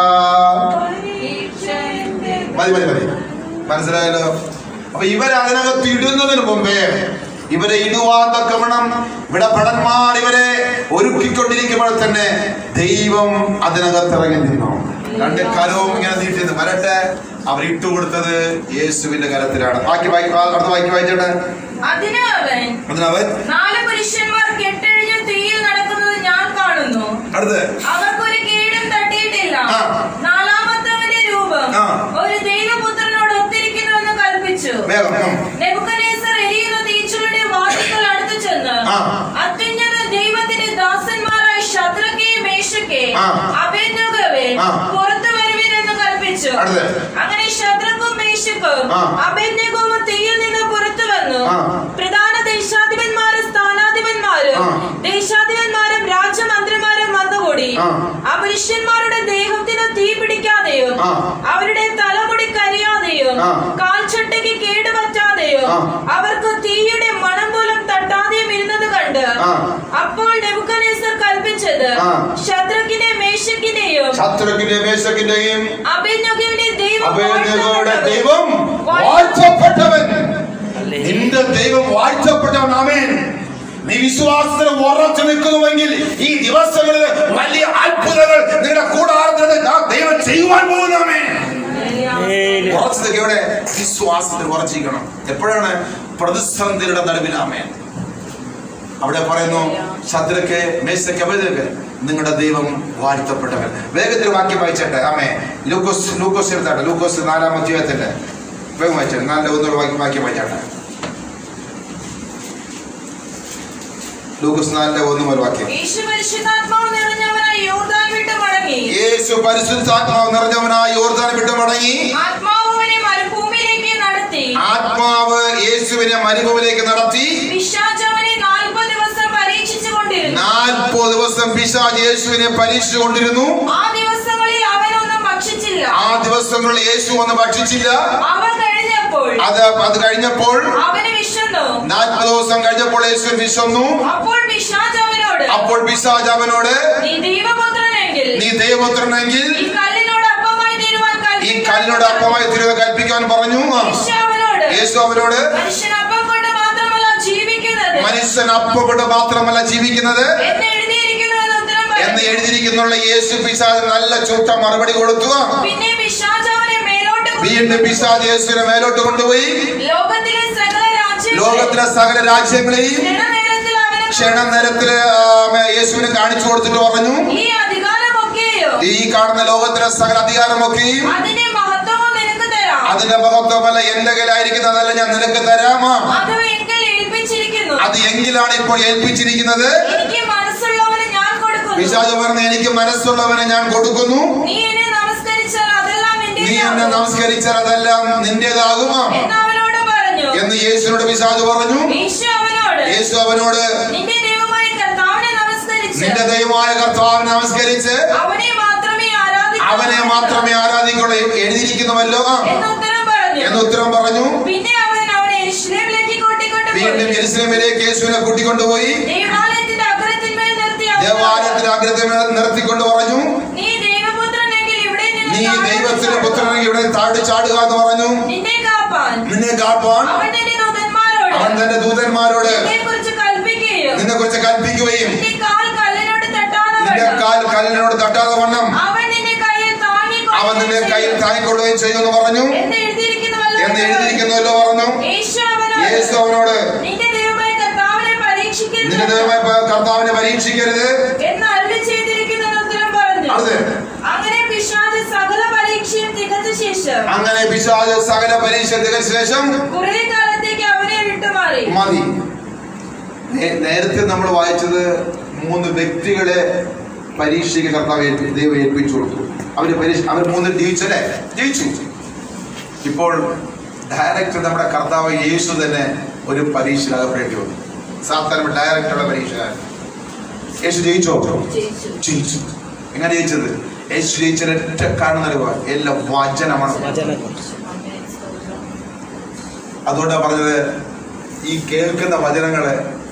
[SPEAKER 1] മതി മതി മതി മനസ്സിലായല്ലോ അപ്പൊ ഇവരെ അതിനകത്ത് ഇടുന്നതിന് മുമ്പേ ഇവരെ ഇടുവാൻ തക്കവണ്ണം ഇവിടെ ഭടന്മാർ ഇവരെ ഒരുക്കിക്കൊണ്ടിരിക്കുമ്പോൾ തന്നെ ദൈവം അതിനകത്ത് ഇറങ്ങി നിന്നു രണ്ട് കരവും ഇങ്ങനെ നീട്ടി വരട്ടെ അവർ ഇട്ടുകൊടുത്തത് യേശുവിന്റെ കരത്തിലാണ് ബാക്കി വായിക്ക് അടുത്ത വായിക്ക് വായിച്ചോട്ടെ
[SPEAKER 2] അതിന് അവൻ
[SPEAKER 1] അതിനവൻ
[SPEAKER 2] നാല് പുരുഷന്മാർ കെട്ടഴിഞ്ഞ് തീയിൽ നടക്കുന്നത് ഞാൻ കാണുന്നു
[SPEAKER 1] അടുത്ത്
[SPEAKER 2] അവർക്കൊരു കേടും തട്ടിയിട്ടില്ല
[SPEAKER 1] ആ.
[SPEAKER 2] നാലാമത്തവന്റെ രൂപം
[SPEAKER 1] ആ.
[SPEAKER 2] ഒരു ദൈവപുത്രനോട് ഒത്തിരിക്കുന്നുവെന്ന് കൽപ്പിച്ചു
[SPEAKER 1] വേഗം ഉം.
[SPEAKER 2] നെബുക്കദ്നേസർ എരിയുന്ന തീച്ചുളുടെ വാതിൽക്കൽ അടുത്തു ചെന്ന്
[SPEAKER 1] ആ.
[SPEAKER 2] അത്യുന്നത ദൈവത്തിന്റെ ദാസന്മാരായ ശത്രുക്കെയും മേശക്കെ
[SPEAKER 1] ആ.
[SPEAKER 2] അപേക്ഷ
[SPEAKER 1] ആ.
[SPEAKER 2] പുറത്തു വരുവിനെന്ന് കൽപ്പിച്ചു
[SPEAKER 1] അടുത്തത്.
[SPEAKER 2] അങ്ങനെ ശത്രുക്കും മേശക്കും
[SPEAKER 1] ആ.
[SPEAKER 2] അഭ്യന്തകവും തീയിൽ നിന്ന് പുറത്തു വന്നു
[SPEAKER 1] ആ.
[SPEAKER 2] പ്രധാന ദേശാധിപന്മാരും സ്ഥാനാധിപന്മാരും
[SPEAKER 1] ആ.
[SPEAKER 2] ദേശാധിപന്മാരും രാജമന്ത്രിമാരും വന്നുകൂടി
[SPEAKER 1] ആ.
[SPEAKER 2] ആ പുരുഷന്മാരുടെ ദേഹത്തിന് തീ പിടിക്കാതെയും
[SPEAKER 1] ആ.
[SPEAKER 2] അവരുടെ തലമുടി കരിയാതെയും
[SPEAKER 1] ആ.
[SPEAKER 2] കാൽച്ചട്ടയ്ക്ക് കേടുപറ്റാതെയും
[SPEAKER 1] ആ.
[SPEAKER 2] അവർക്ക് തീയുടെ മണം പോലും തട്ടാതെയും ഇരുന്നത് കണ്ട്
[SPEAKER 1] ആ.
[SPEAKER 2] അപ്പോൾ നെബുക്കനേസർ കൽപ്പിച്ചത്
[SPEAKER 1] ആ.
[SPEAKER 2] ശത്രുക്കിനെ മേശക്കിനെയും
[SPEAKER 1] ശത്രുക്കിന്റെ മേശക്കിന്റെയും
[SPEAKER 2] അഭിനഗിന്റെ ദൈവം
[SPEAKER 1] അഭയങ്ങളുടെ
[SPEAKER 2] വാഴ്ത്തപ്പെട്ടവൻ.
[SPEAKER 1] ദൈവം വാഴ്ത്തപ്പെട്ടവൻ നിന്റെ ദൈവം വാഴ്ത്തപ്പെട്ടവൻ ആമേൻ നീ വിശ്വാസത്തിന് ഉറച്ചു നിൽക്കുന്നുവെങ്കിൽ ഈ ദിവസങ്ങളിൽ വലിയ അത്ഭുതങ്ങൾ നിങ്ങളുടെ കൂടാരത്തിൽ ദൈവം ചെയ്യുവാൻ പോകുന്നവേ ഉറച്ചു നിൽക്കുക ഇവിടെ വിശ്വാസത്തിൽ ഉറച്ചിരിക്കണം എപ്പോഴാണ് പ്രതിസന്ധിയുടെ നടുവിലാമേ അവിടെ പറയുന്നു ശത്രുക്ക് മേശയ്ക്ക് അപേതക്ക് നിങ്ങളുടെ ദൈവം വാഴ്ത്തപ്പെട്ടവൻ വേഗത്തിൽ വാക്യം വായിച്ചട്ടെ ആമേ ലൂക്കോസ് ലൂക്കോസ് എടുത്താട്ടെ ലൂക്കോസ് നാലാം അധ്യായത്തിന്റെ വേഗം വായിച്ചട്ടെ നാലിന്റെ ഒന്നൂടെ വാക്യം വാക്യം വായിച്ചാട്ടെ ലൂക്കോസ് നാലിന്റെ ഒന്ന് മുതൽ വാക്യം
[SPEAKER 2] യേശു പരിശുദ്ധാത്മാവ് നിറഞ്ഞവനായി യോർദാൻ വിട്ട് മടങ്ങി
[SPEAKER 1] യേശു പരിശുദ്ധാത്മാവ് നിറഞ്ഞവനായി യോർദാൻ വിട്ട് മടങ്ങി
[SPEAKER 2] ആത്മാവ് അവനെ മരുഭൂമിയിലേക്ക് നടത്തി
[SPEAKER 1] ആത്മാവ് യേശുവിനെ മരുഭൂമിലേക്ക് നടത്തി
[SPEAKER 2] പിശാച് അവനെ നാൽപ്പത് ദിവസം പരീക്ഷിച്ചു കൊണ്ടിരുന്നു
[SPEAKER 1] നാൽപ്പത് ദിവസം പിശാജ് യേശുവിനെ പരീക്ഷിച്ചു കൊണ്ടിരുന്നു
[SPEAKER 2] ആ ദിവസങ്ങളിൽ അവനൊന്നും ഭക്ഷിച്ചില്ല
[SPEAKER 1] ആ ദിവസങ്ങളിൽ യേശു ഒന്ന് ഭക്ഷിച്ചില്ല
[SPEAKER 2] അവ കഴിഞ്ഞപ്പോൾ
[SPEAKER 1] അത് അത് കഴിഞ്ഞപ്പോൾ
[SPEAKER 2] അവന് വിശന്നു
[SPEAKER 1] നാൽപ്പത് ദിവസം കഴിഞ്ഞപ്പോൾ യേശു വിശന്നു
[SPEAKER 2] അപ്പോൾ പിശാച് അവനോട്
[SPEAKER 1] അപ്പോൾ പിശാജ് അവനോട്
[SPEAKER 2] നീ ദൈവപുത്രനെങ്കിൽ
[SPEAKER 1] നീ ദൈവപുത്രനെങ്കിൽ
[SPEAKER 2] ഈ കല്ലിനോട് അപ്പമായി തീരുവാൻ
[SPEAKER 1] ഈ
[SPEAKER 2] കൽപ്പിക്കണം.
[SPEAKER 1] കല്ലിനോട് അപ്പമായി തിരുവ കൽപ്പിക്കാൻ പറഞ്ഞു ആ.
[SPEAKER 2] യേശു അവനോട്
[SPEAKER 1] യേശു അവനോട്
[SPEAKER 2] മനുഷ്യൻ അപ്പം കൊണ്ട് മാത്രമല്ല ജീവിക്കുന്നത്
[SPEAKER 1] മനുഷ്യൻ അപ്പം കൊണ്ട് മാത്രമല്ല ജീവിക്കുന്നത്
[SPEAKER 2] എന്ന് എഴുതിയിരിക്കുന്നു എന്ന് ഉത്തരം
[SPEAKER 1] എന്ന്
[SPEAKER 2] പറഞ്ഞു.
[SPEAKER 1] എഴുതിയിരിക്കുന്നുള്ള യേശു പിശാജ് നല്ല ചുട്ട മറുപടി കൊടുത്തു ആ.
[SPEAKER 2] പിന്നെ പിശാച് അവനെ മേലോട്ട് കൊണ്ടുപോയി.
[SPEAKER 1] വീണ്ടും പിശാജ് യേശുവിനെ മേലോട്ട് കൊണ്ടുപോയി
[SPEAKER 2] ലോകത്തിലെ സകല രാജ്യങ്ങളെയും
[SPEAKER 1] ലോകത്തിലെ സകല രാജ്യങ്ങളെയും
[SPEAKER 2] ക്ഷണനേരത്തിൽ അവന്
[SPEAKER 1] ക്ഷണനേരത്തില് ആ, യേശുവിന് കാണിച്ചു കൊടുത്തിട്ട് പറഞ്ഞു
[SPEAKER 2] ഈ അധികാരമൊക്കെയോ
[SPEAKER 1] ഈ കാണുന്ന ലോകത്തിലെ സകല അധികാരമൊക്കെയും
[SPEAKER 2] അതിന്റെ മഹത്വവും നിനക്ക് തരാം
[SPEAKER 1] അതിന്റെ മഹത്വമല്ല എന്റെ കയ്യിലായിരിക്കുന്നതല്ല ഞാൻ നിനക്ക് തരാമാ
[SPEAKER 2] അത് എങ്കിൽ ഏൽപ്പിച്ചിരിക്കുന്നു
[SPEAKER 1] അത് എങ്കിലാണ് ഇപ്പോൾ ഏൽപ്പിച്ചിരിക്കുന്നത്
[SPEAKER 2] എനിക്ക് മനസ്സുള്ളവന് ഞാൻ കൊടുക്കുന്നു
[SPEAKER 1] പിശാച് പറഞ്ഞ എനിക്ക് മനസ്സുള്ളവനെ ഞാൻ കൊടുക്കുന്നു
[SPEAKER 2] നീ എന്നെ നമസ്കരിച്ചാൽ അതെല്ലാം
[SPEAKER 1] നീ എന്നെ
[SPEAKER 2] നിന്റെ
[SPEAKER 1] നമസ്കരിച്ചാൽ അതെല്ലാം നിന്റേതാകുമാ
[SPEAKER 2] എന്ന് അവനോട് പറഞ്ഞു
[SPEAKER 1] എന്ന് യേശുവിനോട് പിശാച് പറഞ്ഞു
[SPEAKER 2] യേശു അവനോട്
[SPEAKER 1] യേശു അവനോട്
[SPEAKER 2] നിന്റെ ദൈവമായ കർത്താവിനെ നമസ്കരിച്ച്
[SPEAKER 1] നിന്റെ ദൈവമായ കർത്താവിനെ നമസ്കരിച്ച്
[SPEAKER 2] അവനെ മാത്രമേ ആരാധിക്കൂ
[SPEAKER 1] അവനെ മാത്രമേ ആരാധിക്കുള്ളൂ എഴുതിയിരിക്കുന്നുവല്ലോ ആ
[SPEAKER 2] എന്ന് ഉത്തരം പറഞ്ഞു
[SPEAKER 1] എന്ന് ഉത്തരം പറഞ്ഞു
[SPEAKER 2] പിന്നെ അവൻ അവനെ യെരൂശലേമിലേക്ക് കൂട്ടിക്കൊണ്ടുപോയി
[SPEAKER 1] വീണ്ടും ജെറുസലേമിലേക്ക് യേശുവിനെ കൂട്ടിക്കൊണ്ടുപോയി
[SPEAKER 2] ദൈവാലയത്തിന്റെ അഗ്രത്തിന്മേൽ നിർത്തി അവനോട്,
[SPEAKER 1] ദേവാലയത്തിന് ആഗ്രഹത്തെ നിർത്തിക്കൊണ്ട് പറഞ്ഞു
[SPEAKER 2] നീ ദൈവപുത്രനെങ്കിൽ ഇവിടെ നിന്ന്
[SPEAKER 1] നീ
[SPEAKER 2] താഴെ
[SPEAKER 1] ദൈവത്തിന്റെ
[SPEAKER 2] വന്ന്
[SPEAKER 1] പുത്രനെങ്കിൽ ഇവിടെ താഴെ ചാടുക എന്ന് പറഞ്ഞു
[SPEAKER 2] നിന്നെ കാപ്പാൻ
[SPEAKER 1] നിന്നെ കാപ്പാൻ
[SPEAKER 2] അവൻ നിന്റെ ദൂതന്മാരോട്
[SPEAKER 1] അവൻ തന്റെ ദൂതന്മാരോട്
[SPEAKER 2] നിന്നെ കുറിച്ച് കൽപ്പിക്കുകയും
[SPEAKER 1] നിന്നെ കുറിച്ച് കൽപ്പിക്കുകയും
[SPEAKER 2] നിന്റെ കാൽ കല്ലിനോട് തട്ടാതെ
[SPEAKER 1] നിന്റെ
[SPEAKER 2] വണ്ണം
[SPEAKER 1] കാൽ കല്ലിനോട് തട്ടാതെ വണ്ണം
[SPEAKER 2] അവൻ നിന്നെ കയ്യിൽ
[SPEAKER 1] അവൻ നിന്നെ
[SPEAKER 2] താങ്ങിക്കൊള്ളുകയും
[SPEAKER 1] കയ്യിൽ
[SPEAKER 2] ചെയ്യും.
[SPEAKER 1] താങ്ങിക്കൊള്ളുകയും ചെയ്യുമെന്ന് പറഞ്ഞു
[SPEAKER 2] എന്ന് എഴുതിയിരിക്കുന്നുവല്ലോ
[SPEAKER 1] എന്ന് എഴുതിയിരിക്കുന്നുവല്ലോ പറഞ്ഞു
[SPEAKER 2] യേശു അവനോട്
[SPEAKER 1] യേശു അവനോട്
[SPEAKER 2] നിന്റെ ദൈവമായ കർത്താവിനെ പരീക്ഷിക്കരുത്
[SPEAKER 1] നിന്റെ ദൈവമായ കർത്താവിനെ പരീക്ഷിക്കരുത്
[SPEAKER 2] എന്ന് അരുളി ചെയ്തിരിക്കുന്നെന്ന് ഉത്തരം പറഞ്ഞു
[SPEAKER 1] അടുത്ത്
[SPEAKER 2] അങ്ങനെ പിശാച് സകല പരീക്ഷയും തികച്ച ശേഷം
[SPEAKER 1] അങ്ങനെ പിശാച് സകല പരീക്ഷ തികച്ച ശേഷം
[SPEAKER 2] കുറെ കാലത്തേക്ക് അവനെ വിട്ടുമാറി
[SPEAKER 1] മതി നേ- നേരത്തെ നമ്മൾ വായിച്ചത് മൂന്ന് വ്യക്തികളെ പരീക്ഷയ്ക്ക് കർത്താവ് ഏൽപ്പി- ദൈവം ഏൽപ്പിച്ചു കൊടുത്തു അവര് പരീക്ഷ അവർ മൂന്ന് ജയിച്ചല്ലേ ജയിച്ചു ഇപ്പോൾ ഡയറക്റ്റ് നമ്മുടെ കർത്താവ് യേശു തന്നെ ഒരു പരീക്ഷയിൽ അകപ്പെടേണ്ടി വന്നു സാധാരണ ഡയറക്റ്റുള്ള പരീക്ഷ യേശു ജയിച്ചോ
[SPEAKER 2] ജയിച്ചു.
[SPEAKER 1] ജയിച്ചു എങ്ങനെ ജയിച്ചത് യേശു ജയിച്ചത് ഒറ്റ കാണുന്ന എല്ലാം വചനമാണ്
[SPEAKER 5] വചനം
[SPEAKER 1] അതുകൊണ്ടാണ് പറഞ്ഞത് ഈ കേൾക്കുന്ന വചനങ്ങള്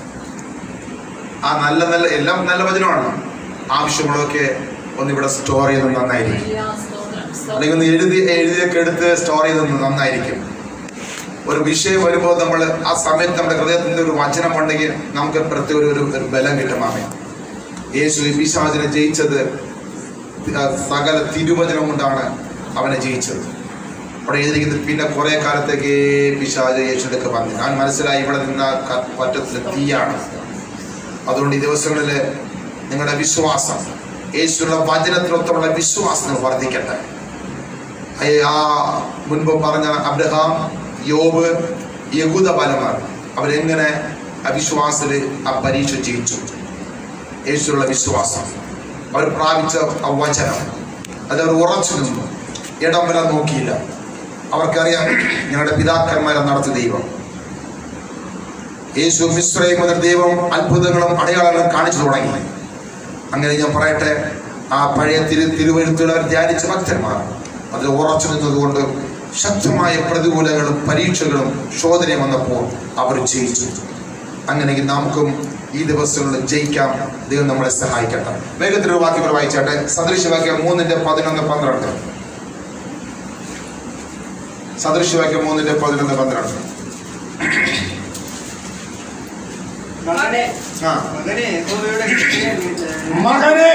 [SPEAKER 1] ആ നല്ല നല്ല എല്ലാം നല്ല വചനമാണ് ആവശ്യമുള്ളതൊക്കെ ഒന്ന് ഇവിടെ സ്റ്റോർ ചെയ്യുന്നത് നന്നായിരിക്കും അല്ലെങ്കിൽ ഒന്ന് എഴുതി എഴുതിയൊക്കെ എടുത്ത് സ്റ്റോർ ചെയ്യുന്നത് നന്നായിരിക്കും ഒരു വിഷയം വരുമ്പോൾ നമ്മൾ ആ സമയത്ത് നമ്മുടെ ഹൃദയത്തിന്റെ ഒരു വചനം ഉണ്ടെങ്കിൽ നമുക്ക് പ്രത്യേക ഒരു ഒരു- ഒരു ബലം കിട്ടുമാമേ യേശു ഈ പിശാചിനെ ജയിച്ചത് ആ സകല തിരുവചനം കൊണ്ടാണ് അവനെ ജയിച്ചത് അവിടെ എഴുതിയിരിക്കുന്നത് പിന്നെ കുറെ കാലത്തേക്ക് പിശാജ് യേശുവിലേക്ക് പറഞ്ഞു ഞാൻ മനസ്സിലായി ഇവിടെ നിന്ന പറ്റത്തില്ല തീയാണ് അതുകൊണ്ട് ഈ ദിവസങ്ങളിൽ നിങ്ങളുടെ വിശ്വാസം യേശുള്ള വചനത്തിനൊത്തുള്ള വിശ്വാസം നിങ്ങൾ വർദ്ധിക്കട്ടെ അയ്യ, ആ മുൻപ് പറഞ്ഞ അബ്രഹാം യോബ് യഹൂദ ബാലന്മാർ അവരെങ്ങനെ അവിശ്വാസത്തില് ആ പരീക്ഷ ജയിച്ചു യേശുള്ള വിശ്വാസം അവർ പ്രാപിച്ച ആ വചനം അതവർ ഉറച്ചു നിന്നു ഇടം വരെ നോക്കിയില്ല അവർക്കറിയാം ഞങ്ങളുടെ പിതാക്കന്മാരെ നടത്തിയ ദൈവം യേശു മിശ്രയും എന്ന ദൈവം അത്ഭുതങ്ങളും അടയാളങ്ങളും കാണിച്ചു തുടങ്ങി അങ്ങനെ ഞാൻ പറയട്ടെ ആ പഴയ തിരു തിരുവഴുത്തുകൾ അവർ ധ്യാനിച്ച ഭക്തന്മാർ അതിൽ ഉറച്ചു നിന്നതുകൊണ്ട് ശക്തമായ പ്രതികൂലങ്ങളും പരീക്ഷകളും ശോധനയും വന്നപ്പോൾ അവർ ജയിച്ചു അങ്ങനെയെങ്കിൽ നമുക്കും ഈ ദിവസങ്ങളിൽ ജയിക്കാം ദൈവം നമ്മളെ സഹായിക്കട്ടെ വേഗത്തിൽ ഒരു വാക്യം കൂടെ വായിച്ചാട്ടെ സദൃശവാക്യം മൂന്നിന്റെ പതിനൊന്ന് പന്ത്രണ്ട് സദൃശവാക്യം മൂന്നിന്റെ പതിനൊന്ന് പന്ത്രണ്ട്
[SPEAKER 3] മകനെ
[SPEAKER 1] ആ
[SPEAKER 3] മകനെ യഹോവയുടെ ശിക്ഷയെ നീ-
[SPEAKER 1] മകനെ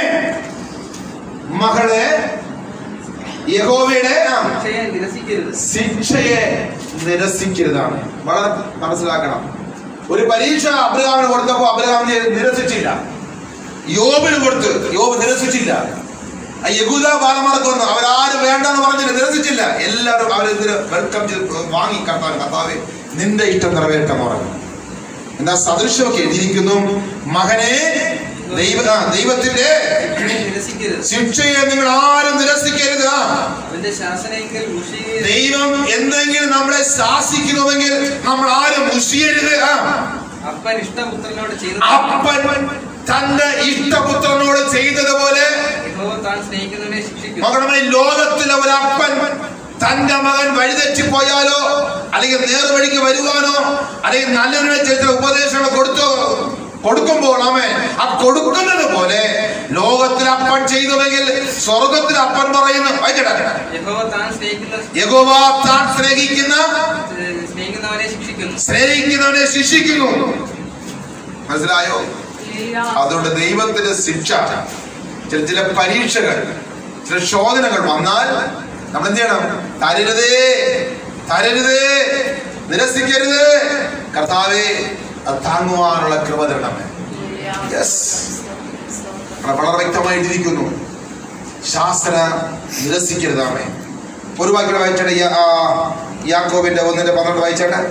[SPEAKER 1] മകളെ യഹോവയുടെ ആ,
[SPEAKER 3] ശിക്ഷയെ നിരസിക്കരുത്
[SPEAKER 1] ശിക്ഷയെ നിരസിക്കരുതാണ് വളരെ മനസ്സിലാക്കണം ഒരു പരീക്ഷ അബ്രഹാമിന് കൊടുത്തപ്പോ അബ്രഹാം നി- നിരസിച്ചില്ല യോബിന് കൊടുത്ത് യോബ് നിരസിച്ചില്ല ആ യഹൂദ ബാലമാർക്ക് വന്നു അവരാരും വേണ്ടെന്ന് പറഞ്ഞില്ല നിരസിച്ചില്ല എല്ലാവരും അവരെതിരെ വെൽക്കം ചെയ്ത് വാങ്ങി കർത്താവ് കർത്താവെ നിന്റെ ഇഷ്ടം നിറവേറ്റം പറഞ്ഞു എന്നാ സദൃശമൊക്കെ എഴുതിയിരിക്കുന്നു മകനെ ദൈവ ആ, ദൈവത്തിന്റെ
[SPEAKER 3] ശിക്ഷയെ നിരസിക്കരുത്
[SPEAKER 1] ശിക്ഷയെ നിങ്ങൾ ആരും നിരസിക്കരുത് ആ.
[SPEAKER 3] അവന്റെ ശാസനയെങ്കിൽ മുഷിയെ
[SPEAKER 1] ദൈവം എന്തെങ്കിലും നമ്മളെ ശാസിക്കുന്നുവെങ്കിൽ നമ്മൾ ആരും മുഷിയരുത് ആ.
[SPEAKER 3] അപ്പൻ ഇഷ്ടപുത്രനോട് ചെയ്തു
[SPEAKER 1] അപ്പൻ തന്റെ ഇഷ്ടപുത്രനോട് ചെയ്തതുപോലെ
[SPEAKER 3] യഹോവ താൻ സ്നേഹിക്കുന്നവനെ ശിക്ഷിക്കും
[SPEAKER 1] മകളെ ലോകത്തിലെ ഒരു അപ്പൻ തന്റെ മകൻ വഴിതെറ്റി പോയാലോ അല്ലെങ്കിൽ നേർവഴിക്ക് വരുവാനോ അല്ലെങ്കിൽ നല്ലതിനെ ചെയ്ത ഉപദേശങ്ങൾ കൊടുത്തോ കൊടുക്കുമ്പോൾ അവൻ ആ കൊടുക്കുന്നത് പോലെ ലോകത്തിൽ അപ്പൻ ചെയ്തുവെങ്കിൽ സ്വർഗത്തിൽ അപ്പൻ പറയുന്നു വായിക്കട്ടെ
[SPEAKER 3] യഹോവ താൻ സ്നേഹിക്കുന്ന
[SPEAKER 1] യഹോവ താൻ സ്നേഹിക്കുന്ന
[SPEAKER 3] ഏഹ്, സ്നേഹിക്കുന്നവനെ ശിക്ഷിക്കുന്നു
[SPEAKER 1] സ്നേഹിക്കുന്നവനെ ശിക്ഷിക്കുന്നു മനസ്സിലായോ
[SPEAKER 4] ഹല്ലേലൂയ.
[SPEAKER 1] അതുകൊണ്ട് ദൈവത്തിന്റെ ശിക്ഷ ചില ചില പരീക്ഷകൾ ചില ശോധനകൾ വന്നാൽ നമ്മൾ എന്ത് ചെയ്യണം തരരുതേ തരരുതേ നിരസിക്കരുത് കർത്താവേ അത് താങ്ങുവാനുള്ള കൃപ തരണമേ യെസ് വളരെ വ്യക്തമായിട്ടിരിക്കുന്നു ശാസ്ത്ര നിരസിക്കരുതാമേ ഒരു വാക്യം വായിച്ചേട്ടെ യാ- ആ, യാക്കോബിന്റെ ഒന്നിന്റെ പന്ത്രണ്ട് വായിച്ചേട്ടെ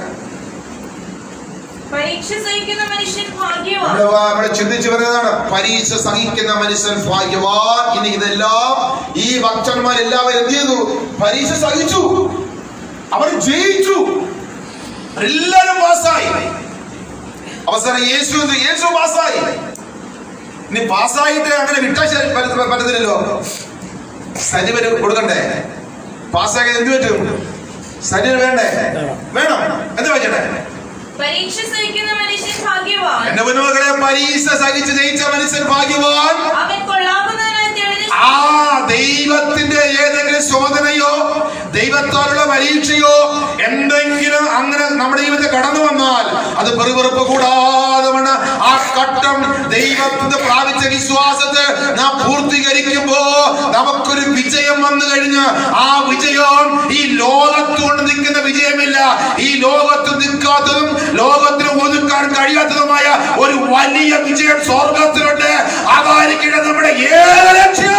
[SPEAKER 2] പരീക്ഷ സഹിക്കുന്ന മനുഷ്യൻ ഭാഗ്യവാൻ
[SPEAKER 1] നമ്മള് വാ- നമ്മള് ചിന്തിച്ചു വരുന്നതാണ് പരീക്ഷ സഹിക്കുന്ന മനുഷ്യൻ ഭാഗ്യവാൻ ഇനി ഇതെല്ലാം ഈ ഭക്തന്മാർ എല്ലാവരും എന്ത് ചെയ്തു പരീക്ഷ സഹിച്ചു അവർ ജയിച്ചു എല്ലാവരും പാസ്സായി അവസാനം യേശു എന്ത്? യേശു പാസ്സായി ഇനി പാസ്സായിട്ട് അങ്ങനെ വിട്ടാൽ ശരി- പറ്റ- പറ്റത്തില്ലല്ലോ സരിവര് കൊടുക്കണ്ടേ പാസ്സാക്കി എന്ത് പറ്റും സരിന് വേണ്ടേ വേണം എന്ത് പറ്റട്ടെ
[SPEAKER 2] പരീക്ഷ സഹിക്കുന്ന മനുഷ്യൻ ഭാഗ്യവാൻ
[SPEAKER 1] എന്റെ മുന്നോക്കളെ പരീക്ഷ സഹിച്ച് ജയിച്ച മനുഷ്യൻ ഭാഗ്യവാൻ
[SPEAKER 2] അവൻ കൊള്ളാവുന്നതിനായി തെളിഞ്ഞ
[SPEAKER 1] ആ ദൈവത്തിന്റെ ഏതെങ്കിലും ശോധനയോ ദൈവത്താലുള്ള പരീക്ഷയോ എന്തെങ്കിലും അങ്ങനെ നമ്മുടെ ജീവിതത്തിൽ കടന്നു വന്നാൽ അത് പെറുപെറുപ്പ് കൂടാതെ വണ്ണം ആ ഘട്ടം ദൈവത്തിന്റെ പ്രാപിച്ച വിശ്വാസത്തെ നാം പൂർത്തീകരിക്കുമ്പോ നമുക്കൊരു വിജയം വന്നു കഴിഞ്ഞ് ആ വിജയം ഈ ലോകത്ത് കൊണ്ട് നിൽക്കുന്ന വിജയമില്ല ഈ ലോകത്ത് നിൽക്കാത്തതും ലോകത്തിന് ഒതുക്കാൻ കഴിയാത്തതുമായ ഒരു വലിയ വിജയം സ്വർഗത്തിലുണ്ട് അതായിരിക്കണം നമ്മുടെ ഏക ലക്ഷ്യം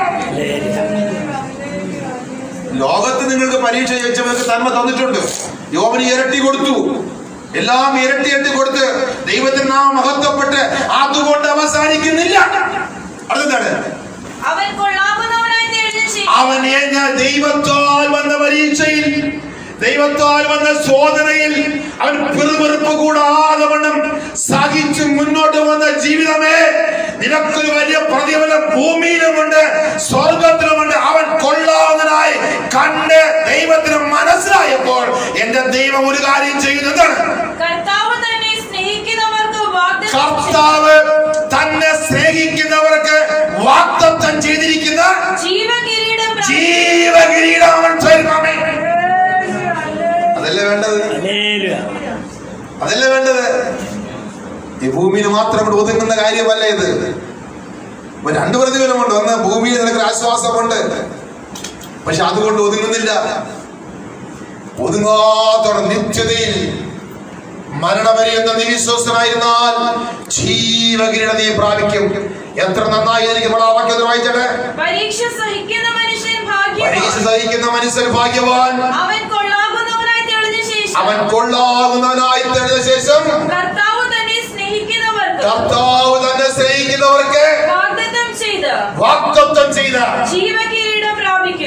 [SPEAKER 1] ലോകത്ത് നിങ്ങൾക്ക് പരീക്ഷ ജയിച്ചവർക്ക് നന്മ തന്നിട്ടുണ്ട് യോവന് ഇരട്ടി കൊടുത്തു എല്ലാം ഇരട്ടി ഇരട്ടി കൊടുത്ത് ദൈവത്തിന് നാം മഹത്വപ്പെട്ട് അതുകൊണ്ട് അവസാനിക്കുന്നില്ല അടുത്താണ്
[SPEAKER 2] അവൻ കൊള്ളാവുന്നവനായി തെളിഞ്ഞ ശേഷം
[SPEAKER 1] അവൻ ഏഞ്ഞ ദൈവത്താൽ വന്ന പരീക്ഷയിൽ ദൈവത്താൽ വന്ന ശോധനയിൽ അവൻ പിറുപിറുപ്പ് കൂടാതെ വണ്ണം സഹിച്ച് മുന്നോട്ട് വന്ന ജീവിതമേ നിനക്കൊരു വലിയ പ്രതിഫലം ഭൂമിയിലുമുണ്ട് സ്വർഗത്തിലുമുണ്ട് അവൻ കൊള്ളാവുന്നതായി കണ്ട് ദൈവത്തിന് മനസ്സിലായപ്പോൾ എന്റെ ദൈവം ഒരു കാര്യം ചെയ്യുന്നതാണ്
[SPEAKER 2] കർത്താവ് തന്നെ സ്നേഹിക്കുന്നവർക്ക് വാഗ്ദത്തം
[SPEAKER 1] കർത്താവ് തന്നെ സ്നേഹിക്കുന്നവർക്ക് വാക്തത്വം ചെയ്തിരിക്കുന്ന
[SPEAKER 2] ജീവകിരീടം പ്രാപിക്കും.
[SPEAKER 1] ജീവകിരീടം അവൻ തരുമേ അതല്ലേ വേണ്ടത്
[SPEAKER 5] ഹല്ലേലൂയ.
[SPEAKER 1] അതല്ലേ വേണ്ടത് ഈ ഭൂമിയിൽ മാത്രം ഇവിടെ ഒതുങ്ങുന്ന കാര്യമല്ല ഇത് ഇപ്പൊ രണ്ടു പ്രതിഫലമുണ്ട് ഒന്ന് ഭൂമിയിൽ നിനക്ക് ആശ്വാസമുണ്ട് പക്ഷെ അതുകൊണ്ട് ഒതുങ്ങുന്നില്ല ഒതുങ്ങാത്തോടെ നിത്യതയിൽ മരണവരെ എന്ന നീ വിശ്വസ്തനായിരുന്നാൽ ജീവകിരീട നീ പ്രാപിക്കും എത്ര നന്നായി എനിക്ക് ഇവിടെ ആ വാക്യം ഒന്ന് വായിച്ചേട്ടെ
[SPEAKER 2] പരീക്ഷ സഹിക്കുന്ന മനുഷ്യൻ
[SPEAKER 1] പരീക്ഷ
[SPEAKER 2] ഭാഗ്യവാൻ
[SPEAKER 1] സഹിക്കുന്ന മനുഷ്യൻ ഭാഗ്യവാൻ
[SPEAKER 2] അവൻ കൊള്ളാവുന്നവനായി തെളിഞ്ഞ ശേഷം
[SPEAKER 1] അവൻ കൊള്ളാകുന്നവനായി തെളിഞ്ഞ ശേഷം
[SPEAKER 2] കർത്താവ് തന്നെ സ്നേഹിക്കുന്നവർക്ക്
[SPEAKER 1] കർത്താവ് തന്നെ സ്നേഹിക്കുന്നവർക്ക്
[SPEAKER 2] വാഗ്ദത്തം ചെയ്ത്
[SPEAKER 1] വാക്തത്വം ചെയ്ത
[SPEAKER 2] ജീവകിരീടം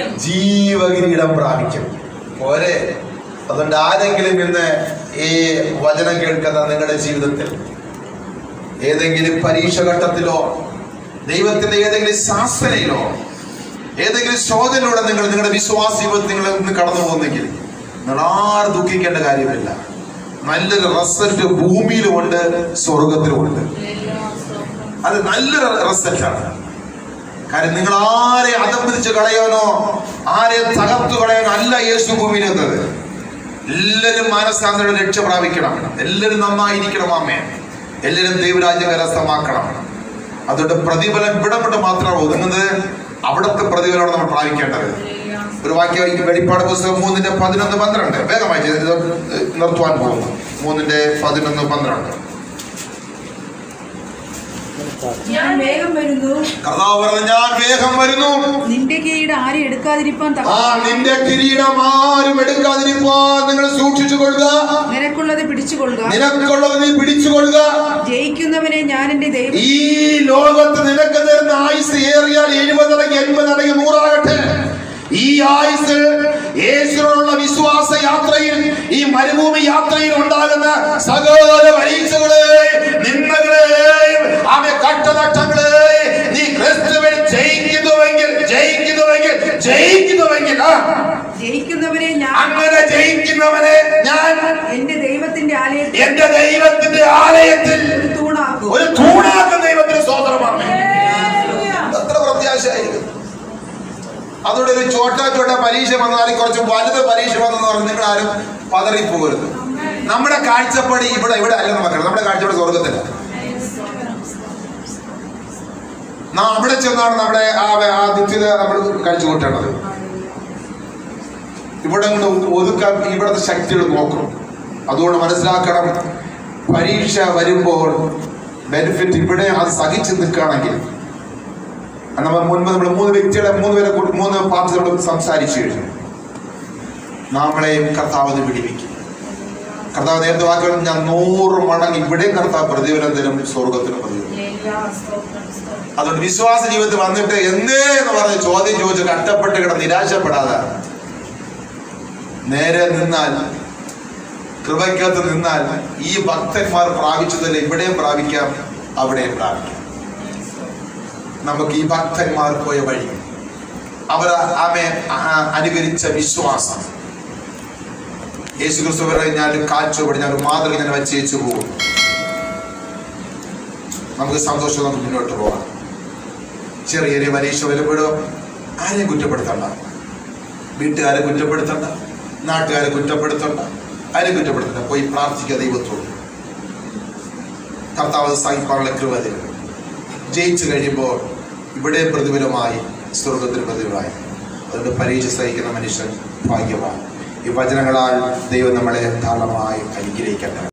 [SPEAKER 1] ജീവകിരീടം പ്രാപിക്കും പോരെ അതുകൊണ്ട് ആരെങ്കിലും ഇന്ന് ഈ വചനം കേൾക്കുന്ന നിങ്ങളുടെ ജീവിതത്തിൽ ഏതെങ്കിലും പരീക്ഷ ഘട്ടത്തിലോ ദൈവത്തിന്റെ ഏതെങ്കിലും ശാസനയിലോ ഏതെങ്കിലും ശോധനയിലൂടെ നിങ്ങൾ നിങ്ങളുടെ വിശ്വാസ ജീവിതത്തിൽ നിങ്ങൾ ഇന്ന് കടന്നു പോകുന്നെങ്കിൽ നിങ്ങൾ ആരും ദുഃഖിക്കേണ്ട കാര്യമില്ല നല്ലൊരു റിസൾട്ട് ഭൂമിയിലുമുണ്ട് സ്വർഗത്തിലുമുണ്ട് അത് നല്ലൊരു റിസൾട്ടാണ് കാര്യം നിങ്ങൾ ആരെ അതമ്പതിച്ച് കളയാനോ ആരെ തകർത്തു കളയാനോ അല്ല യേശു ഭൂമിയിൽ എന്നത് എല്ലാവരും മാനസാന്തരം രക്ഷ പ്രാപിക്കണം എല്ലാവരും നന്നായിരിക്കണം അമ്മേ എല്ലാവരും ദൈവരാജ്യം കരസ്ഥമാക്കണം അതുകൊണ്ട് പ്രതിഫലം ഇവിടപ്പെട്ട് മാത്രമേ ഒതുങ്ങുന്നത് അവിടുത്തെ പ്രതിഫലമാണ് നമ്മൾ പ്രാപിക്കേണ്ടത് ഒരു വാക്യം ഈ വെളിപ്പാട് പുസ്തകം മൂന്നിന്റെ പതിനൊന്ന് പന്ത്രണ്ട് വേഗമായി ചെയ്ത് ഇത് നിർത്തുവാൻ പോകുന്നു മൂന്നിന്റെ പതിനൊന്ന് പന്ത്രണ്ട്
[SPEAKER 2] ഞാൻ വേഗം വരുന്നു
[SPEAKER 1] കർത്താവ് പറഞ്ഞു ഞാൻ വേഗം വരുന്നു
[SPEAKER 2] നിന്റെ കീഴിൽ ആരും എടുക്കാതിരിപ്പാൻ
[SPEAKER 1] ആ നിന്റെ കിരീടം ആരും എടുക്കാതിരിക്കാൻ നിങ്ങൾ സൂക്ഷിച്ചു കൊള്ളുക
[SPEAKER 2] നിനക്കുള്ളത് പിടിച്ചുകൊള്ളുക
[SPEAKER 1] നിനക്കുള്ളത് നീ പിടിച്ചുകൊള്ളുക
[SPEAKER 2] ജയിക്കുന്നവനെ ഞാൻ എന്റെ ദൈവം
[SPEAKER 1] ഈ ലോകത്ത് നിനക്ക് തരുന്ന ആയുസ് ഏറിയാൽ എഴുപതടങ്ങി എൺപതടങ്ങി നൂറാകട്ടെ ഈ ആയുസ് യേശുവിനുള്ള വിശ്വാസ യാത്രയിൽ ഈ മരുഭൂമി യാത്രയിൽ ഉണ്ടാകുന്ന സകല പരീക്ഷകളെയും നിന്ദകളെയും അവയെ കട്ടനട്ടങ്ങളെയും നീ ക്രിസ്തുവിൽ ജയിക്കുന്നുവെങ്കിൽ ജയിക്കുന്നുവെങ്കിൽ ജയിക്കുന്നുവെങ്കിൽ ആ,
[SPEAKER 2] ജയിക്കുന്നവനെ ഞാൻ
[SPEAKER 1] അങ്ങനെ ജയിക്കുന്നവനെ ഞാൻ
[SPEAKER 2] എന്റെ ദൈവത്തിന്റെ ആലയത്തിൽ
[SPEAKER 1] എന്റെ ദൈവത്തിന്റെ ആലയത്തിൽ
[SPEAKER 2] ഒരു തൂണാക്കും
[SPEAKER 1] ഒരു തൂണാക്കുന്ന ദൈവത്തിന് സ്വതന്ത്രമാണ് എത്ര പ്രത്യാശയായിരിക്കും അതുകൊണ്ട് ഒരു ചോട്ട ചോട്ട പരീക്ഷ വന്നാൽ കുറച്ച് വലുത് പരീക്ഷ വന്നെന്ന് പറഞ്ഞ് നിങ്ങൾ ആരും പതറിപ്പോകരുത് നമ്മുടെ കാഴ്ചപ്പാട് ഇവിടെ ഇവിടെ അല്ലെന്ന് മക്കൾ നമ്മുടെ കാഴ്ചപ്പാട് സ്വർഗത്തില്ല നാം അവിടെ ചെന്നാണ് നമ്മുടെ ആ ആ നിത്യത നമ്മൾ കഴിച്ചു കൂട്ടേണ്ടത് ഇവിടെ കൊണ്ട് ഒതുക്കാൻ ഇവിടുത്തെ ശക്തികൾ നോക്കും അതുകൊണ്ട് മനസ്സിലാക്കണം പരീക്ഷ വരുമ്പോൾ ബെനിഫിറ്റ് ഇവിടെ അത് സഹിച്ച് നിൽക്കുകയാണെങ്കിൽ അത് നമ്മൾ മുൻപ് നമ്മൾ മൂന്ന് വ്യക്തികളെ മൂന്ന് പേരെ കൂട്ടി മൂന്ന് പാർട്ടി നമ്മൾ സംസാരിച്ചു കഴിഞ്ഞു നമ്മളെയും കർത്താവ് പിടിവെക്കും കർത്താവ് നേരത്തെ വാക്കുകൾ ഞാൻ നൂറ് മടങ്ങ് ഇവിടെയും കർത്താവ് പ്രതിഫലം തരും സ്വർഗത്തിനും പ്രതിഫലം അതുകൊണ്ട് വിശ്വാസ ജീവിതത്തിൽ വന്നിട്ട് എന്തേ എന്ന് പറഞ്ഞ് ചോദ്യം ചോദിച്ച് കഷ്ടപ്പെട്ട് കിടന്ന് നിരാശപ്പെടാതെ നേരെ നിന്നാൽ കൃപയ്ക്കകത്ത് നിന്നാൽ ഈ ഭക്തന്മാർ പ്രാപിച്ചതല്ല ഇവിടെയും പ്രാപിക്കാം അവിടെയും പ്രാപിക്കാം നമുക്ക് ഈ ഭക്തന്മാർ പോയ വഴി അവർ ആമെ ആ- അനുകരിച്ച വിശ്വാസം യേശു ക്രിസ്തു പറയും ഞാൻ കാഴ്ചപ്പെടി ഞാൻ ഒരു മാതൃക ഞാൻ വെച്ചേച്ചു പോകും നമുക്ക് സന്തോഷം നമുക്ക് മുന്നോട്ട് പോകാം ചെറിയ ചെറിയ പരീക്ഷ വരുമ്പോഴോ ആരെയും കുറ്റപ്പെടുത്തണ്ട വീട്ടുകാരെ കുറ്റപ്പെടുത്തണ്ട നാട്ടുകാരെ കുറ്റപ്പെടുത്തണ്ട ആരെയും കുറ്റപ്പെടുത്തണ്ട പോയി പ്രാർത്ഥിക്കുക ദൈവത്തോട് കർത്താവ് സഹിപ്പാനുള്ള കൃപ തരും ജയിച്ചു കഴിയുമ്പോൾ ഇവിടെ പ്രതിഫലമായി സ്വർഗത്തിൽ പ്രതിഫലമായി അതുകൊണ്ട് പരീക്ഷ സഹിക്കുന്ന മനുഷ്യൻ ഭാഗ്യവാൻ ഈ വചനങ്ങളാൽ ദൈവം നമ്മളെ ധാരാളമായി അനുഗ്രഹിക്കട്ടെ